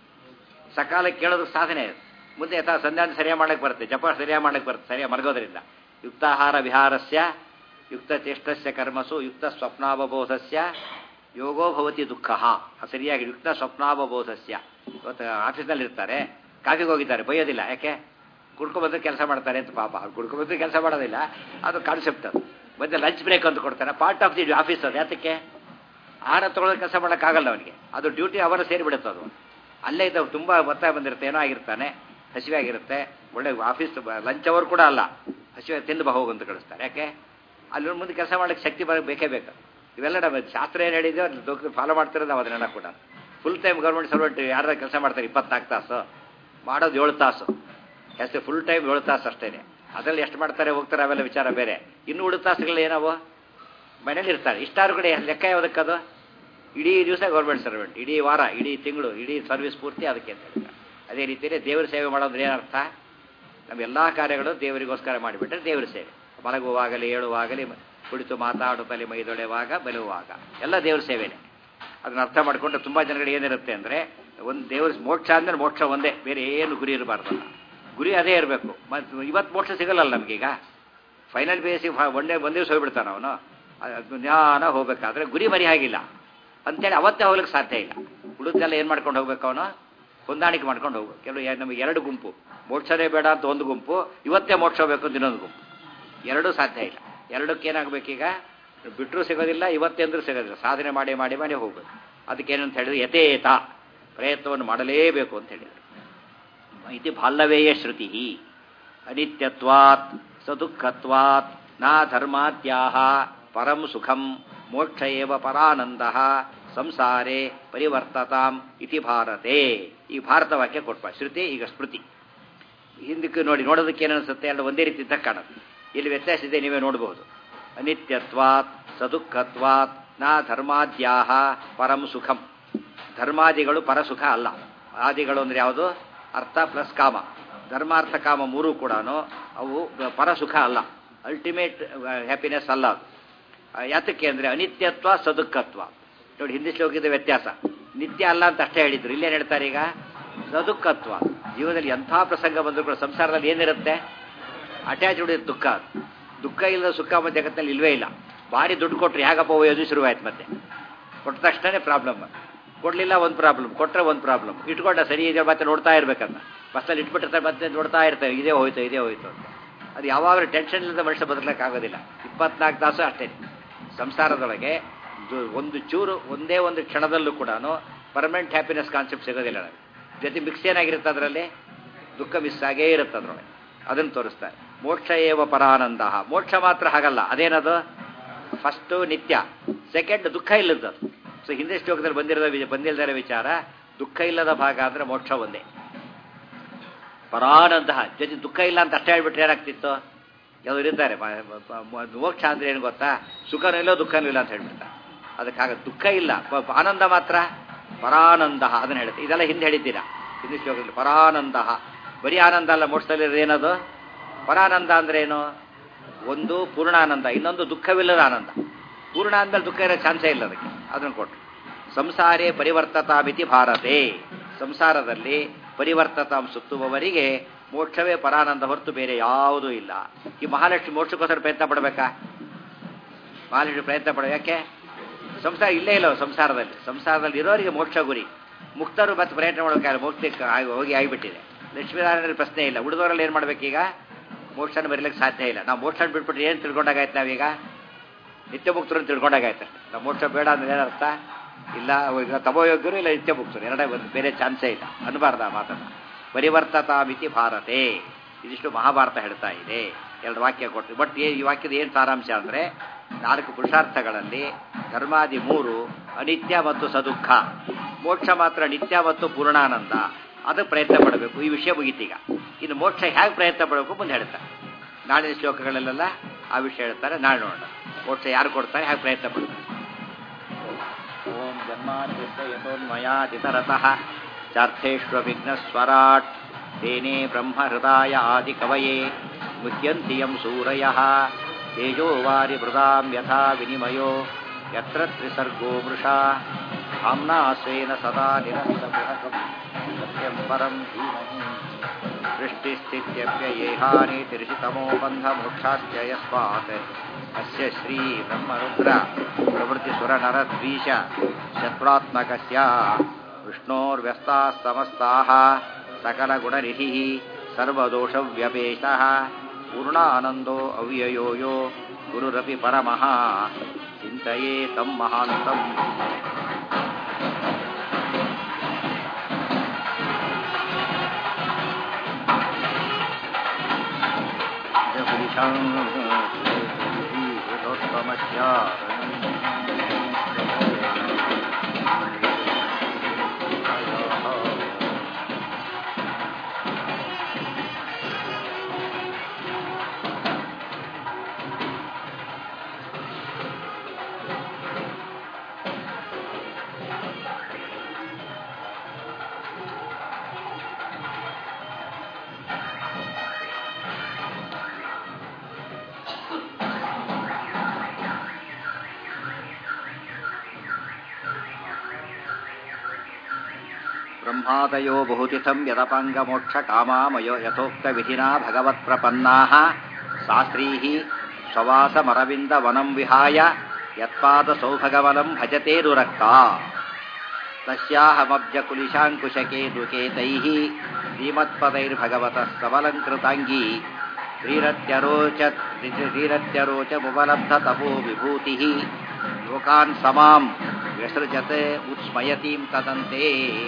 ಸಕಾಲ ಕೇಳೋದಕ್ಕೆ ಸಾಧನೆ ಇದೆ ಮುಂದೆ ಯಥಾ ಸಂಧ್ಯಾನ ಸರಿಯಾಗಿ ಮಾಡಕ್ಕೆ ಬರುತ್ತೆ ಜಪ ಸರಿಯಾಗಿ ಮಾಡಕ್ಕೆ ಬರುತ್ತೆ ಸರಿಯಾಗಿ ಮಲಗೋದ್ರಿಂದ ಯುಕ್ತಾಹಾರ ವಿಹಾರಸ್ಯ ಯುಕ್ತ ಚೇಷ್ಟಸ್ಯ ಕರ್ಮಸು ಯುಕ್ತ ಸ್ವಪ್ನಾವಬೋಧಸ್ಯ ಯೋಗೋ ಭವತಿ ದುಃಖ ಸರಿಯಾಗಿ ಯುಕ್ತ ಸ್ವಪ್ನಾವಬೋಧಸ್ಯ ಇವತ್ತು ಆಫೀಸ್ನಲ್ಲಿ ಇರ್ತಾರೆ ಕಾಫಿಗೆ ಹೋಗಿದ್ದಾರೆ ಬೈಯೋದಿಲ್ಲ ಯಾಕೆ ಕುಡ್ಕೊಬಂದ್ರೆ ಕೆಲಸ ಮಾಡ್ತಾರೆ ಅಂತ ಪಾಪ ಅವ್ರು ಕುಡ್ಕೊಬಂದ್ರೆ ಕೆಲಸ ಮಾಡೋದಿಲ್ಲ ಅದು ಕಾನ್ಸೆಪ್ಟ್ ಅದು ಮತ್ತೆ ಲಂಚ್ ಬ್ರೇಕ್ ಅಂತ ಕೊಡ್ತಾರೆ ಪಾರ್ಟ್ ಆಫ್ ದಿ ಆಫೀಸ್ ಅದು ಯಾತಕ್ಕೆ ಆಹಾರ ತೊಗೊಳೋದು ಕೆಲಸ ಮಾಡೋಕ್ಕಾಗಲ್ಲ ಅವನಿಗೆ ಅದು ಡ್ಯೂಟಿ ಅವರ ಸೇರಿಬಿಡುತ್ತೆ ಅದು ಅಲ್ಲೇ ಇದ್ದ ತುಂಬ ಒತ್ತಾಯ ಬಂದಿರುತ್ತೆ ಏನೋ ಆಗಿರ್ತಾನೆ ಹಸಿವೆ ಆಗಿರುತ್ತೆ ಒಳ್ಳೆ ಆಫೀಸ್ ಲಂಚ್ ಅವರ್ ಕೂಡ ಅಲ್ಲ ಹಸಿವೆ ತಿಂದು ಬಾ ಹೋಗು ಅಂತ ಕಳಿಸ್ತಾರೆ ಯಾಕೆ ಅಲ್ಲಿ ಮುಂದೆ ಕೆಲಸ ಮಾಡೋಕ್ಕೆ ಶಕ್ತಿ ಬರ ಬೇಕೇ ಬೇಕು ಇವೆಲ್ಲ ನಮ್ಮ ಶಾಸ್ತ್ರ ಏನು ಹೇಳಿದೆಯೋ ಅದು ಫಾಲೋ ಮಾಡ್ತಿರೋದು ನಾವು ಅದನ್ನೆಲ್ಲ ಕೂಡ ಫುಲ್ ಟೈಮ್ ಗೌರ್ಮೆಂಟ್ ಸರ್ವೆಂಟ್ ಯಾರು ಕೆಲಸ ಮಾಡ್ತಾರೆ ಇಪ್ಪತ್ನಾಲ್ಕು ತಾಸು ಮಾಡೋದು ಏಳು ತಾಸು ಹೆಸರು ಫುಲ್ ಟೈಮ್ ಏಳು ತಾಸು ಅಷ್ಟೇ ಅದರಲ್ಲಿ ಎಷ್ಟು ಮಾಡ್ತಾರೆ ಹೋಗ್ತಾರೆ ಅವೆಲ್ಲ ವಿಚಾರ ಬೇರೆ ಇನ್ನು ಉಳಿದ ತಾಸುಗಳು ಏನವು ಮನೇಲಿ ಇರ್ತಾರೆ ಇಷ್ಟಾರು ಕಡೆ ಲೆಕ್ಕ ಯಾವುದಕ್ಕದು ಇಡೀ ದಿವಸ ಗೌರ್ಮೆಂಟ್ ಸರ್ವೆಂಟ್ ಇಡೀ ವಾರ ಇಡೀ ತಿಂಗಳು ಇಡೀ ಸರ್ವಿಸ್ ಪೂರ್ತಿ ಅದಕ್ಕೆ ಅಂತ ಹೇಳ್ತಾರೆ ಅದೇ ರೀತಿಯಲ್ಲಿ ದೇವರ ಸೇವೆ ಮಾಡೋದ್ರೆ ಏನರ್ಥ ನಮ್ಮ ಎಲ್ಲ ಕಾರ್ಯಗಳು ದೇವರಿಗೋಸ್ಕರ ಮಾಡಿಬಿಟ್ರೆ ದೇವರ ಸೇವೆ ಮಲಗುವಾಗಲಿ ಏಳುವಾಗಲಿ ಕುಳಿತು ಮಾತಾಡುತ್ತಲೇ ಮೈದೊಳೆವಾಗ ಬಲುವಾಗ ಎಲ್ಲ ದೇವರ ಸೇವೆನೇ ಅದನ್ನ ಅರ್ಥ ಮಾಡಿಕೊಂಡ್ರೆ ತುಂಬ ಜನಗಳಿಗೆ ಏನಿರುತ್ತೆ ಅಂದರೆ ಒಂದು ದೇವ್ರ ಮೋಕ್ಷ ಅಂದರೆ ಮೋಕ್ಷ ಒಂದೇ ಬೇರೆ ಏನು ಗುರಿ ಇರಬಾರ್ದು ಗುರಿ ಅದೇ ಇರಬೇಕು ಮತ್ತು ಇವತ್ತು ಮೋಕ್ಷ ಸಿಗಲ್ಲಲ್ಲ ನಮಗೀಗ ಫೈನಲ್ ಬೇಸಿ ಒಂದೇ ಒಂದೇ ದಿವಸ ಹೋಗ್ಬಿಡ್ತಾನೆ ಅವನು ಅದು ಜ್ಞಾನ ಹೋಗ್ಬೇಕಾದ್ರೆ ಗುರಿ ಮರಿ ಆಗಿಲ್ಲ ಅಂತೇಳಿ ಅವತ್ತೇ ಹೋಗ್ಲಿಕ್ಕೆ ಸಾಧ್ಯ ಇಲ್ಲ ಉಳಿದೆಲ್ಲ ಏನು ಮಾಡ್ಕೊಂಡು ಹೋಗ್ಬೇಕು ಅವನು ಹೊಂದಾಣಿಕೆ ಮಾಡ್ಕೊಂಡು ಹೋಗ್ಬೇಕು ಕೆಲವು ಯಾ- ನಮಗೆ ಎರಡು ಗುಂಪು ಮೋಕ್ಷನೇ ಬೇಡ ಅಂತ ಒಂದು ಗುಂಪು ಇವತ್ತೇ ಮೋಕ್ಷ ಹೋಗ್ಬೇಕು ಅಂತ ಇನ್ನೊಂದು ಗುಂಪು ಎರಡೂ ಸಾಧ್ಯ ಇಲ್ಲ ಎರಡಕ್ಕೆ ಏನಾಗಬೇಕೀಗ ಬಿಟ್ಟರೂ ಸಿಗೋದಿಲ್ಲ ಇವತ್ತೆಂದ್ರೂ ಸಿಗೋದಿಲ್ಲ ಸಾಧನೆ ಮಾಡಿ ಮಾಡಿ ಮಾಡಿ ಹೋಗ್ಬೇಕು ಅದಕ್ಕೇನಂತ ಹೇಳಿದ್ರೆ ಯಥೇತ ಪ್ರಯತ್ನವನ್ನು ಮಾಡಲೇಬೇಕು ಅಂತ ಹೇಳಿದರು ಇದು ಬಾಲ್ಲವೇಯ ಶ್ರುತಿ ಅನಿತ್ಯತ್ವಾತ್ ಸದುಃಖತ್ವಾತ್ ನಾ ಧರ್ಮಾತ್ಯಾಹ ಪರಂ ಸುಖಂ ಮೋಕ್ಷ ಏವ ಪರಾನಂದ ಸಂಸಾರೇ ಪರಿವರ್ತತಾಂ ಇತಿ ಭಾರತೆ ಈ ಭಾರತ ವಾಕ್ಯ ಕೊಟ್ಟ ಶ್ರುತಿ ಈಗ ಸ್ಮೃತಿ ಹಿಂದಕ್ಕೆ ನೋಡಿ ನೋಡೋದಕ್ಕೆ ಏನನ್ಸುತ್ತೆ ಎರಡು ಒಂದೇ ರೀತಿ ಇದ್ದ ಕಾಣುತ್ತೆ ಇಲ್ಲಿ ವ್ಯತ್ಯಾಸ ಇದೆ ನೀವೇ ನೋಡಬಹುದು ಅನಿತ್ಯತ್ವಾತ್ ಸದುಃಖತ್ವಾತ್ ನಾ ಧರ್ಮಾದ್ಯಾಹ ಪರಂ ಸುಖಂ ಧರ್ಮಾದಿಗಳು ಪರಸುಖ ಅಲ್ಲ ಆದಿಗಳು ಅಂದ್ರೆ ಯಾವುದು ಅರ್ಥ ಪ್ಲಸ್ ಕಾಮ ಧರ್ಮಾರ್ಥ ಕಾಮ ಮೂರು ಕೂಡ ಅವು ಪರಸುಖ ಅಲ್ಲ ಅಲ್ಟಿಮೇಟ್ ಹ್ಯಾಪಿನೆಸ್ ಅಲ್ಲ ಅದು ಆ, ಯಾತಕ್ಕೆ ಅಂದರೆ ಅನಿತ್ಯತ್ವ ಸದುಃಖತ್ವ ನೋಡಿ ಹಿಂದಿ ಶ್ಲೋಕದ ವ್ಯತ್ಯಾಸ ನಿತ್ಯ ಅಲ್ಲ ಅಂತ ಅಷ್ಟೇ ಹೇಳಿದ್ರು ಇಲ್ಲೇನು ಹೇಳ್ತಾರೆ ಈಗ ಸದುಃಖತ್ವ ಜೀವನದಲ್ಲಿ ಎಂಥ ಪ್ರಸಂಗ ಬಂದರೂ ಕೂಡ ಸಂಸಾರದಲ್ಲಿ ಏನಿರುತ್ತೆ ಅಟ್ಯಾಚ್ಡ್ ಇರುತ್ತೆ ದುಃಖ ಅದು. ದುಃಖ ಇಲ್ಲದ ಸುಖ ನಮ್ಮ ಜಗತ್ತಿನಲ್ಲಿ ಇಲ್ವೇ ಇಲ್ಲ ಭಾರಿ ದುಡ್ಡು ಕೊಟ್ಟರೆ ಹೇಗಪ್ಪ ಒಯ್ಯೋದು ಶುರುವಾಯ್ತು ಮತ್ತೆ ಕೊಟ್ಟ ತಕ್ಷಣ ಪ್ರಾಬ್ಲಮ್ ಕೊಡಲಿಲ್ಲ ಒಂದು ಪ್ರಾಬ್ಲಮ್ ಕೊಟ್ಟರೆ ಒಂದು ಪ್ರಾಬ್ಲಮ್ ಇಟ್ಕೊಂಡ ಸರಿ ಇದೆ ಮತ್ತೆ ನೋಡ್ತಾ ಇರ್ಬೇಕನ್ನ ಬಸ್ಸಲ್ಲಿ ಇಟ್ಬಿಟ್ಟಿರ್ತಾರೆ ಮತ್ತೆ ನೋಡ್ತಾ ಇರ್ತಾರೆ ಇದೇ ಹೋಯ್ತು ಇದೇ ಹೋಯ್ತು ಅಂತ ಅದು ಯಾವಾಗಲೂ ಟೆನ್ಷನ್ ಇಲ್ಲದ ಮನುಷ್ಯ ಬದಲಾಗೋದಿಲ್ಲ ಇಪ್ಪತ್ನಾಲ್ಕು ತಾಸು ಅಷ್ಟೇ ಸಂಸಾರದೊಳಗೆ ಇದು ಒಂದು ಚೂರು ಒಂದೇ ಒಂದು ಕ್ಷಣದಲ್ಲೂ ಕೂಡ ಪರ್ಮನೆಂಟ್ ಹ್ಯಾಪಿನೆಸ್ ಕಾನ್ಸೆಪ್ಟ್ ಸಿಗೋದಿಲ್ಲ ನಮಗೆ ಜೊತೆ ಮಿಕ್ಸ್ ಏನಾಗಿರುತ್ತೆ ಅದರಲ್ಲಿ ದುಃಖ ಮಿಸ್ ಆಗೇ ಇರುತ್ತೆ ಅದರೊಳಗೆ ಅದನ್ನು ತೋರಿಸ್ತಾರೆ ಮೋಕ್ಷ ಏವ ಪರಾನಂದ ಮೋಕ್ಷ ಮಾತ್ರ ಹಾಗಲ್ಲ ಅದೇನದು ಫಸ್ಟು ನಿತ್ಯ ಸೆಕೆಂಡ್ ದುಃಖ ಇಲ್ಲದ್ದು ಸೊ ಹಿಂದೆ ಶ್ಲೋಕದಲ್ಲಿ ಬಂದಿರೋದ ವಿ- ಬಂದಿಲ್ಲದ ವಿಚಾರ ದುಃಖ ಇಲ್ಲದ ಭಾಗ ಅಂದರೆ ಮೋಕ್ಷ ಒಂದೇ ಪರಾನಂದ ಜೊತೆ ದುಃಖ ಇಲ್ಲ ಅಂತ ಅಷ್ಟೇ ಹೇಳ್ಬಿಟ್ರೆ ಏನಾಗ್ತಿತ್ತು ಯಾವ್ದು ಇರ್ತಾರೆ ಮ- ಮ- ಮ- ಮೋಕ್ಷ ಅಂದ್ರೆ ಏನು ಗೊತ್ತಾ ಸುಖನೂ ಇಲ್ಲ ದುಃಖನೂ ಇಲ್ಲ ಅಂತ ಹೇಳ್ಬಿಡ್ತಾರೆ ಅದಕ್ಕಾಗ ದುಃಖ ಇಲ್ಲ ಪ- ಪ- ಆನಂದ ಮಾತ್ರ ಪರಾನಂದ ಅದನ್ನ ಹೇಳುತ್ತೆ ಇದೆಲ್ಲ ಹಿಂದೆ ಹೇಳಿದ್ದೀರಾ ಹಿಂದಿ ಶ್ಲೋಕದಲ್ಲಿ ಪರಾನಂದ ಬರೀ ಆನಂದ ಅಲ್ಲ ಮೋಕ್ಷದಲ್ಲಿ ಏನದು ಪರಾನಂದ ಅಂದ್ರೆ ಏನು ಒಂದು ಪೂರ್ಣಾನಂದ ಇನ್ನೊಂದು ದುಃಖವಿಲ್ಲದ ಆನಂದ ಪೂರ್ಣ ಅಂದ್ಮೇಲೆ ದುಃಖ ಇರೋ ಚಾನ್ಸೇ ಇಲ್ಲ ಅದಕ್ಕೆ ಅದನ್ನು ಕೊಟ್ಟರು ಸಂಸಾರೇ ಪರಿವರ್ತತಾ ಮಿತಿ ಭಾರತೆ ಸಂಸಾರದಲ್ಲಿ ಪರಿವರ್ತತಾಂ ಸುತ್ತುವವರಿಗೆ ಮೋಕ್ಷವೇ ಪರಾನಂದ ಹೊರತು ಬೇರೆ ಯಾವುದೂ ಇಲ್ಲ ಈ ಮಹಾಲಕ್ಷ್ಮಿ ಮೋಕ್ಷಕ್ಕೋಸ್ಕರ ಪ್ರಯತ್ನ ಪಡಬೇಕಾ ಮಹಾಲಕ್ಷ್ಮಿ ಪ್ರಯತ್ನ ಪಡ ಯಾಕೆ ಸಂಸಾರ ಇಲ್ಲೇ ಇಲ್ಲ ಸಂಸಾರದಲ್ಲಿ ಸಂಸಾರದಲ್ಲಿ ಇರೋರಿಗೆ ಮೋಕ್ಷ ಗುರಿ ಮುಕ್ತರು ಮತ್ತೆ ಪ್ರಯತ್ನ ಮಾಡೋಕ್ಕಾಗಲ್ಲ ಮೋಕ್ಷಕ್ಕೆ ಆಗಿ- ಹೋಗಿ ಆಗಿಬಿಟ್ಟಿದೆ ಲಕ್ಷ್ಮೀನಾರಾಯಣರಲ್ಲಿ ಪ್ರಶ್ನೆ ಇಲ್ಲ ಉಳಿದವರಲ್ಲಿ ಏನು ಮಾಡ್ಬೇಕೀಗ ಮೋಕ್ಷನ ಬರೀಲಿಕ್ಕೆ ಸಾಧ್ಯ ಇಲ್ಲ ನಾವು ಮೋಕ್ಷನ ಬಿಟ್ಬಿಟ್ರೆ ಏನು ತಿಳ್ಕೊಂಡಾಗಾಯ್ತು ನಾವೀಗ ನಿತ್ಯ ಮುಕ್ತರು ಅಂತ ತಿಳ್ಕೊಂಡಾಗಾಯ್ತು ನಾವು ಮೋಕ್ಷ ಬೇಡ ಅಂದ್ರೆ ಏನರ್ಥ ಇಲ್ಲ ಈಗ ತಮೋಯೋಗ್ಯರು ಇಲ್ಲ ನಿತ್ಯ ಮುಕ್ತರು ಎರಡೇ ಒಂದು ಬೇರೆ ಚಾನ್ಸೇ ಇಲ್ಲ ಅನ್ಬಾರ್ದ ಆ ಮಾತನ್ನ ಪರಿವರ್ತತಾ ಮಿತಿ ಭಾರತೆ ಇದಿಷ್ಟು ಮಹಾಭಾರತ ಹೇಳ್ತಾ ಇದೆ ಎರಡು ವಾಕ್ಯ ಕೊಟ್ಟು ಬಟ್ ಈ ವಾಕ್ಯದ ಏನು ಸಾರಾಂಶ ಅಂದರೆ ನಾಲ್ಕು ಪುರುಷಾರ್ಥಗಳಲ್ಲಿ ಧರ್ಮಾದಿ ಮೂರು ಅನಿತ್ಯ ಮತ್ತು ಸದುಃಖ ಮೋಕ್ಷ ಮಾತ್ರ ನಿತ್ಯ ಮತ್ತು ಪೂರ್ಣಾನಂದ ಅದಕ್ಕೆ ಪ್ರಯತ್ನ ಪಡಬೇಕು ಈ ವಿಷಯ ಮುಗೀತೀಗ ಇನ್ನು ಮೋಕ್ಷ ಹೇಗೆ ಪ್ರಯತ್ನ ಪಡಬೇಕು ಮುಂದೆ ಹೇಳ್ತಾರೆ ನಾಳಿನ ಶ್ಲೋಕಗಳಲ್ಲೆಲ್ಲ ಆ ವಿಷಯ ಹೇಳ್ತಾರೆ ನಾಳೆ ನೋಡೋಣ ಮೋಕ್ಷ ಯಾರು ಕೊಡ್ತಾರೆ ಹೇಗೆ ಪ್ರಯತ್ನ ಪಡ್ತಾರೆ ಓಂ ಜನ್ಮಾದ್ಯಸ್ಯ ಯಥೋನ್ಮಯಾದಿತರತಃ ಚಾರ್ಥೇಷ್ವವಿಘ್ನಸ್ವರಾಟ್ ತೇನೇ ಬ್ರಹ್ಮಹೃದಾಯ ಆದಿಕವಯೇ ಮುಹ್ಯಂತಿ ಯಂ ಸೂರಯಃ ತೇಜೋ ವಾರಿ ಮೃದಾಂ ಯಥಾ ವಿನಿಮಯೋ ಯತ್ರ ತ್ರಿಸರ್ಗೋ ಮೃಷಾ ಧಾಮ್ನಾ ಸ್ವೇನ ಸದಾ ನಿರಂತರಂ ಸತ್ಯಂ ಪರಂ ಧೀಮಹಿ ಸೃಷ್ಟಿಸ್ಥಿತ್ಯಪ್ಯಯೇಹಾನಿ ತಿರ್ಷಿತಮೋ ಬಂಧಮೋಕ್ಷಾಶ್ಚ ಯಸ್ಮಾತ್ ಅಸ್ಯ ಶ್ರೀ ಬ್ರಹ್ಮರುದ್ರ ಪ್ರವೃತ್ತಿಸುರನರದ್ವೀಶ ಶತ್ರುತ್ಮಕಸ್ಯ ವಿಷ್ಣೋರ್ವ್ಯಸ್ತಾः ಸಮಸ್ತಾः सकलगुणनिधिः सर्वदोषव्यपेशः पूर्णानन्दो अव्ययो यो गुरुरपि परमः चिन्तये तं महान्तम् ಬ್ರಹ್ಮಾದಯೋ ಬಹುತಿಥಂ ಯದಪಾಂಗಮೋಕ್ಷ ಕಾಮಾಮಯೋ ಯಥೋಕ್ತವಿಧಿನಾ ಭಗವತ್ಪ್ರಪನ್ನಾಃ ಶಾಸ್ತ್ರೀಃ ಸ್ವವಾಸಮರವಿಂದ ವನಂ ವಿಹಾಯ ಯತ್ಪಾದಸೌಭಗವನಂ ಭಜತೇರುರಕ್ತಾ ತಸ್ಯಾಹಮಬ್ಜಕುಲಿಶಾಂಕುಶಕೇತುಕೇತೈಃ ಶ್ರೀಮತ್ಪದೈರ್ಭಗವತಃ ಸಬಲಂಕೃತಾಂಗೀ ಶ್ರೀರತ್ಯರೋಚ ಶ್ರೀರತ್ಯರೋಚ ಮುಪಲಬ್ಧ ತಪೋ ವಿಭೂತಿಃ ಲೋಕಾನ್ ಸಮಾಂ ವ್ಯಸೃಜತ್ ಉತ್ಸ್ಮಯತೀಂ ತದಂತೆ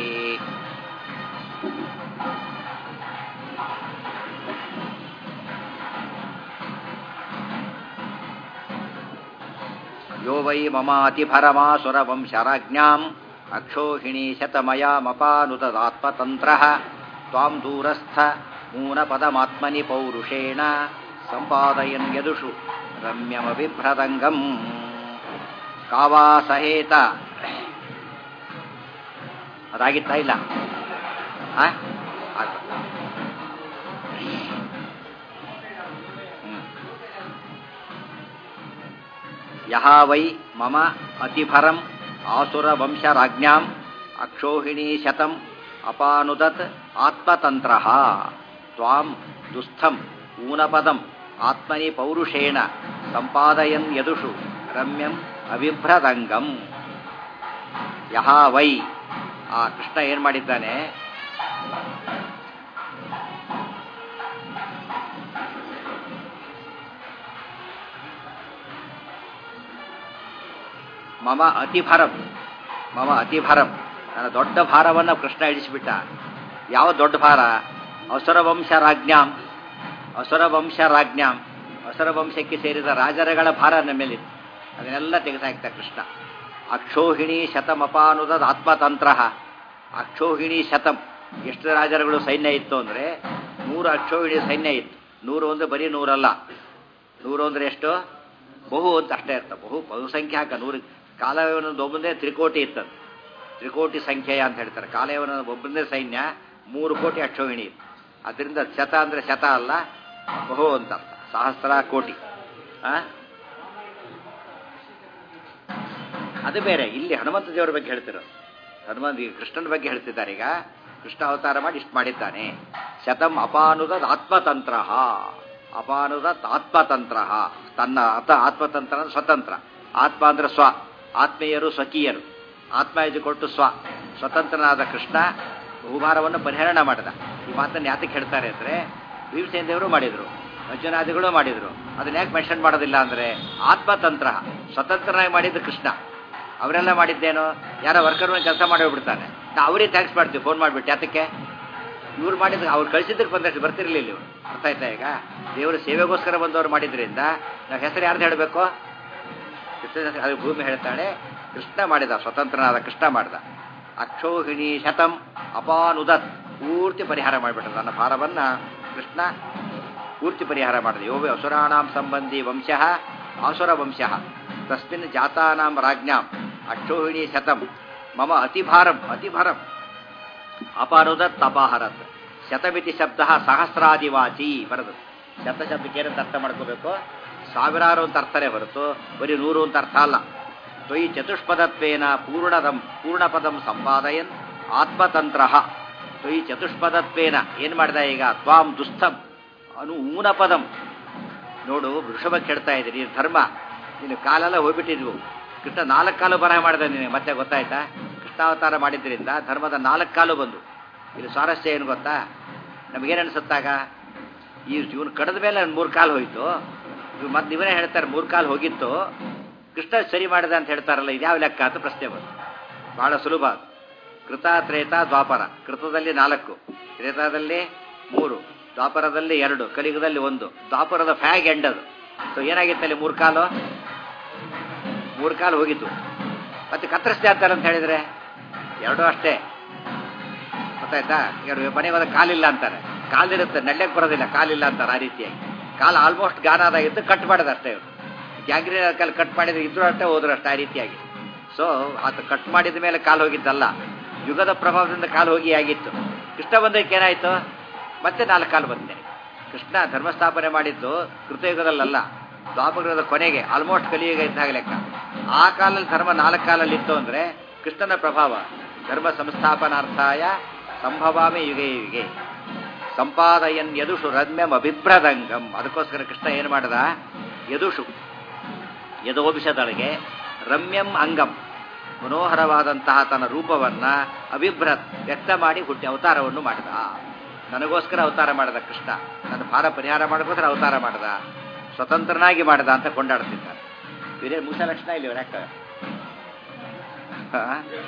ಯೋ ವೈ ಮಮಾತಿಭರಮಾಸುರವಂಶರಾಜ್ಞಾಂ ಅಕ್ಷೋಹಿಣಿ ಶತಮಯಾಮಪಾನುತದಾತ್ಮತಂತ್ರಃ ತ್ವಾಂ ದೂರಸ್ಥ ಮೂನಪದಮಾತ್ಮನಿ ಪೌರುಷೇಣ ಸಂಪಾದಯನ್ ಯದುಷು ರಮ್ಯಮಭಿಭ್ರದಂಗಂ ಕಾವಾಸಹೇತ ಅದಾಗಿತ್ತಾ ಇಲ್ಲ ಆ? ಆಗ್ಬೇಕು. ಹ್ಮ್. ಯಹ ವೈ ಮಮ ಅತಿಭರಂ ಆಸುರವಂಶರಾಜ್ಞಾಂ ಅಕ್ಷೋಹಿಣೀ ಶತಂ ಅಪಾನುದತ್ ಆತ್ಮತಂತ್ರ ತ್ವಾಂ ದುಸ್ಥಂ ಊನಪದಂ ಆತ್ಮನಿ ಪೌರುಷೇಣ ಸಂಪಾದಯನ್ ಯದುಷು ರಮ್ಯಂ ಅವಿಭ್ರದಂಗಂ ಯಹ ವೈ ಆ ಕೃಷ್ಣ ಏನ್ ಮಾಡಿದ್ದಾನೆ ಮಮ ಅತಿಭರಂ ಮಮ ಅತಿಭರಂ ನನ್ನ ದೊಡ್ಡ ಭಾರವನ್ನು ಕೃಷ್ಣ ಇಳಿಸಿಬಿಟ್ಟ ಯಾವ ದೊಡ್ಡ ಭಾರ ಅಸುರವಂಶ ರಾಜ್ಞಾಂ ಅಸುರವಂಶ ರಾಜ್ಞಾಂ ಅಸುರವಂಶಕ್ಕೆ ಸೇರಿದ ರಾಜರಗಳ ಭಾರ ನಮ್ಮ ಮೇಲಿತ್ತು ಅದನ್ನೆಲ್ಲ ತೆಗೆದಾಕ್ತ ಕೃಷ್ಣ ಅಕ್ಷೋಹಿಣಿ ಶತಮಪಾನುದದ ಆತ್ಮತಂತ್ರ ಅಕ್ಷೋಹಿಣಿ ಶತಂ ಎಷ್ಟು ರಾಜರುಗಳು ಸೈನ್ಯ ಇತ್ತು ಅಂದರೆ ನೂರು ಅಕ್ಷೋಹಿಣಿ ಸೈನ್ಯ ಇತ್ತು ನೂರು ಅಂದ್ರೆ ಬರೀ ನೂರಲ್ಲ ನೂರು ಅಂದ್ರೆ ಎಷ್ಟು ಬಹು ಅಂತ ಅಷ್ಟೇ ಅರ್ಥ ಬಹು ಬಹುಸಂಖ್ಯಾಕ ನೂರು ಕಾಲಯವನೊಂದು ಒಬ್ಬಂದೇ ತ್ರಿಕೋಟಿ ಇತ್ತದು ತ್ರಿಕೋಟಿ ಸಂಖ್ಯೆಯ ಅಂತ ಹೇಳ್ತಾರೆ ಕಾಲಯವನ ಒಬ್ಬಂದೇ ಸೈನ್ಯ ಮೂರು ಕೋಟಿ ಅಕ್ಷೋಹಿಣಿ ಇತ್ತು ಅದರಿಂದ ಶತ ಅಂದ್ರೆ ಶತ ಅಲ್ಲ ಬಹು ಅಂತ ಅರ್ಥ ಸಹಸ್ರ ಕೋಟಿ ಆ? ಅದು ಬೇರೆ ಇಲ್ಲಿ ಹನುಮಂತ ದೇವರ ಬಗ್ಗೆ ಹೇಳ್ತಿರೋದು ಹನುಮಂತ ಈಗ ಕೃಷ್ಣನ ಬಗ್ಗೆ ಹೇಳ್ತಿದ್ದಾರೆ ಈಗ ಕೃಷ್ಣ ಅವತಾರ ಮಾಡಿ ಇಷ್ಟು ಮಾಡಿದ್ದಾನೆ ಶತಂ ಅಪಾನುದತ್ ಆತ್ಮತಂತ್ರ ಅಪಾನುದತ್ ಆತ್ಮತಂತ್ರ ತನ್ನ ಅತ ಆತ್ಮತಂತ್ರ ಅಂದ್ರೆ ಸ್ವತಂತ್ರ ಆತ್ಮ ಅಂದ್ರೆ ಸ್ವ ಆತ್ಮೀಯರು ಸ್ವಕೀಯರು ಆತ್ಮ ಇದು ಕೊಟ್ಟು ಸ್ವ ಸ್ವತಂತ್ರನಾದ ಕೃಷ್ಣ ಭೂಭಾರವನ್ನು ಪರಿಹರಣ ಮಾಡಿದ ಈ ಮಾತನ್ನು ಯಾತಕ್ಕೆ ಹೇಳ್ತಾರೆ ಅಂದ್ರೆ ಭೀಮಸೇನ ದೇವರು ಮಾಡಿದ್ರು ಅರ್ಜುನಾದಿಗಳು ಮಾಡಿದ್ರು ಅದನ್ನ ಯಾಕೆ ಮೆನ್ಷನ್ ಮಾಡೋದಿಲ್ಲ ಅಂದ್ರೆ ಆತ್ಮತಂತ್ರ ಸ್ವತಂತ್ರನಾಗಿ ಮಾಡಿದ್ದು ಕೃಷ್ಣ ಅವರೆಲ್ಲ ಮಾಡಿದ್ದೇನು ಯಾರೋ ವರ್ಕರ್ ಕೆಲಸ ಮಾಡಿ ಹೋಗ್ಬಿಡ್ತಾನೆ ನಾವು ಅವರಿಗೆ ಥ್ಯಾಂಕ್ಸ್ ಮಾಡ್ತೀವಿ ಫೋನ್ ಮಾಡಿಬಿಟ್ಟು ಯಾತಕ್ಕೆ ಇವ್ರು ಮಾಡಿದ್ರೆ ಅವ್ರು ಕಳಿಸಿದ್ದಕ್ಕೆ ಬಂದಷ್ಟು ಬರ್ತಿರ್ಲಿಲ್ಲ ಇವರು ಅರ್ಥ ಆಯ್ತಾ ಈಗ ದೇವರ ಸೇವೆಗೋಸ್ಕರ ಬಂದವರು ಮಾಡಿದ್ರಿಂದ ನಾವು ಹೆಸರು ಯಾರ್ದು ಹೇಳಬೇಕು ಅದು ಭೂಮಿ ಹೇಳ್ತಾಳೆ ಕೃಷ್ಣ ಮಾಡಿದ ಸ್ವತಂತ್ರನಾದ ಕೃಷ್ಣ ಮಾಡಿದ ಅಕ್ಷೋಹಿಣಿ ಶತಂ ಅಪಾನುದತ್ ಪೂರ್ತಿ ಪರಿಹಾರ ಮಾಡಿಬಿಟ್ಟ ನನ್ನ ಭಾರವನ್ನ ಕೃಷ್ಣ ಪೂರ್ತಿ ಪರಿಹಾರ ಮಾಡಿದ ಯೋಗ ಅಸುರಾಣಾಂ ಸಂಬಂಧಿ ವಂಶಃ ಆಸುರ ವಂಶಃ ತಸ್ಮಿನ್ ಜಾತಾನಾಂ ರಾಜ್ಞಾಂ ಅಕ್ಷೋಹಿಣಿ ಶತಂ ಮಮ ಅತಿಭಾರಂ ಅತಿಭಾರಂ ಅಪಾನುದತ್ ಅಪಾಹರತ್ ಶತಮಿತಿ ಶಬ್ದ ಸಹಸ್ರಾದಿವಾಚಿ ಬರದು ಶತ ಶಬ್ದಕ್ಕೆ ಏನಂತ ಅರ್ಥ ಮಾಡ್ಕೋಬೇಕು ಸಾವಿರಾರು ಅಂತ ಅರ್ಥನೇ ಹೊರತು ಬರೀ ನೂರು ಅಂತ ಅರ್ಥ ಅಲ್ಲ ತ್ವಯಿ ಚತುಷ್ಪದತ್ವೇನ ಪೂರ್ಣದಂ ಪೂರ್ಣಪದಂ ಸಂಪಾದಯನ್ ಆತ್ಮತಂತ್ರ ತ್ವಯಿ ಚತುಷ್ಪದತ್ವೇನ ಏನು ಮಾಡಿದ ಈಗ ತ್ವಾಂ ದುಸ್ಥಂ ಅನು ಊನಪದಂ ನೋಡು ವೃಷಭ ಕೆಡ್ತಾ ಇದ್ದೀರಿ ನೀನು ಧರ್ಮ ನೀನು ಕಾಲೆಲ್ಲ ಹೋಗ್ಬಿಟ್ಟಿದ್ವು ಕೃಷ್ಣ ನಾಲ್ಕು ಕಾಲು ಬರಹ ಮಾಡಿದ ನಿನಗೆ ಮತ್ತೆ ಗೊತ್ತಾಯ್ತಾ ಕೃಷ್ಣಾವತಾರ ಮಾಡಿದ್ರಿಂದ ಧರ್ಮದ ನಾಲ್ಕು ಕಾಲು ಬಂದು ಇಲ್ಲಿ ಸ್ವಾರಸ್ಯ ಏನು ಗೊತ್ತಾ ನಮಗೇನು ಅನ್ಸುತ್ತಾಗ ಈ ಇವನು ಕಡದ ಮೇಲೆ ಮೂರು ಕಾಲು ಹೋಯ್ತು ಇವ್ ಮತ್ತೆ ಇವರೇ ಹೇಳ್ತಾರೆ ಮೂರು ಕಾಲು ಹೋಗಿತ್ತು ಕೃಷ್ಣ ಸರಿ ಮಾಡಿದ ಅಂತ ಹೇಳ್ತಾರಲ್ಲ ಇದ್ಯಾವ ಲೆಕ್ಕ ಅಂತ ಪ್ರಶ್ನೆ ಬಂತು ಬಹಳ ಸುಲಭ ಅದು ಕೃತ ತ್ರೇತ ದ್ವಾಪರ ಕೃತದಲ್ಲಿ ನಾಲ್ಕು ತ್ರೇತಾದಲ್ಲಿ ಮೂರು ದ್ವಾಪರದಲ್ಲಿ ಎರಡು ಕಲಿಯುಗದಲ್ಲಿ ಒಂದು ದ್ವಾಪರದ ಫ್ಯಾಗ್ ಎಂಡದು ಸೊ ಏನಾಗಿತ್ತಲ್ಲಿ ಮೂರು ಕಾಲು ಮೂರು ಕಾಲು ಹೋಗಿತ್ತು ಮತ್ತೆ ಕತ್ತರಿಸ್ದೆ ಅಂತಾರೆ ಅಂತ ಹೇಳಿದ್ರೆ ಎರಡೂ ಅಷ್ಟೇ ಗೊತ್ತಾಯ್ತಾ ಎರಡು ಮನೆಗೆ ಹೋದ ಕಾಲಿಲ್ಲ ಅಂತಾರೆ ಕಾಲಿರುತ್ತೆ ನೆಡ್ಲಕ್ಕೆ ಬರೋದಿಲ್ಲ ಕಾಲಿಲ್ಲ ಅಂತಾರೆ ಆ ರೀತಿಯಾಗಿ ಕಾಲು ಆಲ್ಮೋಸ್ಟ್ ಗಾನಾದಾಗಿತ್ತು ಕಟ್ ಮಾಡೋದು ಅಷ್ಟೇ ಇವರು ಜಾಗ್ರಿ ಕಾಲು ಕಟ್ ಮಾಡಿದ್ರೆ ಇದ್ರು ಅಷ್ಟೇ ಹೋದ್ರು ಅಷ್ಟೇ ಆ ರೀತಿಯಾಗಿ ಸೊ ಆತ ಕಟ್ ಮಾಡಿದ ಮೇಲೆ ಕಾಲು ಹೋಗಿದ್ದಲ್ಲ ಯುಗದ ಪ್ರಭಾವದಿಂದ ಕಾಲು ಹೋಗಿ ಆಗಿತ್ತು ಕೃಷ್ಣ ಬಂದಕ್ಕೆ ಏನಾಯ್ತು ಮತ್ತೆ ನಾಲ್ಕು ಕಾಲು ಬಂದೆ ಕೃಷ್ಣ ಧರ್ಮಸ್ಥಾಪನೆ ಮಾಡಿದ್ದು ಕೃತಯುಗದಲ್ಲ ದ್ವಾಪರದ ಕೊನೆಗೆ ಆಲ್ಮೋಸ್ಟ್ ಕಲಿಯುಗ ಇದ್ದಾಗ ಲೆಕ್ಕ ಆ ಕಾಲದಲ್ಲಿ ಧರ್ಮ ನಾಲ್ಕು ಕಾಲಲ್ಲಿ ಇತ್ತು ಅಂದ್ರೆ ಕೃಷ್ಣನ ಪ್ರಭಾವ ಧರ್ಮ ಸಂಸ್ಥಾಪನಾರ್ಥಾಯ ಸಂಭವಾಮಿ ಯುಗೆ ಯುಗೆ ಸಂಪಾದಯನ್ ಯದುಷು ರಮ್ಯಂ ಅಭಿಭ್ರದಂಗಂ ಅದಕ್ಕೋಸ್ಕರ ಕೃಷ್ಣ ಏನು ಮಾಡದ ಯದುಷು ಯದೋಭಿಷದೊಳಗೆ ರಮ್ಯಂ ಅಂಗಂ ಮನೋಹರವಾದಂತಹ ತನ್ನ ರೂಪವನ್ನ ಅಭಿಭ್ರತ್ ವ್ಯಕ್ತ ಮಾಡಿ ಹುಟ್ಟಿ ಅವತಾರವನ್ನು ಮಾಡಿದ ನನಗೋಸ್ಕರ ಅವತಾರ ಮಾಡಿದ ಕೃಷ್ಣ ನನ್ನ ಭಾರ ಪರಿಹಾರ ಮಾಡೋಕ್ಕೋಸ್ಕರ ಅವತಾರ ಮಾಡಿದ ಸ್ವತಂತ್ರನಾಗಿ ಮಾಡಿದ ಅಂತ ಕೊಂಡಾಡ್ತಿದ್ದಾರೆ ಇವರೇ ಮುಸ ಲಕ್ಷಣ ಇಲ್ಲಿ ಇವ್ರು ಯಾಕೆ ಹಾ?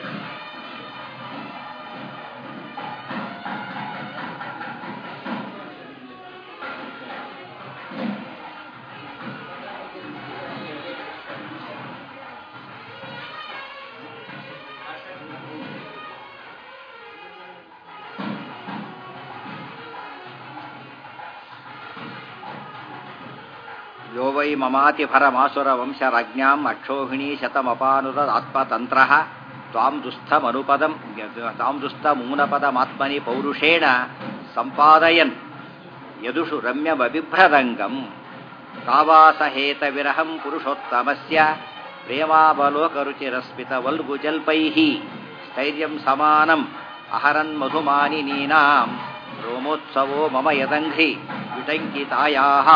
ಯೋ ವೈ ಮಮಾತಿ ಭರಮಾಸುರ ವಂಶ ರಾಜ್ಞಾಂ ಅಕ್ಷೋಹಿಣಿ ಶತಮಪಾನುದ ಆತ್ಮತಂತ್ರ ತ್ವಾಂ ದುಸ್ಥಮನುಪದಂ ತಾಂ ದುಸ್ಥಮೂನಪದಮಾತ್ಮನಿ ಪೌರುಷೇಣ ಸಂಪಾದಯನ್ ಯದುಷು ರಮ್ಯಮಭಿಭ್ರದಂಗಂ ಕಾವಾಸಹೇತ ವಿರಹಂ ಪುರುಷೋತ್ತಮಸ್ಯ ಪ್ರೇಮಾವಲೋಕರುಚಿರಸ್ಮಿತ ವಲ್ಗುಜಲ್ಪೈಃ ಸ್ಥೈರ್ಯಂ ಸಮಾನಂ ಅಹರನ್ ಮಧುಮಾನಿನೀನಾಂ ರೋಮೋತ್ಸವೋ ಮಮ ಯದಂಘ್ರಿ ವಿಟಂಕಿತಾಯಾಃ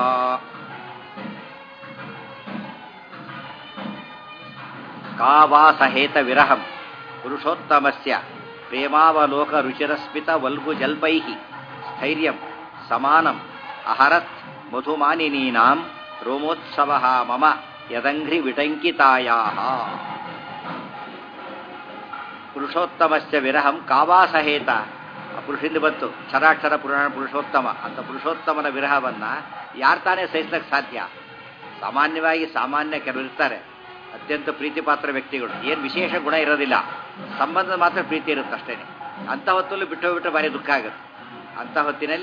ಕಾವಾಸಹೇತ ವಿರಹಂ ಪುರುಷೋತ್ತಮಸ್ಯ ಪ್ರೇಮಾವಲೋಕ ರುಚಿರಸ್ಮಿತ ವಲ್ಗು ಜಲ್ಪೈ ಸ್ಥೈರ್ಯಂ ಸಮಾನಂ ಅಹರತ್ ಮಧುಮಾನಿನೀನಾಂ ರೋಮೋತ್ಸವ ಮಮ ಯದಂಘ್ರಿ ವಿಟಂಕಿತಾಯಾ ಪುರುಷೋತ್ತಮಸ್ಯ ವಿರಹಂ ಕಾವಾಸಹೇತ ಆ ಪುರುಷಿಂದ ಬಂತು ಕ್ಷರಾಕ್ಷರ ಪುರಾಣ ಪುರುಷೋತ್ತಮ ಅಂತ ಪುರುಷೋತ್ತಮನ ವಿರಹವನ್ನ ಯಾರು ತಾನೇ ಸಹಿಸ್ಲಕ್ಕೆ ಸಾಧ್ಯ ಸಾಮಾನ್ಯವಾಗಿ ಸಾಮಾನ್ಯ ಕೆಲವರು ಇರ್ತಾರೆ ಅತ್ಯಂತ ಪ್ರೀತಿಪಾತ್ರ ವ್ಯಕ್ತಿಗಳು ಏನು ವಿಶೇಷ ಗುಣ ಇರೋದಿಲ್ಲ ಸಂಬಂಧ ಮಾತ್ರ ಪ್ರೀತಿ ಇರುತ್ತೆ ಅಷ್ಟೇ ಅಂಥ ಹೊತ್ತಲ್ಲೂ ಬಿಟ್ಟು ಹೋಗ್ಬಿಟ್ರೆ ಭಾರಿ ದುಃಖ ಆಗುತ್ತೆ ಅಂಥ ಹೊತ್ತಿನಲ್ಲಿ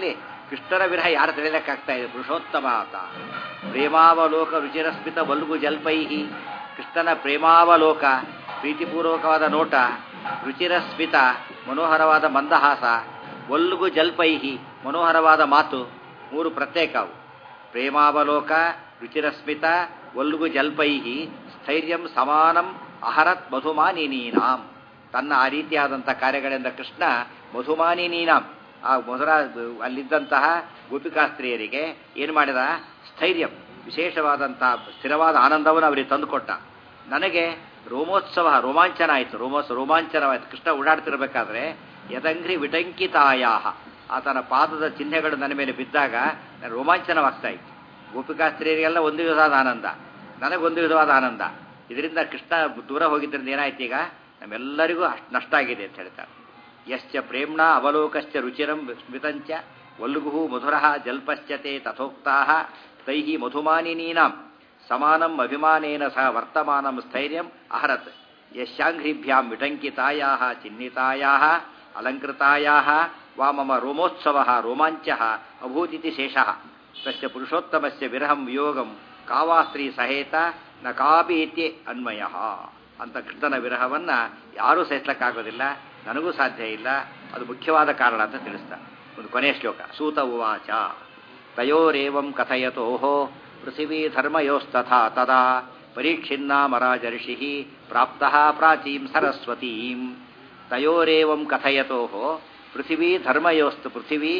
ಕೃಷ್ಣನ ವಿರಹ ಯಾರು ತಿಳಿಯಲಿಕ್ಕಾಗ್ತಾ ಇದೆ ಪುರುಷೋತ್ತಮ ಆತ ಪ್ರೇಮಾವಲೋಕ ರುಚಿರಸ್ಮಿತ ಬಲ್ಗು ಜಲ್ಪೈಹಿ ಕೃಷ್ಣನ ಪ್ರೇಮಾವಲೋಕ ಪ್ರೀತಿಪೂರ್ವಕವಾದ ನೋಟ ರುಚಿರಸ್ಮಿತ ಮನೋಹರವಾದ ಮಂದಹಾಸ ಒಲ್ಗು ಜಲ್ಪೈಹಿ ಮನೋಹರವಾದ ಮಾತು ಮೂರು ಪ್ರತ್ಯೇಕ ಅವು ಪ್ರೇಮಾವಲೋಕ ರುಚಿರಸ್ಮಿತ ಒಲ್ಗು ಜಲ್ಪೈಹಿ ಸ್ಥೈರ್ಯಂ ಸಮಾನಂ ಅಹರತ್ ಮಧುಮಾನಿನೀನಾಂ ತನ್ನ ಆ ರೀತಿಯಾದಂಥ ಕಾರ್ಯಗಳಿಂದ ಕೃಷ್ಣ ಮಧುಮಾನಿನೀನಾಂ ಆ ಮಧುರ ಅಲ್ಲಿದ್ದಂತಹ ಗೋಪಿಕಾಸ್ತ್ರೀಯರಿಗೆ ಏನು ಮಾಡಿದ ಸ್ಥೈರ್ಯ ವಿಶೇಷವಾದಂತಹ ಸ್ಥಿರವಾದ ಆನಂದವನ್ನು ಅವರಿಗೆ ತಂದುಕೊಟ್ಟ ನನಗೆ ರೋಮೋತ್ಸವ ರೋಮಾಂಚನ ಆಯಿತು ರೋಮೋತ್ಸವ ರೋಮಾಂಚನವಾಯಿತು ಕೃಷ್ಣ ಓಡಾಡ್ತಿರ್ಬೇಕಾದ್ರೆ ಯದಂಗ್ರಿ ವಿಟಂಕಿತಾಯಾಹ ಆತನ ಪಾದದ ಚಿಹ್ನೆಗಳು ನನ್ನ ಮೇಲೆ ಬಿದ್ದಾಗ ನನಗೆ ರೋಮಾಂಚನವಾಗ್ತಾ ಇತ್ತು ಗೋಪಿಕಾಸ್ತ್ರೀಯರಿಗೆಲ್ಲ ಒಂದು ವಿಧವಾದ ಆನಂದ ನನಗೊಂದು ವಿಧವಾದ ಆನಂದ ಇದರಿಂದ ಕೃಷ್ಣ ದೂರ ಹೋಗಿದ್ದರಿಂದ ಏನಾಯ್ತು ಈಗ ನಮ್ಮೆಲ್ಲರಿಗೂ ಅಷ್ಟು ನಷ್ಟ ಆಗಿದೆ ಅಂತ ಹೇಳ್ತಾರೆ ಯಶ್ಚ ಪ್ರೇಮ್ಣ ಅವಲೋಕಶ್ಚ ರುಚಿರಂ ಸ್ಮಿತಂಚ ವಲ್ಗುಹು ಮಧುರ ಜಲ್ಪಶ್ಚತೆ ತಥೋಕ್ತಾ ತೈ ಮಧುಮಾನಿನೀನಾಂ ಸಮಾನಂ ಅಭಿಮಾನೇನ ಸಹ ವರ್ತಮಾನಂ ಸ್ಥೈರ್ಯಂ ಅಹರತ್ ಯಶಾಂಘ್ರಿಭ್ಯಾಂ ವಿಟಂಕಿತಾಯಾ ಚಿಹ್ನಿತಾಯಾ ಅಲಂಕೃತಾಯಾ ವಾ ಮಮ ರೋಮೋತ್ಸವ ರೋಮಾಂಚ ಅಭೂತಿತಿ ಶೇಷಃ ತಸ್ಯ ಪುರುಷೋತ್ತಮಸ್ಯ ವಿರಹಂ ವಿಯೋಗಂ ಕಾವಾ ಸ್ತ್ರೀ ಸಹೇತ ನ ಕಾಪಿ ಇತ್ಯೆ ಅನ್ವಯ ಅಂತ ಕೃಷ್ಣನ ವಿರಹವನ್ನ ಯಾರೂ ಸಹಿಸ್ಲಕ್ಕಾಗೋದಿಲ್ಲ ನನಗೂ ಸಾಧ್ಯ ಇಲ್ಲ ಅದು ಮುಖ್ಯವಾದ ಕಾರಣ ಅಂತ ತಿಳಿಸ್ತಾರೆ ಒಂದು ಕೊನೆಯ ಶ್ಲೋಕ ಸೂತ ಉವಾಚ ತಯೋರೇವಂ ಕಥಯತೋಹೋ ಪೃಥಿವೀ ಧರ್ಮಯೋಸ್ತಥಾ ತದಾ ಪರೀಕ್ಷಿನ್ನಾಮರಾಜರ್ಷಿ ಪ್ರಾಪ್ತಃ ಪ್ರಾಚೀಂ ಸರಸ್ವತೀಂ ತಯೋರೇವಂ ಕಥಯತೋಹೋ ಪೃಥಿವೀ ಧರ್ಮಯೋಸ್ತು ಪೃಥಿವೀ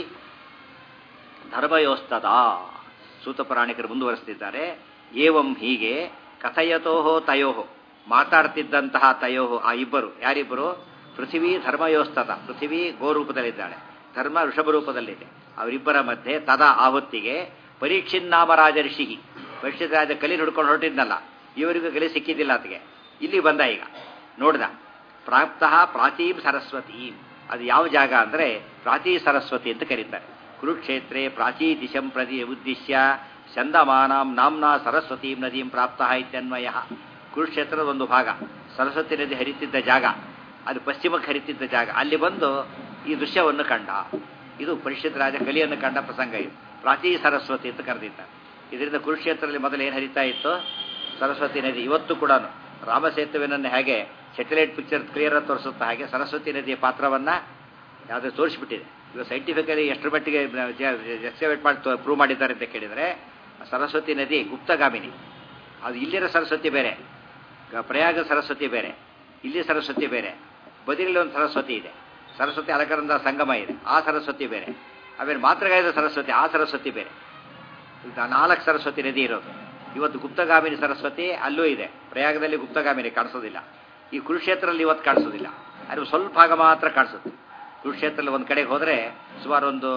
ಧರ್ಮಯೋಸ್ತದಾ ಸೂತ ಪುರಾಣಿಕರು ಮುಂದುವರೆಸ್ತಿದ್ದಾರೆ ಏವಂ ಹೀಗೆ ಕಥಯತೋಹೋ ತಯೋಹೋ ಮಾತಾಡ್ತಿದ್ದಂತಹ ತಯೋಹೋ ಆ ಇಬ್ಬರು ಯಾರಿಬ್ಬರು ಪೃಥಿವೀ ಧರ್ಮಯೋಸ್ತದ ಪೃಥಿವೀ ಗೋರೂಪದಲ್ಲಿದ್ದಾಳೆ ಧರ್ಮ ಋಷಭ ರೂಪದಲ್ಲಿದೆ ಅವರಿಬ್ಬರ ಮಧ್ಯೆ ತದಾ ಆವತ್ತಿಗೆ ಪರೀಕ್ಷಿನ್ನಾಮರಾಜ ಋಷಿಹಿ ಪರೀಕ್ಷಿತ ರಾಜ ಕಲಿ ಹುಡ್ಕೊಂಡು ಹೊರಟಿದ್ನಲ್ಲ ಇವರಿಗೂ ಕಲಿ ಸಿಕ್ಕಿದ್ದಿಲ್ಲ ಆತಗೆ ಇಲ್ಲಿ ಬಂದ ಈಗ ನೋಡ್ದ ಪ್ರಾಪ್ತಃ ಪ್ರಾಚೀಂ ಸರಸ್ವತೀಂ ಅದು ಯಾವ ಜಾಗ ಅಂದರೆ ಪ್ರಾಚೀ ಸರಸ್ವತಿ ಅಂತ ಕರೀತಾರೆ ಕುರುಕ್ಷೇತ್ರೆ ಪ್ರಾಚೀ ದಿಶಂ ಪ್ರತಿ ಉದ್ದೇಶ್ಯ ಚಂದಮಾನಾಂ ನಾಮ್ನಾ ಸರಸ್ವತೀಂ ನದೀಂ ಪ್ರಾಪ್ತಃ ಇತ್ಯನ್ವಯ ಕುರುಕ್ಷೇತ್ರದ ಒಂದು ಭಾಗ ಸರಸ್ವತಿ ನದಿ ಹರಿತಿದ್ದ ಜಾಗ ಅದು ಪಶ್ಚಿಮಕ್ಕೆ ಹರಿತಿದ್ದ ಜಾಗ ಅಲ್ಲಿ ಬಂದು ಈ ದೃಶ್ಯವನ್ನು ಕಂಡ ಇದು ಪರಿಷತ್ ರಾಜ ಕಲಿಯನ್ನು ಕಂಡ ಪ್ರಸಂಗ ಇದು ಪ್ರಾಚೀ ಸರಸ್ವತಿ ಅಂತ ಕರೆದಿದ್ದಾರೆ ಇದರಿಂದ ಕುರುಕ್ಷೇತ್ರದಲ್ಲಿ ಮೊದಲು ಏನು ಹರಿತಾ ಇತ್ತು ಸರಸ್ವತಿ ನದಿ ಇವತ್ತು ಕೂಡ ರಾಮಸೇತುವೆನನ್ನು ಹೇಗೆ ಸ್ಯಾಟಲೈಟ್ ಪಿಕ್ಚರ್ ಕ್ಲಿಯರ್ ತೋರಿಸುತ್ತಾ ಹಾಗೆ ಸರಸ್ವತಿ ನದಿಯ ಪಾತ್ರವನ್ನು ಯಾವುದೇ ತೋರಿಸ್ಬಿಟ್ಟಿದೆ ಇವಾಗ ಸೈಂಟಿಫಿಕಲಿ ಎಷ್ಟರ ಮಟ್ಟಿಗೆ ಎಕ್ಸ್ಕವೇಟ್ ಮಾಡಿ ಪ್ರೂವ್ ಮಾಡಿದ್ದಾರೆ ಅಂತ ಕೇಳಿದರೆ ಸರಸ್ವತಿ ನದಿ ಗುಪ್ತಗಾಮಿನಿ ಅದು ಇಲ್ಲಿನ ಸರಸ್ವತಿ ಬೇರೆ ಪ್ರಯಾಗ ಸರಸ್ವತಿ ಬೇರೆ ಇಲ್ಲಿ ಸರಸ್ವತಿ ಬೇರೆ ಬದಿರಲ್ಲಿ ಒಂದು ಸರಸ್ವತಿ ಇದೆ ಸರಸ್ವತಿ ಅಲಕರಂದ ಸಂಗಮ ಇದೆ ಆ ಸರಸ್ವತಿ ಬೇರೆ ಆಮೇಲೆ ಮಾತೃಗಾಯದ ಸರಸ್ವತಿ ಆ ಸರಸ್ವತಿ ಬೇರೆ ಈಗ ನಾಲ್ಕು ಸರಸ್ವತಿ ನದಿ ಇರೋದು ಇವತ್ತು ಗುಪ್ತಗಾಮಿನಿ ಸರಸ್ವತಿ ಅಲ್ಲೂ ಇದೆ ಪ್ರಯಾಗದಲ್ಲಿ ಗುಪ್ತಗಾಮಿನಿ ಕಾಣಿಸೋದಿಲ್ಲ ಈ ಕುರುಕ್ಷೇತ್ರದಲ್ಲಿ ಇವತ್ತು ಕಾಣಿಸೋದಿಲ್ಲ ಅದು ಸ್ವಲ್ಪ ಭಾಗ ಮಾತ್ರ ಕಾಣಿಸುತ್ತೆ ಕುರುಕ್ಷೇತ್ರದಲ್ಲಿ ಒಂದು ಕಡೆಗೆ ಹೋದರೆ ಸುಮಾರು ಒಂದು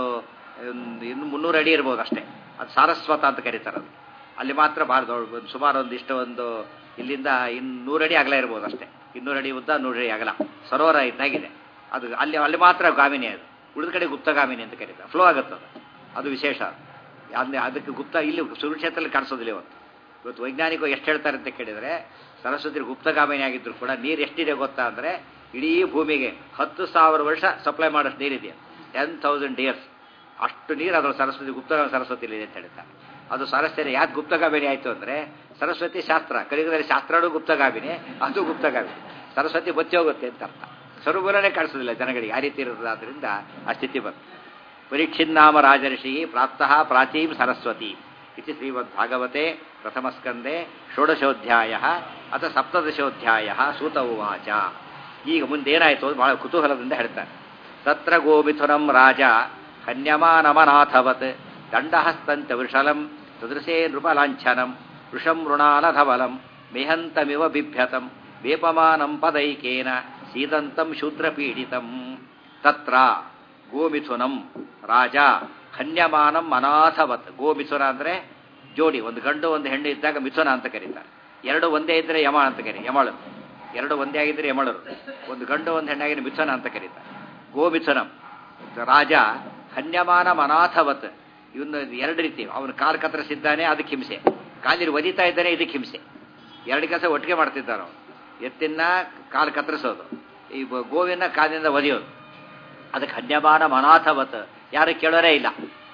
ಇನ್ನು ಮುನ್ನೂರು ಅಡಿ ಇರ್ಬೋದು ಅಷ್ಟೇ ಅದು ಸಾರಸ್ವತ ಅಂತ ಕರೀತಾರೆ ಅದು ಅಲ್ಲಿ ಮಾತ್ರ ಭಾಳ ದೊಡ್ಡ ಸುಮಾರು ಒಂದು ಇಷ್ಟು ಒಂದು ಇಲ್ಲಿಂದ ಇನ್ನು ನೂರಡಿ ಅಗಲ ಇರ್ಬೋದು ಅಷ್ಟೇ ಇನ್ನೂರು ಅಡಿ ಉದ್ದ ನೂರು ಅಡಿ ಅಗಲ ಸರೋವರ ಇದ್ದಾಗಿದೆ ಅದು ಅಲ್ಲಿ ಅಲ್ಲಿ ಮಾತ್ರ ಗಾಮಿನಿ ಅದು ಉಳಿದ ಕಡೆ ಗುಪ್ತಗಾಮಿನಿ ಅಂತ ಕರೀತಾರೆ ಫ್ಲೋ ಆಗುತ್ತೆ ಅದು ಅದು ವಿಶೇಷ ಅಂದರೆ ಅದಕ್ಕೆ ಗುಪ್ತ ಇಲ್ಲಿ ಸುರುಕ್ಷೇತ್ರದಲ್ಲಿ ಕಾಣಿಸೋದಿಲ್ಲ ಇವತ್ತು ಇವತ್ತು ವೈಜ್ಞಾನಿಕರು ಎಷ್ಟು ಹೇಳ್ತಾರೆ ಅಂತ ಕೇಳಿದರೆ ಸರಸ್ವತಿ ಗುಪ್ತಗಾಮಿನಿ ಆಗಿದ್ರು ಕೂಡ ನೀರು ಎಷ್ಟಿದೆ ಗೊತ್ತಾ ಅಂದರೆ ಇಡೀ ಭೂಮಿಗೆ ಹತ್ತು ಸಾವಿರ ವರ್ಷ ಸಪ್ಲೈ ಮಾಡೋಷ್ಟು ನೀರಿದೆ ಟೆನ್ ತೌಸಂಡ್ ಇಯರ್ಸ್ ಅಷ್ಟು ನೀರು ಅದರ ಸರಸ್ವತಿ ಗುಪ್ತಗಾಮಿ ಸರಸ್ವತಿಲಿ ಇದೆ ಅಂತ ಹೇಳ್ತಾರೆ ಅದು ಸರಸ್ವತಿ ಯಾಕೆ ಗುಪ್ತಗಾಮಿನಿ ಆಯಿತು ಅಂದರೆ ಸರಸ್ವತಿ ಶಾಸ್ತ್ರ ಕಲಿಯುಗದಲ್ಲಿ ಶಾಸ್ತ್ರನೂ ಗುಪ್ತಗಾಮಿನಿ ಅದು ಗುಪ್ತಗಾಮಿನಿ ಸರಸ್ವತಿ ಬಚ್ಚಿ ಹೋಗುತ್ತೆ ಅಂತ ಅರ್ಥ ಸ್ವರೂಪನೇ ಕಾಣಿಸೋದಿಲ್ಲ ಜನಗಳಿಗೆ ಆ ರೀತಿ ಇರೋದಾದ್ರಿಂದ ಆ ಸ್ಥಿತಿ ಬಂತು ಪರೀಕ್ಷಿನ್ನಾಮ ರಾಜರ್ಷಿ ಪ್ರಾಪ್ತಃ ಪ್ರಾಚೀಂ ಸರಸ್ವತಿ ಇತಿ ಶ್ರೀಮದ್ಭಾಗವತೆ ಪ್ರಥಮಸ್ಕಂದೆ ಷೋಡಶೋಧ್ಯಾಯ ಅಥ ಸಪ್ತದಶೋಧ್ಯಾಯ ಸೂತ ಉವಾಚ ಈಗ ಮುಂದೇನಾಯಿತು ಬಹಳ ಕುತೂಹಲದಿಂದ ಹೇಳ್ತಾರೆ ತತ್ರ ಗೋಮಿಥುನಂ ರಾಜ ಹನ್ಯಮಾನಮನಾಥವತ್ ದಂಡಹಸ್ತಂಚ ವೃಷಲಂ ಸದೃಶೇ ನೃಪಲಾಂಛನಂ ವೃಷಂ ಮೃಣಾಲಧವಲಂ ಮೇಹಂತಮಿವ ಬಿಭ್ಯತಂ ವೇಪಮಾನಂ ಪದೈಕೇನ ಸೀದಂತಂ ಶೂದ್ರಪೀಡಿತಂ ತತ್ರ ಗೋಮಿಥುನಂ ರಾಜ ಹನ್ಯಮಾನಂ ಅನಾಥವತ್ ಗೋಮಿಥುನ ಅಂದರೆ ಜೋಡಿ ಒಂದು ಗಂಡು ಒಂದು ಹೆಣ್ಣು ಇದ್ದಾಗ ಮಿಥುನ ಅಂತ ಕರೀತಾರೆ ಎರಡು ಒಂದೇ ಇದ್ದರೆ ಯಮ ಅಂತ ಕರಿ ಯಮಳು ಎರಡು ಒಂದೇ ಆಗಿದ್ದರೆ ಯಮಳರು ಒಂದು ಗಂಡು ಒಂದು ಹೆಣ್ಣಾಗಿದ್ರೆ ಮಿಥುನ ಅಂತ ಕರೀತಾರೆ ಗೋಮಿಥುನಂ ರಾಜ ಹನ್ಯಮಾನ ಅನಾಥವತ್ ಇವನು ಎರಡು ರೀತಿ ಅವನು ಕಾಲು ಕತ್ತರಿಸಿದ್ದಾನೆ ಅದಕ್ಕೆ ಹಿಂಸೆ ಕಾಲಿನ ಒದಿತಾ ಇದ್ದಾನೆ ಇದಕ್ಕೆ ಹಿಂಸೆ ಎರಡು ಕೆಲಸ ಒಟ್ಟಿಗೆ ಮಾಡ್ತಿದ್ದಾನೆ ಅವನು ಎತ್ತಿನ ಕಾಲು ಕತ್ತರಿಸೋದು ಈ ಗೋವಿನ ಕಾಲಿನಿಂದ ಒದಿಯೋದು ಅದಕ್ಕೆ ಹನ್ಯಮಾನ ಅನಾಥವತ್ ಯಾರು ಕೇಳೋರೇ ಇಲ್ಲ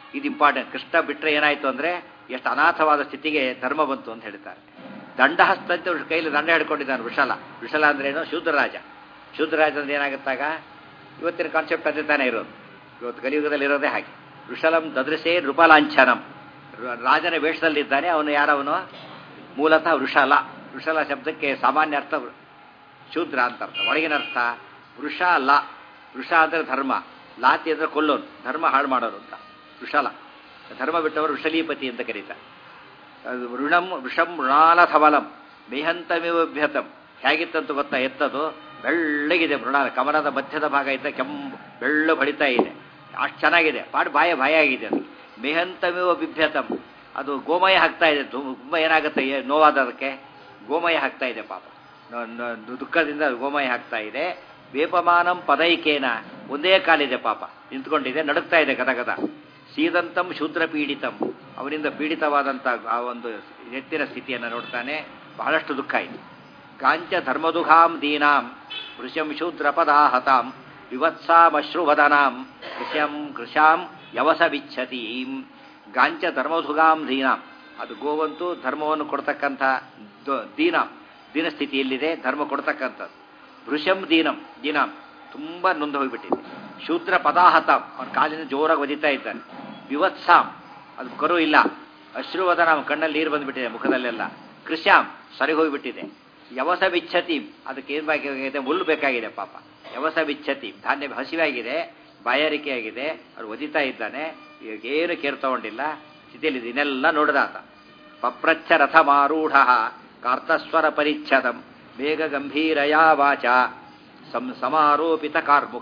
ಇದು ಇಂಪಾರ್ಟೆಂಟ್ ಕೃಷ್ಣ ಬಿಟ್ಟರೆ ಏನಾಯಿತು ಅಂದರೆ ಎಷ್ಟು ಅನಾಥವಾದ ಸ್ಥಿತಿಗೆ ಧರ್ಮ ಬಂತು ಅಂತ ಹೇಳ್ತಾರೆ ದಂಡಹಸ್ತಂತೆ ಅವ್ರ ಕೈಲಿ ದಂಡ ಹಿಡ್ಕೊಂಡಿದ್ದಾನೆ ವೃಷಲ ವೃಷಲ ಅಂದ್ರೇನು ಶೂದ್ರರಾಜ ಶೂದ್ರರಾಜ ಅಂದ್ರೆ ಏನಾಗುತ್ತಾಗ ಇವತ್ತಿನ ಕಾನ್ಸೆಪ್ಟ್ ಅದೇ ತಾನೇ ಇರೋದು ಇವತ್ತು ಕಲಿಯುಗದಲ್ಲಿ ಇರೋದೇ ಹಾಗೆ ವೃಷಲಂ ದದೃಶೇ ನೃಪಲಾಂಛನಂ ರಾಜನ ವೇಷದಲ್ಲಿದ್ದಾನೆ ಅವನು ಯಾರವನು ಮೂಲತಃ ವೃಷಲ ವೃಷಲ ಶಬ್ದಕ್ಕೆ ಸಾಮಾನ್ಯ ಅರ್ಥ ಶೂದ್ರ ಅಂತ ಅರ್ಥ ಒಳಗಿನ ಅರ್ಥ ವೃಷ ಲ ವೃಷ ಅಂದರೆ ಧರ್ಮ ಲಾತಿ ಅಂದರೆ ಕೊಲ್ಲೋನು ಧರ್ಮ ಹಾಳು ಮಾಡೋನು ಅಂತ ವೃಷಲ ಧರ್ಮ ಬಿಟ್ಟವರು ವೃಷಲೀಪತಿ ಅಂತ ಕರೀತಾರೆ ಅದು ಋಣಂ ವೃಷಂ ಮೃಣಾಲಧವಲಂ ಮೇಹಂತಮಿವ್ಯತಂ ಹೇಗಿತ್ತಂತ ಗೊತ್ತಾ ಎತ್ತದು ಬೆಳ್ಳಗಿದೆ ಮೃಣಾಲ ಕಮಲದ ಮಧ್ಯದ ಭಾಗ ಇದ್ದ ಕೆಂಪು ಬೆಳ್ಳು ಬಡಿತಾ ಇದೆ ಅಷ್ಟು ಚೆನ್ನಾಗಿದೆ ಪಾಡು ಬಾಯ ಬಾಯ ಆಗಿದೆ ಅದು ಮೇಹಂತಮಿವ ಬಿಭ್ಯತಂ ಅದು ಗೋಮಯ ಹಾಕ್ತಾ ಇದೆ ತುಂಬ ಏನಾಗುತ್ತೆ ಏ- ನೋವಾದದಕ್ಕೆ ಗೋಮಯ ಹಾಕ್ತಾ ಇದೆ ಪಾಪ ನ- ನ- ದುಃಖದಿಂದ ಗೋಮಯ ಹಾಕ್ತಾ ಇದೆ ವೇಪಮಾನಂ ಪದೈಕೇನ ಒಂದೇ ಕಾಲಿದೆ ಪಾಪ ನಿಂತ್ಕೊಂಡಿದೆ ನಡುಕ್ತಾ ಇದೆ ಗದಗದ ಸೀದಂತಂ ಶೂದ್ರ ಪೀಡಿತಂ ಅವನಿಂದ ಪೀಡಿತವಾದಂಥ ಆ ಒಂದು ಎತ್ತಿನ ಸ್ಥಿತಿಯನ್ನು ನೋಡ್ತಾನೆ ಬಹಳಷ್ಟು ದುಃಖ ಇದೆ ಕಾಂಚ ಧರ್ಮದುಘಾಂ ದೀನಾಂ ವೃಷಂ ಶೂದ್ರ ಪದಾಹತಾಂ ವಿವತ್ಸಾಮಶ್ರುವದನಾಂ ಕೃಶ್ಯಂ ಕೃಶಾಂ ಯವಸ ಬಿಚ್ಛತೀಂ ಗಾಂಚ ಧರ್ಮದುಘಾಂ ದೀನಾಂ ಅದು ಗೋವಂತೂ ಧರ್ಮವನ್ನು ಕೊಡ್ತಕ್ಕಂಥ ದ- ದೀನಾಂ ದೀನಸ್ಥಿತಿಯಲ್ಲಿದೆ ಧರ್ಮ ಕೊಡ್ತಕ್ಕಂಥದ್ದು ವೃಷಂ ದೀನಂ ದೀನಾಂ ತುಂಬ ನೊಂದು ಹೋಗಿಬಿಟ್ಟಿದೆ ಶೂದ್ರ ಪದಾಹತಾಂ ಅವನ ಕಾಲಿನ ಜೋರಾಗಿ ಒದಿತಾ ಇದ್ದಾನೆ ವಿವತ್ಸಾಂ ಅದು ಕರು ಇಲ್ಲ ಅಶ್ರುವದನ ಅವನ ಕಣ್ಣಲ್ಲಿ ನೀರು ಬಂದ್ಬಿಟ್ಟಿದೆ ಮುಖದಲ್ಲೆಲ್ಲ ಕೃಶ್ಯಾಂ ಸರಿ ಹೋಗಿಬಿಟ್ಟಿದೆ ಯವಸ ಬಿಚ್ಛತಿ ಅದಕ್ಕೆ ಏನು ಬೇಕಾಗಿದೆ ಮುಳ್ಳು ಬೇಕಾಗಿದೆ ಪಾಪ ಯವಸ ಬಿಚ್ಛತಿ ಧಾನ್ಯ ಹಸಿವಾಗಿದೆ ಬಾಯಾರಿಕೆ ಆಗಿದೆ ಅವ್ರು ಒದಿತಾ ಇದ್ದಾನೆ ಈಗ ಏನು ಕೇರ್ ತಗೊಂಡಿಲ್ಲ ಸ್ಥಿತಿಯಲ್ಲಿ ಇದನ್ನೆಲ್ಲ ನೋಡಿದಾತ ಪಪ್ರಚ್ಛ ರಥಮಾರೂಢ ಕಾರ್ತಸ್ವರ ಪರಿಚ್ಛದಂ ಬೇಗ ಗಂಭೀರಯಾ ವಾಚ ಸಂ ಸಮಾರೋಪಿತ ಕಾರ್ಮುಕ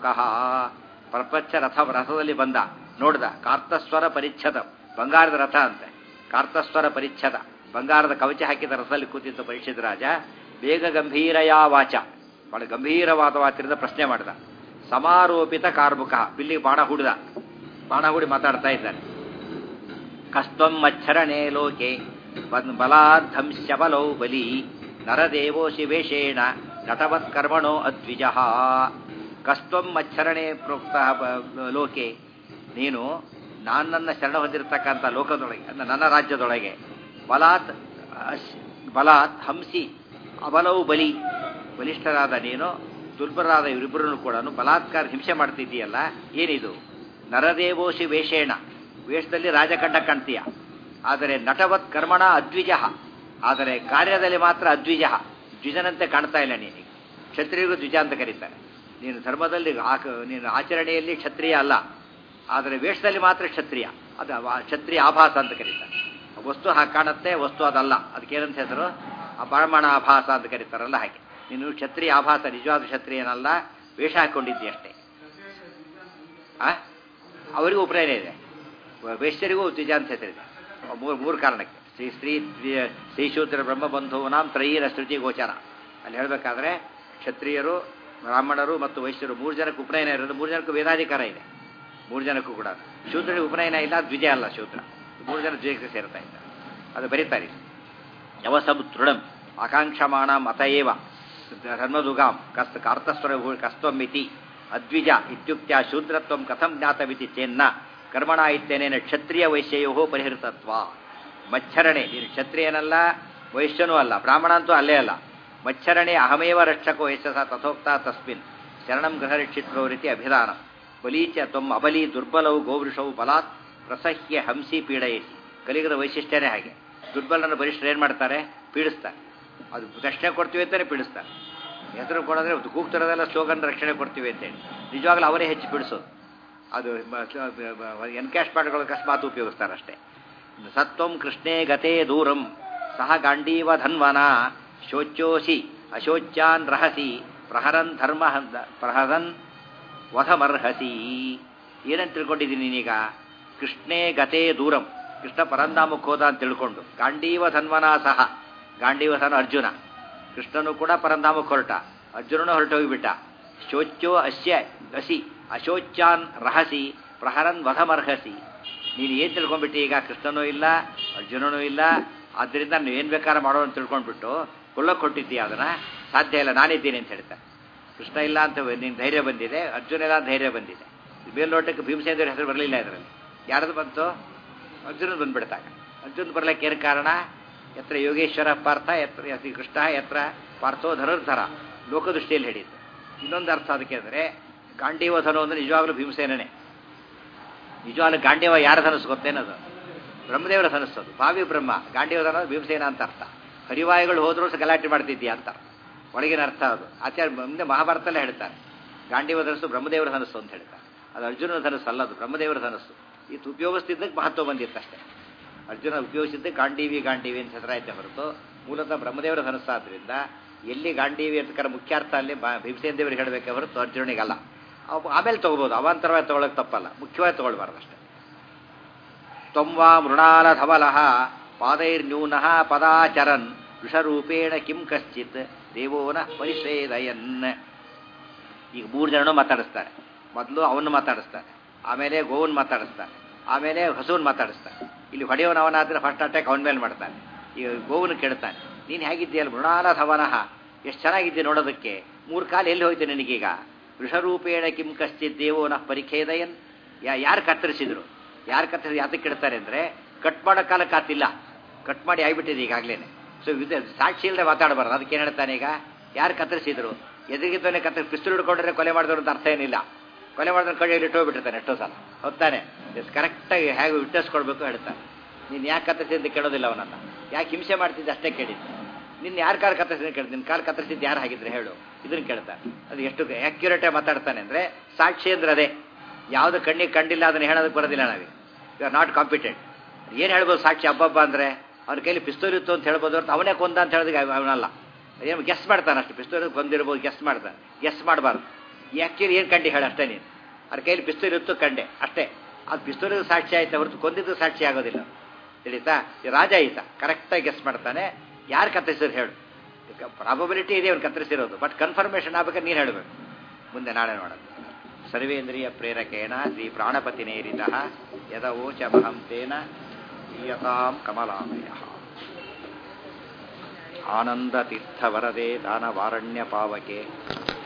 ಪ್ರಪಂಚ ರಥ ರಥದಲ್ಲಿ ಬಂದ ನೋಡ್ದ ಕಾರ್ತಸ್ವರ ಪರಿಚ್ಛದ ಬಂಗಾರದ ರಥ ಅಂತೆ ಕಾರ್ತಸ್ವರ ಪರಿಚ್ಛದ ಬಂಗಾರದ ಕವಚ ಹಾಕಿದ ರಥದಲ್ಲಿ ಕೂತಿದ್ದ ಪರೀಕ್ಷಿತ ರಾಜ ಬೇಗ ಗಂಭೀರಯಾ ವಾಚ ಬಹಳ ಗಂಭೀರವಾದ ವಾಚರಿಂದ ಪ್ರಶ್ನೆ ಮಾಡಿದ ಸಮಾರೋಪಿತ ಕಾರ್ಮುಕ ಬಿಲ್ಲಿ ಬಾಣ ಹೂಡಿದ ಬಾಣ ಹೂಡಿ ಮಾತಾಡ್ತಾ ಇದ್ದಾನೆ ಕಸ್ತ್ವಂ ಮಚ್ಚರಣೆ ಲೋಕೆ ಬನ್- ಬಲಾರ್ಧಂಶ್ಯಬಲೌ ಬಲಿ ನರದೇವೋ ಶಿವೇಶೇಣ ನಟವತ್ ಕರ್ಮಣೋ ಅದ್ವಿಜ ಕಸ್ತ್ವಂ ಮಚ್ಚರಣೆ ಪ್ರೋಕ್ತ ಬ- ಲೋಕೆ ನೀನು ನಾನನ್ನ ಶರಣ ಹೊಂದಿರತಕ್ಕಂಥ ಲೋಕದೊಳಗೆ ಅಂದ್ರೆ ನನ್ನ ರಾಜ್ಯದೊಳಗೆ ಬಲಾತ್ ಅಶ್- ಬಲಾತ್ ಹಂಸಿ ಅಬಲವು ಬಲಿ ಬಲಿಷ್ಠರಾದ ನೀನು ದುರ್ಬಲರಾದ ಇವರಿಬ್ಬರನ್ನು ಕೂಡ ಬಲಾತ್ಕಾರ ಹಿಂಸೆ ಮಾಡ್ತಿದ್ದೀಯಲ್ಲ ಏನಿದು ನರದೇವೋಶಿ ವೇಷೇಣ ವೇಷದಲ್ಲಿ ರಾಜಕಂಡ ಕಾಣ್ತೀಯ ಆದರೆ ನಟವತ್ ಕರ್ಮಣ ಅದ್ವಿಜ ಆದರೆ ಕಾರ್ಯದಲ್ಲಿ ಮಾತ್ರ ಅದ್ವಿಜ ದ್ವಿಜನಂತೆ ಕಾಣ್ತಾ ಇಲ್ಲ ನೀನು ಕ್ಷತ್ರಿಯರಿಗೂ ದ್ವಿಜ ಅಂತ ಕರೀತಾರೆ ನೀನು ಧರ್ಮದಲ್ಲಿ ಆಕ- ನೀನು ಆಚರಣೆಯಲ್ಲಿ ಕ್ಷತ್ರಿಯ ಅಲ್ಲ ಆದರೆ ವೇಷದಲ್ಲಿ ಮಾತ್ರ ಕ್ಷತ್ರಿಯ ಅದು ಆ ಕ್ಷತ್ರಿಯ ಆಭಾಸ ಅಂತ ಕರೀತಾರೆ ವಸ್ತು ಹಾಗೆ ಕಾಣುತ್ತೆ ವಸ್ತು ಅದಲ್ಲ ಅದಕ್ಕೇನಂತ ಹೆಸರು ಅಪರಮಾಣ ಆಭಾಸ ಅಂತ ಕರೀತಾರಲ್ಲ ಹಾಗೆ ನೀನು ಕ್ಷತ್ರಿಯ ಆಭಾಸ ನಿಜವಾದ ಕ್ಷತ್ರಿಯನಲ್ಲ ವೇಷ ಹಾಕೊಂಡಿದ್ದಿ ಅಷ್ಟೇ ಆ? ಅವರಿಗೂ ಉಪನಯನ ಇದೆ ವೈಶ್ಯರಿಗೂ ದ್ವಿಜ ಅಂತ ಹೆಸರಿದೆ ಮೂರು ಮೂರು ಕಾರಣಕ್ಕೆ ಶ್ರೀ ಸ್ತ್ರೀ ದ್ವಿ- ಶ್ರೀಶೂದ್ರ ಬ್ರಹ್ಮಬಂಧುವನಾಂ ತ್ರಯೀರ ಶ್ರುತಿ ಗೋಚರ ಅಲ್ಲಿ ಹೇಳಬೇಕಾದ್ರೆ ಕ್ಷತ್ರಿಯರು ಬ್ರಾಹ್ಮಣರು ಮತ್ತು ವೈಶ್ಯರು ಮೂರು ಜನಕ್ಕೆ ಉಪನಯನ ಇರೋದು ಮೂರು ಜನಕ್ಕೂ ವೇದಾಧಿಕಾರ ಇದೆ ಮೂರು ಜನಕ್ಕೂ ಕೂಡ ಶೂದ್ರರಿಗೆ ಉಪನಯನ ಇಲ್ಲ ದ್ವಿಜ ಅಲ್ಲ ಶೂದ್ರ ಮೂರು ಜನ ದ್ವಿಜಕ್ಕೆ ಸೇರ್ತಾ ಇದ್ದಾರೆ ಅದು ಬರೀತಾರೆ ಯವಸಬ್ ತೃಣಂ ಆಕಾಂಕ್ಷಮಾಣ ಮತ ಏವ ಧರ್ಮದುಗಾಂ ಕಸ್ತ ಕಾರ್ತಸ್ವರ ಕಸ್ತ್ವಮಿತಿ ಅದ್ವಿಜ ಇತ್ಯುಕ್ತ್ಯ ಶೂದ್ರತ್ವಂ ಕಥಂ ಜ್ಞಾತವಿತಿ ಚೇನ್ನ ಕರ್ಮಣ ಇತ್ಯನೇನ ಕ್ಷತ್ರಿಯ ವೈಶ್ಯಯೋ ಪರಿಹೃತತ್ವ ಮಚ್ಚರಣೆ ನೀನು ಕ್ಷತ್ರಿಯನಲ್ಲ ವೈಶ್ಯನೂ ಅಲ್ಲ ಬ್ರಾಹ್ಮಣ ಅಂತೂ ಅಲ್ಲೇ ಅಲ್ಲ ಮಚ್ಚರಣೆ ಅಹಮೇವ ರಕ್ಷಕೋ ಯಶಸ ತಥೋಕ್ತ ತಸ್ಮಿನ್ ಶರಣಂ ಗೃಹರಕ್ಷಿತ್ರೋ ರೀತಿ ಅಭಿಧಾನ ಬಲೀಚ ತ್ವಂ ಅಬಲಿ ದುರ್ಬಲವು ಗೋವೃಷವು ಬಲಾತ್ ಪ್ರಸಹ್ಯ ಹಂಸಿ ಪೀಡಯಿಸಿ ಕಲಿಗದ ವೈಶಿಷ್ಟ್ಯನೇ ಹಾಗೆ ದುರ್ಬಲನ ಬಲಿಷ್ಠರು ಏನು ಮಾಡ್ತಾರೆ ಪೀಡಿಸ್ತಾರೆ ಅದು ರಕ್ಷಣೆ ಕೊಡ್ತೀವಿ ಅಂತಾನೆ ಪೀಡಿಸ್ತಾರೆ ಹೆಸರು ಕೊಡೋದ್ರೆ ಕೂಗ್ತಿರೋದೆಲ್ಲ ಸ್ಲೋಗನ್ ರಕ್ಷಣೆ ಕೊಡ್ತೀವಿ ಅಂತೇಳಿ ನಿಜವಾಗ್ಲೂ ಅವರೇ ಹೆಚ್ಚು ಪೀಡಿಸೋದು ಅದು ಎನ್ಕ್ಯಾಶ್ ಪಾಟ್ಗಳು ಅಕಸ್ಮಾತ್ ಉಪಯೋಗಿಸ್ತಾರೆ ಅಷ್ಟೇ ಸತ್ವಂ ಕೃಷ್ಣೇ ಗತೆ ದೂರಂ ಸಹ ಗಾಂಡೀವ ಧನ್ವನ ಶೋಚ್ಯೋಸಿ ಅಶೋಚ್ಯಾನ್ ರಹಸಿ ಪ್ರಹರನ್ ಧರ್ಮ ಪ್ರಹರನ್ ವಧಮರ್ಹಸಿ ಏನಂತ ತಿಳ್ಕೊಂಡಿದ್ದೀನಿ ನೀನೀಗ ಕೃಷ್ಣೇ ಗತೆ ದೂರಂ ಕೃಷ್ಣ ಪರಂಧಾಮಕ್ಕೆ ಹೋದ ಅಂತ ತಿಳ್ಕೊಂಡು ಗಾಂಡೀವ ಧನ್ವನ ಸಹ ಗಾಂಡೀವ ಸಹ ಅರ್ಜುನ ಕೃಷ್ಣನು ಕೂಡ ಪರಂಧಾಮಕ್ಕೆ ಹೊರಟ ಅರ್ಜುನನು ಹೊರಟೋಗಿಬಿಟ್ಟ ಶೋಚ್ಯೋ ಅಸ್ಯ ಅಸಿ ಅಶೋಚ್ಯಾನ್ ರಹಸಿ ಪ್ರಹರನ್ ವಧಮರ್ಹಸಿ ನೀನು ಏನು ತಿಳ್ಕೊಂಡ್ಬಿಟ್ಟು ಈಗ ಕೃಷ್ಣನೂ ಇಲ್ಲ ಅರ್ಜುನನೂ ಇಲ್ಲ ಆದ್ದರಿಂದ ನೀವೇನು ಬೇಕಾದ್ರೆ ಮಾಡೋ ಅಂತ ತಿಳ್ಕೊಂಡ್ಬಿಟ್ಟು ಕೊಲ್ಲಕ್ಕೆ ಕೊಟ್ಟಿದ್ದೀಯ ಅದನ್ನ ಸಾಧ್ಯ ಇಲ್ಲ ನಾನಿದ್ದೀನಿ ಅಂತ ಹೇಳ್ತಾರೆ ಕೃಷ್ಣ ಇಲ್ಲ ಅಂತ ನಿನ್ನ ಧೈರ್ಯ ಬಂದಿದೆ ಅರ್ಜುನ ಇಲ್ಲ ಅಂತ ಧೈರ್ಯ ಬಂದಿದೆ ಮೇಲ್ನೋಟಕ್ಕೆ ಭೀಮಸೇಂದ್ರ ಹೆಸರು ಬರಲಿಲ್ಲ ಇದರಲ್ಲಿ ಯಾರದು ಬಂತು ಅರ್ಜುನ ಬಂದ್ಬಿಡ್ತಾಗ ಅರ್ಜುನ್ ಬರ್ಲಿಕ್ಕೆ ಏನು ಕಾರಣ ಎತ್ರ ಯೋಗೇಶ್ವರ ಪಾರ್ಥ ಎತ್ರ ಯತಿ ಕೃಷ್ಣ ಎತ್ರ ಪಾರ್ಥೋ ಧನುರ್ಧರ ಲೋಕದೃಷ್ಟಿಯಲ್ಲಿ ಹೇಳಿದ್ದು ಇನ್ನೊಂದು ಅರ್ಥ ಅದಕ್ಕೆ ಅಂದರೆ ಗಾಂಡೀವ ಧನು ಅಂದರೆ ನಿಜವಾಗ್ಲೂ ಭೀಮಸೇನೇ ನಿಜವಾಗ್ಲೂ ಗಾಂಡೀವ ಯಾರ ಧನಸ್ಸು ಗೊತ್ತೇನದು ಬ್ರಹ್ಮದೇವರ ಧನಸ್ಸು ಅದು ಭಾವಿ ಬ್ರಹ್ಮ ಗಾಂಡೀವ ಧನ ಭೀಮಸೇನ ಅಂತ ಅರ್ಥ ಹರಿವಾಯುಗಳು ಹೋದ್ರೂ ಸಹ ಗಲಾಟೆ ಮಾಡ್ತಿದ್ದೀಯ ಅಂತ ಒಳಗಿನ ಅರ್ಥ ಅದು ಆಚಾರ್ಯ ಮುಂದೆ ಮಹಾಭಾರತಲ್ಲೇ ಹೇಳ್ತಾರೆ ಗಾಂಡೀವ ಧನಸ್ಸು ಬ್ರಹ್ಮದೇವರ ಧನಸ್ಸು ಅಂತ ಹೇಳ್ತಾರೆ ಅದು ಅರ್ಜುನನ ಧನಸ್ಸು ಅಲ್ಲ ಅದು ಬ್ರಹ್ಮದೇವರ ಧನಸ್ಸು ಇದು ಉಪಯೋಗಿಸ್ತಿದ್ದಕ್ಕೆ ಮಹತ್ವ ಬಂದಿತ್ತಷ್ಟೇ ಅರ್ಜುನ ಉಪಯೋಗಿಸಿದ್ದೆ ಗಾಂಡೀವಿ ಗಾಂಡೀವಿ ಅಂತ ಹೆಸರಾಯ್ತೆ ಹೊರತು ಮೂಲತಃ ಬ್ರಹ್ಮದೇವರ ಧನಸ್ಸು ಆದ್ದರಿಂದ ಎಲ್ಲಿ ಗಾಂಡೀವಿ ಅಂತ ಮುಖ್ಯ ಅರ್ಥ ಅಲ್ಲಿ ಬಾ ಭೀಮಸೇನ ದೇವರಿಗೆ ಹೇಳಬೇಕೆ ಹೊರತು ಅರ್ಜುನಿಗಲ್ಲ ಅವ ಆಮೇಲೆ ತೊಗೋಬೋದು ಅವಾಂತರವಾಗಿ ತೊಗೊಳಕ್ಕೆ ತಪ್ಪಲ್ಲ ಮುಖ್ಯವಾಗಿ ತೊಗೊಳ್ಬಾರ್ದು ಅಷ್ಟೇ ತ್ವಂವಾ ಮೃಣಾಲ ಧವಲಃ ಪಾದೈರ್ನ್ಯೂನಃ ಪದಾಚರನ್ ವೃಷರೂಪೇಣ ಕಿಂ ಕಶ್ಚಿತ್ ದೇವೋನ ಪರಿಷೇದಯನ್ ಈಗ ಮೂರು ಜನನು ಮಾತಾಡಿಸ್ತಾರೆ ಮೊದಲು ಅವನ್ನ ಮಾತಾಡಿಸ್ತಾರೆ ಆಮೇಲೆ ಗೋವನ್ ಮಾತಾಡಿಸ್ತಾರೆ ಆಮೇಲೆ ಹಸುವನ್ ಮಾತಾಡಿಸ್ತಾರೆ ಇಲ್ಲಿ ಹೊಡೆಯವನ ಅವನಾದ್ರೆ ಫಸ್ಟ್ ಅಟ್ಯಾಕ್ ಅವನ ಮೇಲೆ ಮಾಡ್ತಾನೆ ಈಗ ಗೋವನ ಕೇಳ್ತಾನೆ ನೀನು ಹೇಗಿದ್ದೀಯಲ್ಲ ಮೃಣಾಲ ಧವನಃ ಎಷ್ಟು ಚೆನ್ನಾಗಿದ್ದೆ ನೋಡೋದಕ್ಕೆ ಮೂರು ಕಾಲು ಎಲ್ಲಿ ಹೋಯ್ತು ನಿನಗೀಗ ವೃಷರೂಪೇಣ ಕಿಂ ಕಶ್ಚಿತ್ ದೇವೋನ ಪರಿಖೇದಯನ್ ಯಾ ಯಾರು ಕತ್ತರಿಸಿದ್ರು ಯಾರು ಕತ್ತರಿಸಿ ಯಾತಕ್ಕೆ ಇಡ್ತಾರೆ ಅಂದರೆ ಕಟ್ ಮಾಡೋ ಕಾಲ ಕಾತಿಲ್ಲ ಕಟ್ ಮಾಡಿ ಆಗಿಬಿಟ್ಟಿದೆ ಈಗಾಗಲೇ ಸೊ ಇದು ಸಾಕ್ಷಿ ಇಲ್ಲದೆ ಮಾತಾಡಬಾರ್ದು ಅದಕ್ಕೆ ಏನು ಹೇಳ್ತಾನೆ ಈಗ ಯಾರು ಕತ್ತರಿಸಿದ್ರು ಎದುರಿಗಿದ್ದವನೇ ಕತ್ತರಿಸಿ ಪಿಸ್ತೂಲ್ ಹಿಡ್ಕೊಂಡ್ರೆ ಕೊಲೆ ಮಾಡಿದವರು ಅಂತ ಅರ್ಥ ಏನಿಲ್ಲ ಕೊಲೆ ಮಾಡಿದ್ರೆ ಕೈಯಲ್ಲಿ ಇಟ್ಟೋಗ್ಬಿಟ್ಟಿರ್ತಾನೆ ಎಷ್ಟೋ ಸಲ ಹೊತ್ತಾನೆ ಎಷ್ಟು ಕರೆಕ್ಟಾಗಿ ಹೇಗೆ ವಿಟ್ನೆಸ್ ಕೊಡಬೇಕು ಹೇಳ್ತಾನೆ ನೀನು ಯಾಕೆ ಕತ್ತರಿಸಿ ಅಂತ ಕೇಳೋದಿಲ್ಲ ಅವನನ್ನ ಯಾಕೆ ಹಿಂಸೆ ಮಾಡ್ತಿದ್ದೆ ಅಷ್ಟೇ ಕೇಳಿದ್ದು ನಿನ್ನ ಯಾರು ಕಾಲು ಕತ್ತರಿಸಿದ ಕೇಳಿ ನಿನ್ನ ಕಾಲು ಕತ್ತರಿಸಿದ್ದು ಯಾರು ಹಾಗಿದ್ರೆ ಹೇಳು ಇದನ್ನು ಕೇಳ್ತಾನೆ ಅದು ಎಷ್ಟು ಆ್ಯಕ್ಯುರೇಟಾಗಿ ಮಾತಾಡ್ತಾನೆ ಅಂದರೆ ಸಾಕ್ಷಿ ಅಂದ್ರೆ ಅದೇ ಯಾವುದು ಕಣ್ಣಿಗೆ ಕಂಡಿಲ್ಲ ಅದನ್ನು ಹೇಳೋದಕ್ಕೆ ಬರೋದಿಲ್ಲ ನಾವೀಗ ಯು ಆರ್ ನಾಟ್ ಕಾಂಪಿಟೆಂಟ್ ಏನು ಹೇಳ್ಬೋದು ಸಾಕ್ಷಿ ಹಬ್ಬಬ್ಬ ಅಂದರೆ ಅವ್ನ ಕೈಲಿ ಪಿಸ್ತೂಲ್ ಇತ್ತು ಅಂತ ಹೇಳ್ಬೋದು ಹೊರತು ಅವನೇ ಕೊಂದ ಅಂತ ಹೇಳಿದ್ರೆ ಅವನಲ್ಲ ಏನು ಗೆಸ್ ಮಾಡ್ತಾನೆ ಅಷ್ಟು ಪಿಸ್ತೂಲ್ ಕೊಂದಿರ್ಬೋದು ಗೆಸ್ ಮಾಡ್ತಾನೆ ಗೆಸ್ ಮಾಡಬಾರ್ದು ಆ್ಯಕ್ಚುಲಿ ಏನು ಕಂಡು ಹೇಳಿ ಅಷ್ಟೇ ನೀನು ಅವ್ರ ಕೈಲಿ ಪಿಸ್ತೂಲ್ ಇತ್ತು ಕಂಡೆ ಅಷ್ಟೇ ಅದು ಪಿಸ್ತೂಲಿಗೆ ಸಾಕ್ಷಿ ಆಯ್ತಾ ಹೊರತು ಕೊಂದಿದ್ದು ಸಾಕ್ಷಿ ಆಗೋದಿಲ್ಲ ತಿಳಿತಾ ಈ ರಾಜ ಈತ ಕರೆಕ್ಟಾಗಿ ಗೆಸ್ ಮಾಡ್ತಾನೆ ಯಾರು ಕತ್ತರಿಸಿದ್ರು ಹೇಳು ಪ್ರಾಬಬಿಲಿಟಿ ಇದೆ ಅವ್ನು ಕತ್ತರಿಸಿರೋದು ಬಟ್ ಕನ್ಫರ್ಮೇಷನ್ ಆಗ್ಬೇಕಾದ್ರೆ ನೀನು ಹೇಳಬೇಕು ಮುಂದೆ ನಾಳೆ ನೋಡೋದು ಸರ್ವೇಂದ್ರಿಯ ಪ್ರೇರಕೇಣ ಶ್ರೀ ಪ್ರಾಣಪತಿನೇರಿತ ಯದವೋಚ ಮಹಂ ತೇನ ಈಯತಾಂ ಕಮಲಾಮಯ ಆನಂದತೀರ್ಥವರದೆ ದಾನವಾರಣ್ಯ ಪಾವಕೆ